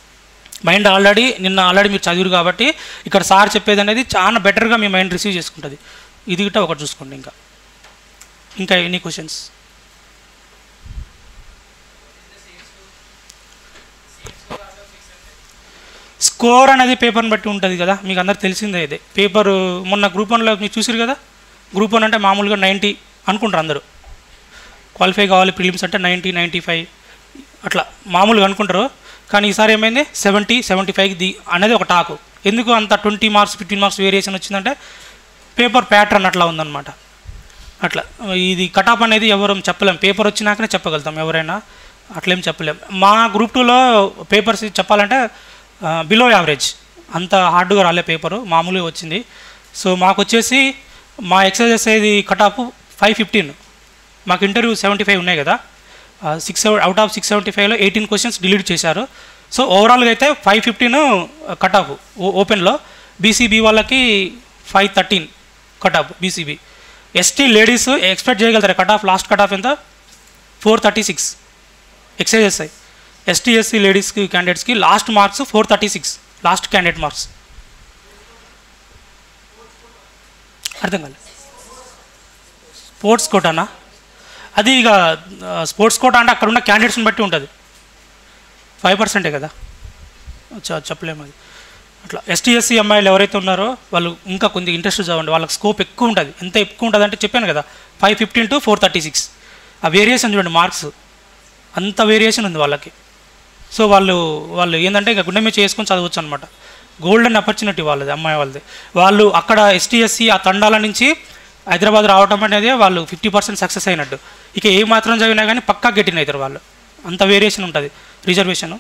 మైండ్ ఆల్రెడీ నిన్న ఆల్రెడీ మీరు చదివారు కాబట్టి ఇక్కడ సార్ చెప్పేది అనేది చాలా బెటర్గా మీ మైండ్ రిసీవ్ చేసుకుంటుంది ఇది గిట్ట ఒకటి చూసుకోండి ఇంకా ఇంకా ఎనీ క్వశ్చన్స్ స్కోర్ అనేది పేపర్ని బట్టి ఉంటుంది కదా మీకు అందరికి తెలిసిందే ఇది పేపర్ మొన్న గ్రూప్ వన్లో మీరు చూసారు కదా గ్రూప్ వన్ అంటే మామూలుగా నైంటీ అనుకుంటారు అందరూ క్వాలిఫై కావాలి ప్రిలిమ్స్ అంటే నైంటీ నైంటీ ఫైవ్ అట్లా మామూలుగా అనుకుంటారు కానీ ఈసారి ఏమైంది సెవెంటీ సెవెంటీ ఫైవ్ ది అనేది ఒక టాకు ఎందుకు అంత twenty marks fifteen marks variation వచ్చిందంటే పేపర్ ప్యాటర్న్ అట్లా ఉందన్నమాట అట్లా ఇది కటాప్ అనేది ఎవరు చెప్పలేం పేపర్ వచ్చినాకనే చెప్పగలుగుతాం ఎవరైనా అట్లేం చెప్పలేం మా గ్రూప్ టూలో పేపర్స్ చెప్పాలంటే బిలో యావరేజ్ అంత హార్డ్గా రాలే పేపరు మామూలుగా వచ్చింది సో మాకు వచ్చేసి మా ఎక్సర్సైజ్ ఇది కటాప్ ఫైవ్ ఫిఫ్టీన్ మాకు ఇంటర్వ్యూ సెవెంటీ ఫైవ్ ఉన్నాయి కదా six out of six seventy ఫైవ్లో ఎయిటీన్ క్వశ్చన్స్ డిలీట్ చేశారు సో ఓవరాల్గా అయితే ఫైవ్ ఫిఫ్టీన్ కట్ ఆఫ్ ఓపెన్లో బీసీబీ వాళ్ళకి five thirteen cut off BCB ST ladies expect చేయగలుగుతారు cut off last cut off ఎంత four thirty six excise SI ST SC లేడీస్కి క్యాండిడేట్స్కి last marks four thirty six last candidate marks అర్థం కాలేదు sports కోటానా అది ఇక స్పోర్ట్స్ కోటా అంటే అక్కడ ఉన్న క్యాండిడేట్స్ని బట్టి ఉంటుంది ఫైవ్ పర్సెంటే కదా చ- చెప్పలేము అది అట్లా ఎస్టీ ఎస్సీ అమ్మాయిలు ఎవరైతే ఉన్నారో వాళ్ళు ఇంకా కొద్దిగా ఇంట్రెస్ట్ చదవండి వాళ్ళకి స్కోప్ ఎక్కువ ఉంటుంది ఎంత ఎక్కువ ఉంటుంది అంటే చెప్పాను కదా five fifteen to four thirty six ఆ వేరియేషన్ చూడండి మార్క్స్ అంత వేరియేషన్ ఉంది వాళ్ళకి సో వాళ్ళు వాళ్ళు ఏంటంటే ఇక గుండె మీద చేసుకొని చదవచ్చు అనమాట గోల్డెన్ ఆపర్చునిటీ వాళ్ళది అమ్మాయి వాళ్ళది వాళ్ళు అక్కడ ఎస్టీ ఎస్సీ ఆ తండాల నుంచి హైదరాబాద్ రావడం అనేది వాళ్ళు ఫిఫ్టీ పర్సెంట్ సక్సెస్ అయినట్టు ఇక ఏ మాత్రం చదివినా కానీ పక్కా గెట్టిన అవుతారు వాళ్ళు అంత వేరియేషన్ ఉంటుంది రిజర్వేషను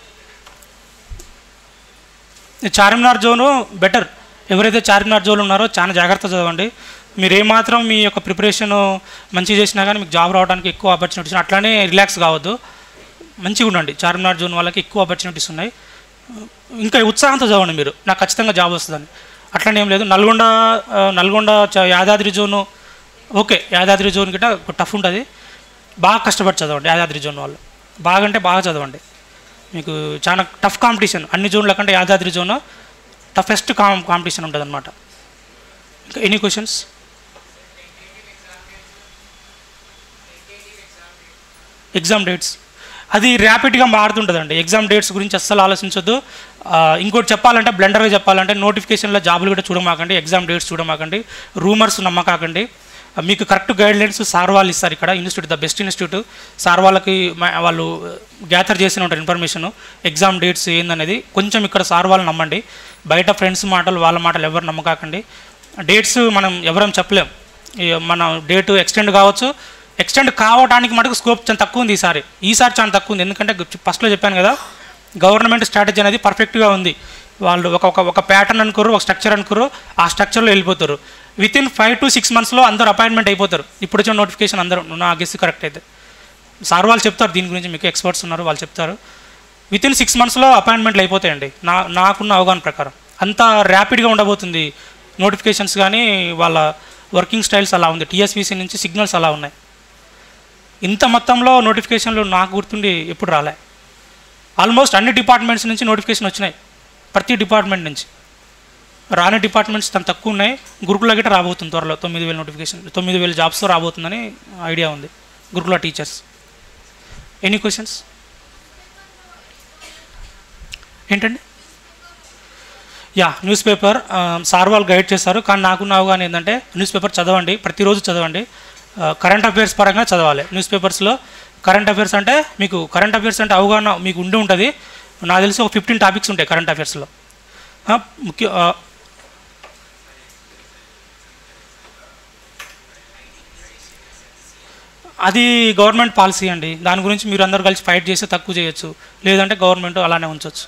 చార్మినార్ జోను బెటర్ ఎవరైతే చార్మినార్ జోన్ ఉన్నారో చాలా జాగ్రత్త చదవండి మీరు ఏమాత్రం మీ యొక్క ప్రిపరేషన్ మంచిగా చేసినా కానీ మీకు జాబ్ రావడానికి ఎక్కువ ఆపర్చునిటీస్ అట్లానే రిలాక్స్ కావద్దు మంచిగా ఉండండి చార్మినార్ జోన్ వాళ్ళకి ఎక్కువ ఆపర్చునిటీస్ ఉన్నాయి ఇంకా ఉత్సాహంతో చదవండి మీరు నాకు ఖచ్చితంగా జాబ్ వస్తుందని అట్లనే ఏం లేదు నల్గొండ ఆ, నల్గొండ చ- Yadadri zone okay Yadadri zone గిట్ట టఫ్ ఉంటుంది బాగా కష్టపడి చదవండి యాదాద్రి జోన్ వాళ్ళు బాగా అంటే బాగా చదవండి మీకు చాలా టఫ్ కాంపిటీషన్ అన్ని జోన్ల కంటే యాదాద్రి జోన్ టఫెస్ట్ కాం కాంపిటీషన్ ఉంటుంది అనమాట ఇంకా ఎనీ క్వశ్చన్స్ ఎగ్జామ్ డేట్స్ అది ర్యాపిడ్గా మారుతుంటుందండి ఎగ్జామ్ డేట్స్ గురించి అస్సలు ఆలోచించొద్దు ఆ, ఇంకోటి చెప్పాలంటే బ్లెండర్గా చెప్పాలంటే నోటిఫికేషన్లో జాబులు కూడా చూడమాకండి ఎగ్జామ్ డేట్స్ చూడమాకండి రూమర్స్ నమ్మకాకండి ఆ, మీకు కరెక్ట్ గైడ్లైన్స్ సార్ వాళ్ళు ఇస్తారు ఇక్కడ institute the best institute sir వాళ్ళకి మా- వాళ్ళు గ్యాదర్ చేసిన ఉంటారు ఇన్ఫర్మేషన్ ఎగ్జామ్ డేట్స్ ఏందనేది కొంచెం ఇక్కడ సార్ వాళ్ళు నమ్మండి బయట ఫ్రెండ్స్ మాటలు వాళ్ళ మాటలు ఎవరు నమ్మకాకండి డేట్స్ మనం ఎవరం చెప్పలేం ఈ మన డేట్ ఎక్స్టెండ్ కావచ్చు ఎక్స్టెండ్ కావడానికి మటుకు స్కోప్ చాలా తక్కువ ఉంది ఈసారి ఈసారి చాలా తక్కువ ఉంది ఎందుకంటే ఫస్ట్లో చెప్పాను కదా గవర్నమెంట్ స్ట్రాటజీ అనేది పర్ఫెక్ట్గా ఉంది వాళ్ళు ఒక ఒక ఒక ప్యాటర్న్ అనుకోరు ఒక స్ట్రక్చర్ అనుకోరు ఆ స్ట్రక్చర్లో వెళ్ళిపోతారు within five to six మంత్స్లో అందరూ అపాయింట్మెంట్ అయిపోతారు ఇప్పుడు వచ్చిన నోటిఫికేషన్ అందరూ నా గెస్ కరెక్ట్ అయితే సార్ వాళ్ళు చెప్తారు దీని గురించి మీకు ఎక్స్పర్ట్స్ ఉన్నారు వాళ్ళు చెప్తారు విత్ ఇన్ సిక్స్ మంత్స్లో అపాయింట్మెంట్లు అయిపోతాయండి నా నాకున్న అవగాహన ప్రకారం అంత ర్యాపిడ్గా ఉండబోతుంది నోటిఫికేషన్స్ కానీ వాళ్ళ వర్కింగ్ స్టైల్స్ అలా ఉంది టీఎస్పీసీ నుంచి సిగ్నల్స్ అలా ఉన్నాయి ఇంత మొత్తంలో నోటిఫికేషన్లు నాకు గుర్తుండి ఎప్పుడు రాలే ఆల్మోస్ట్ అన్ని డిపార్ట్మెంట్స్ నుంచి నోటిఫికేషన్ వచ్చినాయి ప్రతి డిపార్ట్మెంట్ నుంచి రాని డిపార్ట్మెంట్స్ తను తక్కువ ఉన్నాయి గురుకుల గిట్ట రాబోతుంది త్వరలో తొమ్మిది వేల నోటిఫికేషన్ తొమ్మిది వేల జాబ్స్తో రాబోతుందని ఐడియా ఉంది గురుకుల టీచర్స్ ఎనీ క్వశ్చన్స్ ఏంటండి యా న్యూస్ పేపర్ సార్ వాళ్ళు గైడ్ చేస్తారు కానీ నాకున్న అవగాహన ఏంటంటే న్యూస్ పేపర్ చదవండి ప్రతిరోజు చదవండి కరెంట్ అఫైర్స్ పరంగా చదవాలి న్యూస్ పేపర్స్లో కరెంట్ అఫైర్స్ అంటే మీకు కరెంట్ అఫైర్స్ అంటే అవగాహన మీకు ఉండి ఉంటుంది నాకు తెలిసి ఒక ఫిఫ్టీన్ టాపిక్స్ ఉంటాయి కరెంట్ అఫైర్స్లో ముఖ్య ఆ, అది గవర్నమెంట్ పాలసీ అండి దాని గురించి మీరు అందరు కలిసి ఫైట్ చేస్తే తక్కువ చేయొచ్చు లేదంటే గవర్నమెంట్ అలానే ఉంచవచ్చు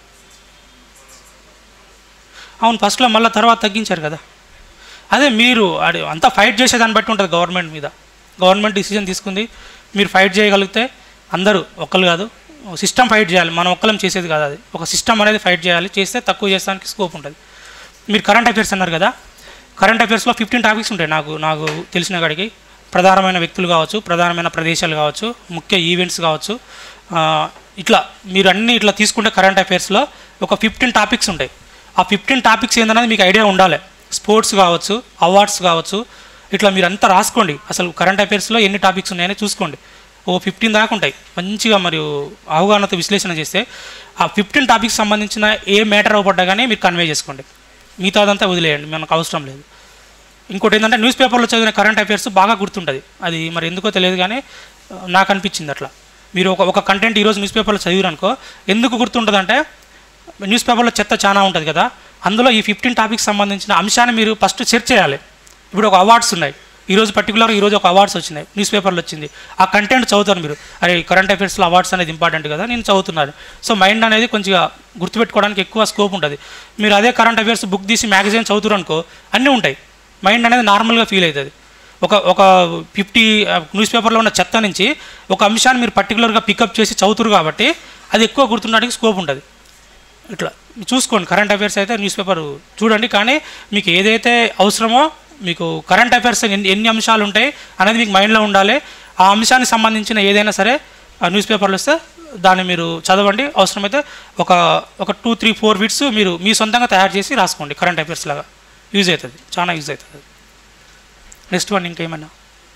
అవును ఫస్ట్లో మళ్ళీ తర్వాత తగ్గించారు కదా అదే మీరు అది అంతా ఫైట్ చేసేదాన్ని బట్టి ఉంటుంది గవర్నమెంట్ మీద గవర్నమెంట్ డిసిజన్ తీసుకుంది మీరు ఫైట్ చేయగలిగితే అందరూ ఒక్కరు కాదు సిస్టమ్ ఫైట్ చేయాలి మనం ఒక్కలం చేసేది కాదు అది ఒక సిస్టమ్ అనేది ఫైట్ చేయాలి చేస్తే తక్కువ చేసడానికి స్కోప్ ఉంటుంది మీరు కరెంట్ అఫైర్స్ అన్నారు కదా కరెంట్ అఫైర్స్లో ఫిఫ్టీన్ టాపిక్స్ ఉంటాయి నాకు నాకు తెలిసిన కాడికి ప్రధానమైన వ్యక్తులు కావచ్చు ప్రధానమైన ప్రదేశాలు కావచ్చు ముఖ్య ఈవెంట్స్ కావచ్చు ఆ, ఇట్లా మీరు అన్ని ఇట్లా తీసుకుంటే కరెంట్ అఫైర్స్లో ఒక ఫిఫ్టీన్ టాపిక్స్ ఉంటాయి ఆ ఫిఫ్టీన్ టాపిక్స్ ఏందనేది మీకు ఐడియా ఉండాలి స్పోర్ట్స్ కావచ్చు అవార్డ్స్ కావచ్చు ఇట్లా మీరు అంతా రాసుకోండి అసలు కరెంట్ అఫైర్స్లో ఎన్ని టాపిక్స్ ఉన్నాయని చూసుకోండి ఓ ఫిఫ్టీన్ దాకా ఉంటాయి మంచిగా మరియు అవగాహనతో విశ్లేషణ చేస్తే ఆ ఫిఫ్టీన్ టాపిక్స్ సంబంధించిన ఏ మ్యాటర్ అవ్వబడ్డా కానీ మీరు కన్వే చేసుకోండి మిగతాదంతా వదిలేయండి మనకు అవసరం లేదు ఇంకోటి ఏంటంటే న్యూస్ పేపర్లో చదివిన కరెంట్ అఫైర్స్ బాగా గుర్తుంటుంది అది మరి ఎందుకో తెలియదు కానీ ఆ, నాకు అనిపించింది అట్లా మీరు ఒక ఒక కంటెంట్ ఈరోజు న్యూస్ పేపర్లో చదివారనుకో ఎందుకు గుర్తుంటుందంటే న్యూస్ పేపర్లో చెత్త చాలా ఉంటుంది కదా అందులో ఈ ఫిఫ్టీన్ టాపిక్స్ సంబంధించిన అంశాన్ని మీరు ఫస్ట్ సెర్చ్ చేయాలి ఇప్పుడు ఒక అవార్డ్స్ ఉన్నాయి ఈరోజు పర్టికులర్ ఈరోజు ఒక అవార్డ్స్ వచ్చినాయి న్యూస్ పేపర్లో వచ్చింది ఆ కంటెంట్ చదువుతారు మీరు అరే కరెంట్ అఫైర్స్లో అవార్డ్స్ అనేది ఇంపార్టెంట్ కదా నేను చదువుతున్నాను సో మైండ్ అనేది కొంచెం గుర్తుపెట్టుకోవడానికి ఎక్కువ స్కోప్ ఉంటుంది మీరు అదే కరెంట్ అఫైర్స్ బుక్ తీసి మ్యాగజైన్ చదువుతారు అనుకో అన్నీ ఉంటాయి మైండ్ అనేది నార్మల్గా ఫీల్ అవుతుంది ఒక ఒక ఫిఫ్టీ న్యూస్ పేపర్లో ఉన్న చెత్త నుంచి ఒక అంశాన్ని మీరు పర్టికులర్గా పికప్ చేసి చదువుతారు కాబట్టి అది ఎక్కువ గుర్తుండడానికి స్కోప్ ఉంటుంది ఇట్లా చూసుకోండి కరెంట్ అఫైర్స్ అయితే న్యూస్ పేపర్ చూడండి కానీ మీకు ఏదైతే అవసరమో మీకు కరెంట్ అఫైర్స్ ఎన్ని ఎన్ని అంశాలు ఉంటాయి అనేది మీకు మైండ్లో ఉండాలి ఆ అంశానికి సంబంధించిన ఏదైనా సరే ఆ న్యూస్ పేపర్లు వస్తే దాన్ని మీరు చదవండి అవసరమైతే ఒక ఒక టూ త్రీ ఫోర్ బిట్స్ మీరు మీ సొంతంగా తయారు చేసి రాసుకోండి కరెంట్ అఫైర్స్ లాగా యూజ్ అవుతుంది చాలా యూజ్ అవుతుంది నెక్స్ట్ వన్ ఇంకేమన్నా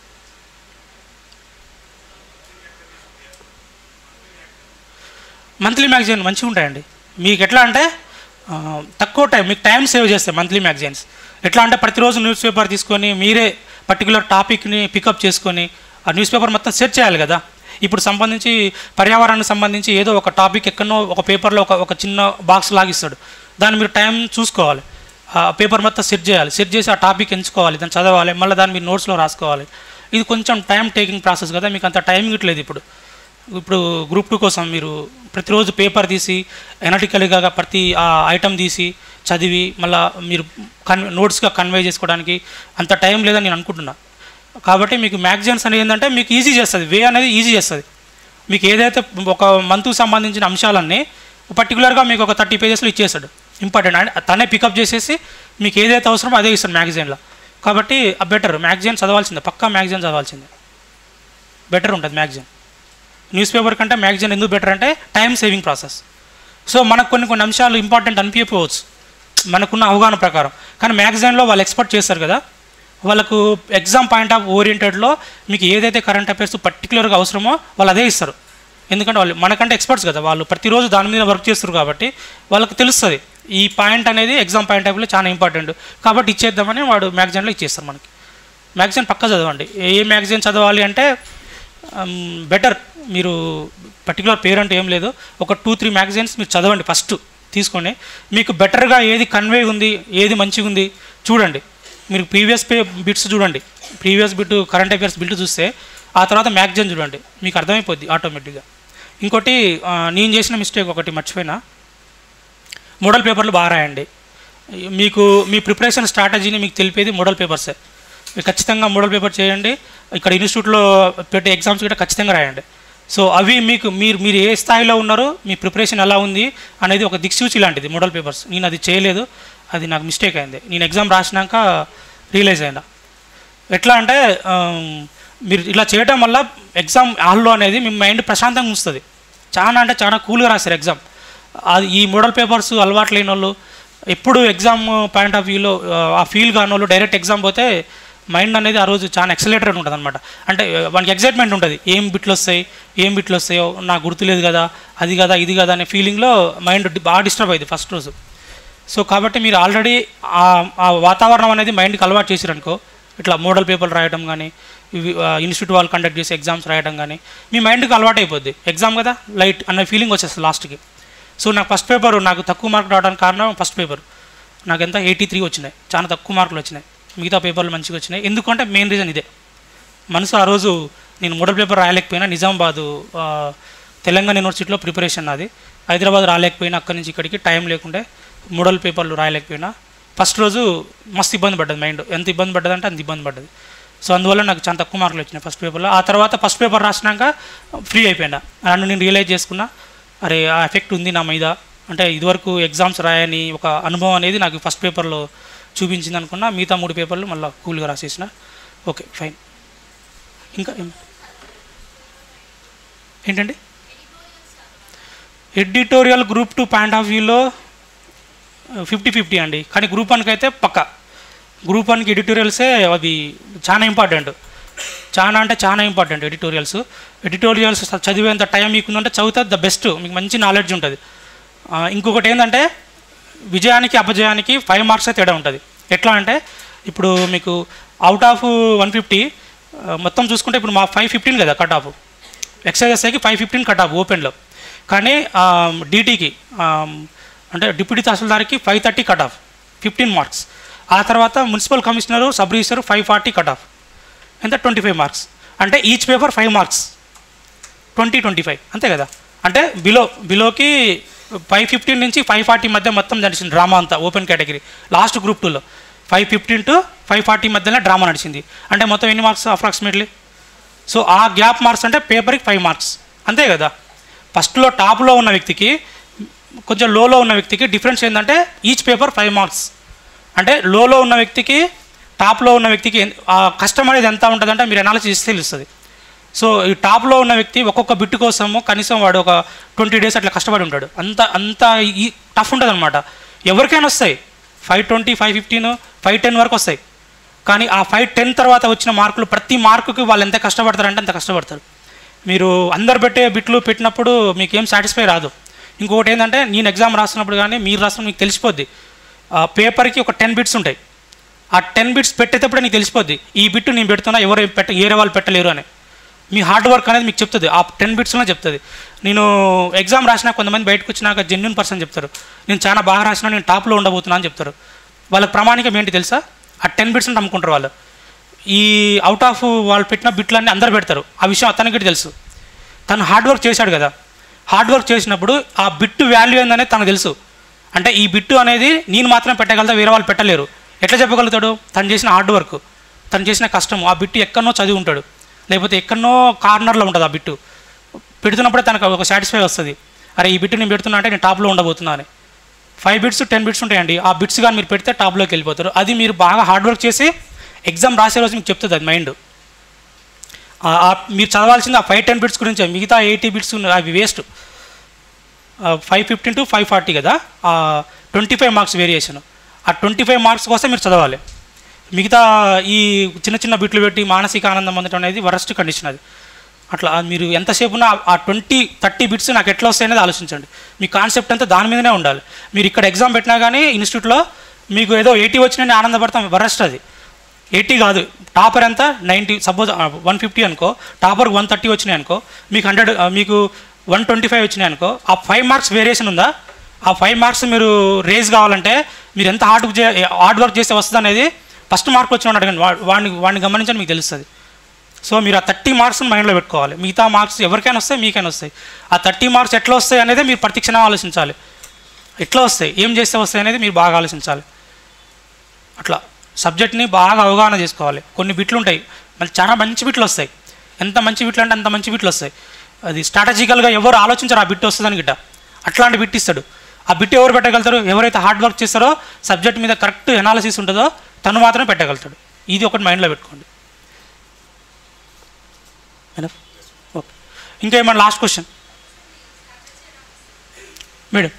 మంత్లీ మ్యాగజైన్ మంచిగా ఉంటాయండి మీకు ఎట్లా అంటే ఆ, తక్కువ టైం మీకు టైం సేవ్ చేస్తాయి మంత్లీ మ్యాగజైన్స్ ఎట్లా అంటే ప్రతిరోజు న్యూస్ పేపర్ తీసుకొని మీరే పర్టికులర్ టాపిక్ని పికప్ చేసుకొని ఆ న్యూస్ పేపర్ మొత్తం సెర్చ్ చేయాలి కదా ఇప్పుడు సంబంధించి పర్యావరణానికి సంబంధించి ఏదో ఒక టాపిక్ ఎక్కడనో ఒక పేపర్లో ఒక ఒక చిన్న బాక్స్ లాగిస్తాడు దాన్ని మీరు టైం చూసుకోవాలి ఆ పేపర్ మొత్తం సెట్ చేయాలి సెట్ చేసి ఆ టాపిక్ ఎంచుకోవాలి దాన్ని చదవాలి మళ్ళీ దాన్ని మీరు నోట్స్లో రాసుకోవాలి ఇది కొంచెం టైం టేకింగ్ ప్రాసెస్ కదా మీకు అంత టైం ఇట్లేదు ఇప్పుడు ఇప్పుడు గ్రూప్ టూ కోసం మీరు ప్రతిరోజు పేపర్ తీసి ఎనటికల్గా ప్రతి ఆ ఐటమ్ తీసి చదివి మళ్ళీ మీరు కన్ నోట్స్గా కన్వే చేసుకోవడానికి అంత టైం లేదని నేను అనుకుంటున్నా కాబట్టి మీకు మ్యాగజైన్స్ అనేది ఏంటంటే మీకు ఈజీ చేస్తుంది వే అనేది ఈజీ చేస్తుంది మీకు ఏదైతే ఒక మంత్కు సంబంధించిన అంశాలన్నీ పర్టికులర్గా మీకు ఒక థర్టీ పేజెస్లో ఇచ్చేస్తాడు ఇంపార్టెంట్ అండ్ తనే పికప్ చేసేసి మీకు ఏదైతే అవసరమో అదే ఇస్తాడు మ్యాగజైన్లో కాబట్టి బెటర్ మ్యాగజైన్ చదవాల్సిందే పక్కా మ్యాగజైన్ చదవాల్సిందే బెటర్ ఉంటుంది మ్యాగజైన్ న్యూస్ పేపర్ కంటే మ్యాగజైన్ ఎందుకు బెటర్ అంటే టైం సేవింగ్ ప్రాసెస్ సో మనకు కొన్ని కొన్ని అంశాలు ఇంపార్టెంట్ అనిపించకపోవచ్చు మనకున్న అవగాహన ప్రకారం కానీ మ్యాగజైన్లో వాళ్ళు ఎక్స్పెక్ట్ చేస్తారు కదా వాళ్ళకు ఎగ్జామ్ పాయింట్ ఆఫ్ ఓరియంటెడ్లో మీకు ఏదైతే కరెంట్ అఫైర్స్ పర్టికులర్గా అవసరమో వాళ్ళు అదే ఇస్తారు ఎందుకంటే వాళ్ళు మనకంటే ఎక్స్పర్ట్స్ కదా వాళ్ళు ప్రతిరోజు దాని మీద వర్క్ చేస్తారు కాబట్టి వాళ్ళకి తెలుస్తుంది ఈ పాయింట్ అనేది ఎగ్జామ్ పాయింట్ ఆఫ్ వ్యూలో చాలా ఇంపార్టెంట్ కాబట్టి ఇచ్చేద్దామని వాడు మ్యాగజైన్లో ఇచ్చేస్తారు మనకి మ్యాగజైన్ పక్కా చదవండి ఏ మ్యాగజైన్ చదవాలి అంటే బెటర్ మీరు పర్టికులర్ పేరు అంటే ఏం లేదు ఒక టూ త్రీ మ్యాగజైన్స్ మీరు చదవండి ఫస్ట్ తీసుకోండి మీకు బెటర్గా ఏది కన్వే ఉంది ఏది మంచిగా ఉంది చూడండి మీరు ప్రీవియస్ పే బిట్స్ చూడండి previous bit current affairs bit చూస్తే ఆ తర్వాత మ్యాగజైన్ చూడండి మీకు అర్థమైపోద్ది ఆటోమేటిక్గా ఇంకోటి ఆ, నేను చేసిన మిస్టేక్ ఒకటి మర్చిపోయినా మోడల్ పేపర్లు బాగా రాయండి మీకు మీ ప్రిపరేషన్ స్ట్రాటజీని మీకు తెలిపేది మోడల్ పేపర్సే మీరు ఖచ్చితంగా మోడల్ పేపర్ చేయండి ఇక్కడ ఇన్స్టిట్యూట్లో పెట్టే ఎగ్జామ్స్ కూడా ఖచ్చితంగా రాయండి సో అవి మీకు మీరు మీరు ఏ స్థాయిలో ఉన్నారో మీ ప్రిపరేషన్ ఎలా ఉంది అనేది ఒక దిక్సూచి లాంటిది మోడల్ పేపర్స్ నేను అది చేయలేదు అది నాకు మిస్టేక్ అయింది నేను ఎగ్జామ్ రాసినాక రియలైజ్ అయినా ఎట్లా అంటే ఆమ్, మీరు ఇలా చేయడం వల్ల ఎగ్జామ్ హాల్లో అనేది మీ మైండ్ ప్రశాంతంగా ఉంచుతుంది చాలా అంటే చాలా కూల్గా రాస్తారు ఎగ్జామ్ అది ఈ మోడల్ పేపర్స్ అలవాటు లేని వాళ్ళు ఎప్పుడు ఎగ్జామ్ పాయింట్ ఆఫ్ వ్యూలో ఆ ఫీల్ కాని వాళ్ళు డైరెక్ట్ ఎగ్జామ్ పోతే మైండ్ అనేది ఆ రోజు చాలా ఎక్సలేటెడ్ ఉంటుంది అనమాట అంటే వానికి ఎగ్జైట్మెంట్ ఉంటుంది ఏం బిట్లు వస్తాయి ఏం బిట్లు వస్తాయో నాకు గుర్తులేదు కదా అది కదా ఇది కదా అనే ఫీలింగ్లో మైండ్ బాగా డిస్టర్బ్ అయింది ఫస్ట్ రోజు సో కాబట్టి మీరు ఆల్రెడీ ఆ ఆ వాతావరణం అనేది మైండ్కి అలవాటు చేసిరనుకో ఇట్లా మోడల్ పేపర్లు రాయడం కానీ ఇవి ఇన్స్టిట్యూట్ వాళ్ళు కండక్ట్ చేసే ఎగ్జామ్స్ రాయడం కానీ మీ మైండ్కి అలవాటు అయిపోద్ది ఎగ్జామ్ కదా లైట్ అన్న ఫీలింగ్ వచ్చేస్తుంది లాస్ట్కి సో నాకు ఫస్ట్ పేపర్ నాకు తక్కువ మార్క్ రావడానికి కారణం ఫస్ట్ పేపర్ నాకు ఎంత ఎయిటీ త్రీ వచ్చినాయి చాలా తక్కువ మార్కులు వచ్చినాయి మిగతా పేపర్లు మంచిగా వచ్చినాయి ఎందుకంటే మెయిన్ రీజన్ ఇదే మనసు ఆ రోజు నేను మోడల్ పేపర్ రాయలేకపోయినా నిజామాబాదు ఆ, తెలంగాణ యూనివర్సిటీలో ప్రిపరేషన్ నాది హైదరాబాద్ రాలేకపోయినా అక్కడి నుంచి ఇక్కడికి టైం లేకుండే మోడల్ పేపర్లు రాయలేకపోయినా ఫస్ట్ రోజు మస్తు ఇబ్బంది పడ్డది మైండ్ ఎంత ఇబ్బంది పడ్డదంటే అంత ఇబ్బంది పడ్డది సో అందువల్ల నాకు చాలా తక్కువ మార్కులు వచ్చినాయి ఫస్ట్ పేపర్లో ఆ తర్వాత ఫస్ట్ పేపర్ రాసినాక ఫ్రీ అయిపోయినా నన్ను నేను రియలైజ్ చేసుకున్నా అరే ఆ ఎఫెక్ట్ ఉంది నా మీద అంటే ఇదివరకు ఎగ్జామ్స్ రాయని ఒక అనుభవం అనేది నాకు ఫస్ట్ పేపర్లో చూపించింది అనుకున్నా మిగతా మూడు పేపర్లు మళ్ళీ కూల్గా రాసేసిన ఓకే ఫైన్ ఇంకా ఏం ఏంటండి editorial group two point of వ్యూలో ఫిఫ్టీ ఫిఫ్టీ అండి కానీ గ్రూప్ వన్కి అయితే పక్క గ్రూప్ వన్కి ఎడిటోరియల్సే అవి చాలా ఇంపార్టెంట్ చాలా అంటే చాలా ఇంపార్టెంట్ ఎడిటోరియల్స్ ఎడిటోరియల్స్ చదివేంత టైం మీకు ఉందంటే చదివితే ద బెస్ట్ మీకు మంచి నాలెడ్జ్ ఉంటుంది ఆ, ఇంకొకటి ఏంటంటే విజయానికి అపజయానికి ఫైవ్ మార్క్స్ తేడా ఉంటుంది ఎట్లా అంటే ఇప్పుడు మీకు అవుట్ ఆఫ్ వన్ ఫిఫ్టీ మొత్తం చూసుకుంటే ఇప్పుడు మా ఫైవ్ ఫిఫ్టీన్ కదా కట్ ఆఫ్ ఎక్సైఎస్ఐకి ఫైవ్ ఫిఫ్టీన్ కట్ ఆఫ్ ఓపెన్లో కానీ డీటీకి అంటే డిప్యూటీ తహసీల్దార్కి five thirty cut off fifteen marks ఆ తర్వాత municipal commissioner sub register five forty cut off ఎంత ట్వంటీ ఫైవ్ మార్క్స్ అంటే each paper five marks twenty twenty five అంతే కదా అంటే బిలో బిలోకి ఫైవ్ ఫిఫ్టీన్ నుంచి ఫైవ్ ఫార్టీ మధ్య మొత్తం నడిచింది డ్రామా అంతా ఓపెన్ కేటగిరీ లాస్ట్ గ్రూప్ టూలో five fifteen to five forty మధ్యలో డ్రామా నడిచింది అంటే మొత్తం ఎన్ని మార్క్స్ అప్రాక్సిమేట్లీ సో ఆ గ్యాప్ మార్క్స్ అంటే పేపర్కి ఫైవ్ మార్క్స్ అంతే కదా ఫస్ట్లో టాప్లో ఉన్న వ్యక్తికి కొంచెం లోలో ఉన్న వ్యక్తికి డిఫరెన్స్ ఏంటంటే ఈచ్ పేపర్ ఫైవ్ మార్క్స్ అంటే లోలో ఉన్న వ్యక్తికి టాప్లో ఉన్న వ్యక్తికి ఎన్- ఆ కష్టం అనేది ఎంత ఉంటుందంటే మీరు అనాలిసిస్ చేస్తే తెలుస్తుంది సో ఈ టాప్లో ఉన్న వ్యక్తి ఒక్కొక్క బిట్ కోసము కనీసం వాడు ఒక ట్వంటీ డేస్ అట్లా కష్టపడి ఉంటాడు అంత అంత ఈ టఫ్ ఉంటుంది అనమాట ఎవరికైనా వస్తాయి five twenty five fifteen five ten వరకు వస్తాయి కానీ ఆ ఫైవ్ టెన్ తర్వాత వచ్చిన మార్కులు ప్రతి మార్కుకి వాళ్ళు ఎంత కష్టపడతారంటే అంత కష్టపడతారు మీరు అందరు పెట్టే బిట్లు పెట్టినప్పుడు మీకు ఏం సాటిస్ఫై రాదు ఇంకొకటి ఏంటంటే నేను ఎగ్జామ్ రాస్తున్నప్పుడు కానీ మీరు రాస్తున్న మీకు తెలిసిపోద్ది ఆ పేపర్కి ఒక టెన్ బిట్స్ ఉంటాయి ఆ టెన్ బిట్స్ పెట్టేటప్పుడు నీకు తెలిసిపోద్ది ఈ బిట్ నేను పెడుతున్నా ఎవరు పెట్ట ఏరే వాళ్ళు పెట్టలేరు అని మీ హార్డ్ వర్క్ అనేది మీకు చెప్తుంది ఆ టెన్ బిట్స్లో చెప్తుంది నేను ఎగ్జామ్ రాసినా కొంతమంది బయటకు వచ్చినాక జెన్యున్ పర్సన్ చెప్తారు నేను చాలా బాగా రాసినా నేను టాప్లో ఉండబోతున్నా అని చెప్తారు వాళ్ళకి ప్రామాణికం ఏంటి తెలుసా ఆ టెన్ బిట్స్ని నమ్ముకుంటారు వాళ్ళు ఈ అవుట్ ఆఫ్ వాళ్ళు పెట్టిన బిట్లన్నీ అందరు పెడతారు ఆ విషయం అతనికి తెలుసు తను హార్డ్ వర్క్ చేశాడు కదా హార్డ్ వర్క్ చేసినప్పుడు ఆ బిట్ వాల్యూ ఏందనేది తనకు తెలుసు అంటే ఈ బిట్టు అనేది నేను మాత్రం పెట్టగలుగుతా వేరే వాళ్ళు పెట్టలేరు ఎట్లా చెప్పగలుగుతాడు తను చేసిన హార్డ్ వర్క్ తను చేసిన కష్టం ఆ బిట్టు ఎక్కడనో చదివి ఉంటాడు లేకపోతే ఎక్కడనో కార్నర్లో ఉంటుంది ఆ బిట్టు పెడుతున్నప్పుడే తనకు ఒక సాటిస్ఫై వస్తుంది అరే ఈ బిట్టు నేను పెడుతున్నా అంటే నేను టాప్లో ఉండబోతున్నా అని ఫైవ్ బిట్స్ టెన్ బిట్స్ ఉంటాయండి ఆ బిట్స్ కానీ మీరు పెడితే టాప్లోకి వెళ్ళిపోతారు అది మీరు బాగా హార్డ్ వర్క్ చేసి ఎగ్జామ్ రాసే రోజు మీకు చెప్తుంది అది మైండ్ ఆ- ఆ మీరు చదవాల్సింది ఆ ఫైవ్ టెన్ బిట్స్ గురించే మిగతా ఎయిటీ బిట్స్ అవి waste five fifteen to five forty కదా ట్వంటీ ఫైవ్ మార్క్స్ వేరియేషన్ ఆ ట్వంటీ ఫైవ్ మార్క్స్ కోసం మీరు చదవాలి మిగతా ఈ చిన్న చిన్న బిట్లు పెట్టి మానసిక ఆనందం పొందడం అనేది వరస్ట్ కండిషన్ అది అట్లా మీరు ఎంతసేపు ఉన్నా ఆ ట్వంటీ థర్టీ బిట్స్ నాకు ఎట్లా వస్తాయి అనేది ఆలోచించండి మీ కాన్సెప్ట్ అంతా దాని మీదనే ఉండాలి మీరు ఇక్కడ ఎగ్జామ్ పెట్టినా కానీ ఇన్స్టిట్యూట్లో మీకు ఏదో ఎయిటీ వచ్చినా ఆనందపడతాం వరస్ట్ అది ఎయిటీ కాదు టాపర్ ఎంత నైంటీ సపోజ్ వన్ ఫిఫ్టీ అనుకో టాపర్కి వన్ థర్టీ వచ్చినాయి అనుకో మీకు హండ్రెడ్ మీకు వన్ ట్వంటీ ఫైవ్ వచ్చినాయి అనుకో ఆ ఫైవ్ మార్క్స్ వేరియేషన్ ఉందా ఆ ఫైవ్ మార్క్స్ మీరు రేజ్ కావాలంటే మీరు ఎంత హార్డ్ చే హార్డ్ వర్క్ చేస్తే వస్తుంది అనేది ఫస్ట్ మార్క్ వచ్చిన వాడిని అడగండి వా- వాడిని వాడిని గమనించండి మీకు తెలుస్తుంది సో మీరు ఆ థర్టీ మార్క్స్ మైండ్లో పెట్టుకోవాలి మిగతా మార్క్స్ ఎవరికైనా వస్తాయి మీకైనా వస్తాయి ఆ థర్టీ మార్క్స్ ఎట్లా వస్తాయి అనేది మీరు ప్రతి క్షణం ఆలోచించాలి ఎట్లా వస్తాయి ఏం చేస్తే వస్తాయి అనేది మీరు బాగా ఆలోచించాలి అట్లా సబ్జెక్ట్ని బాగా అవగాహన చేసుకోవాలి కొన్ని బిట్లు ఉంటాయి మళ్ళీ చాలా మంచి బిట్లు వస్తాయి ఎంత మంచి బిట్లు అంటే అంత మంచి బిట్లు వస్తాయి అది స్ట్రాటజికల్గా ఎవరు ఆలోచించారు ఆ బిట్ వస్తుందని గిట్ట అట్లాంటి బిట్ ఇస్తాడు ఆ బిట్ ఎవరు పెట్టగలుగుతారు ఎవరైతే హార్డ్ వర్క్ చేస్తారో సబ్జెక్ట్ మీద కరెక్ట్ ఎనాలిసిస్ ఉంటుందో తను మాత్రమే పెట్టగలుగుతాడు ఇది ఒకటి మైండ్లో పెట్టుకోండి మేడం ఓకే ఇంకా ఏమన్నా లాస్ట్ క్వశ్చన్ మేడం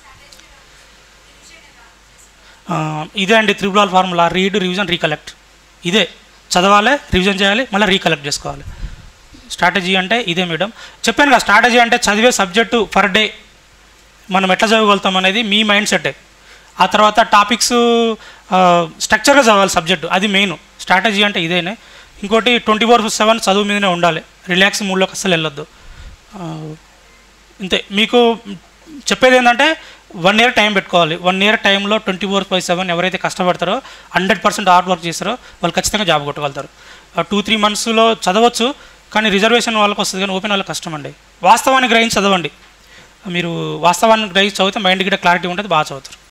ఆ, ఇదే అండి triple formula read revision recollect ఇదే చదవాలి రివిజన్ చేయాలి మళ్ళీ రీకలెక్ట్ చేసుకోవాలి స్ట్రాటజీ అంటే ఇదే మేడం చెప్పాను కదా స్ట్రాటజీ అంటే చదివే సబ్జెక్టు పర్ డే మనం ఎట్లా చదవగలుగుతాం అనేది మీ మైండ్ సెట్టే ఆ తర్వాత టాపిక్స్ స్ట్రక్చర్గా చదవాలి సబ్జెక్టు అది మెయిన్ స్ట్రాటజీ అంటే ఇదేనే ఇంకోటి ట్వంటీ ఫోర్ సెవెన్ చదువు మీదనే ఉండాలి రిలాక్స్ మూడ్లోకి అస్సలు వెళ్ళొద్దు ఆ, ఇంతే మీకు చెప్పేది ఏంటంటే వన్ ఇయర్ టైం పెట్టుకోవాలి వన్ ఇయర్ టైంలో ట్వంటీ ఫోర్ బై సెవెన్ ఎవరైతే కష్టపడతారో హండ్రెడ్ పర్సెంట్ హార్డ్ వర్క్ చేస్తారో వాళ్ళు ఖచ్చితంగా జాబ్ కొట్టగలుగుతారు టూ త్రీ మంత్స్లో చదవచ్చు కానీ రిజర్వేషన్ వాళ్ళకి వస్తుంది కానీ ఓపెన్ వాళ్ళకి కష్టం అండి వాస్తవాన్ని గ్రహించి చదవండి మీరు వాస్తవాన్ని గ్రహించి చదివితే మైండ్ కూడా క్లారిటీ ఉంటుంది బాగా చదువుతారు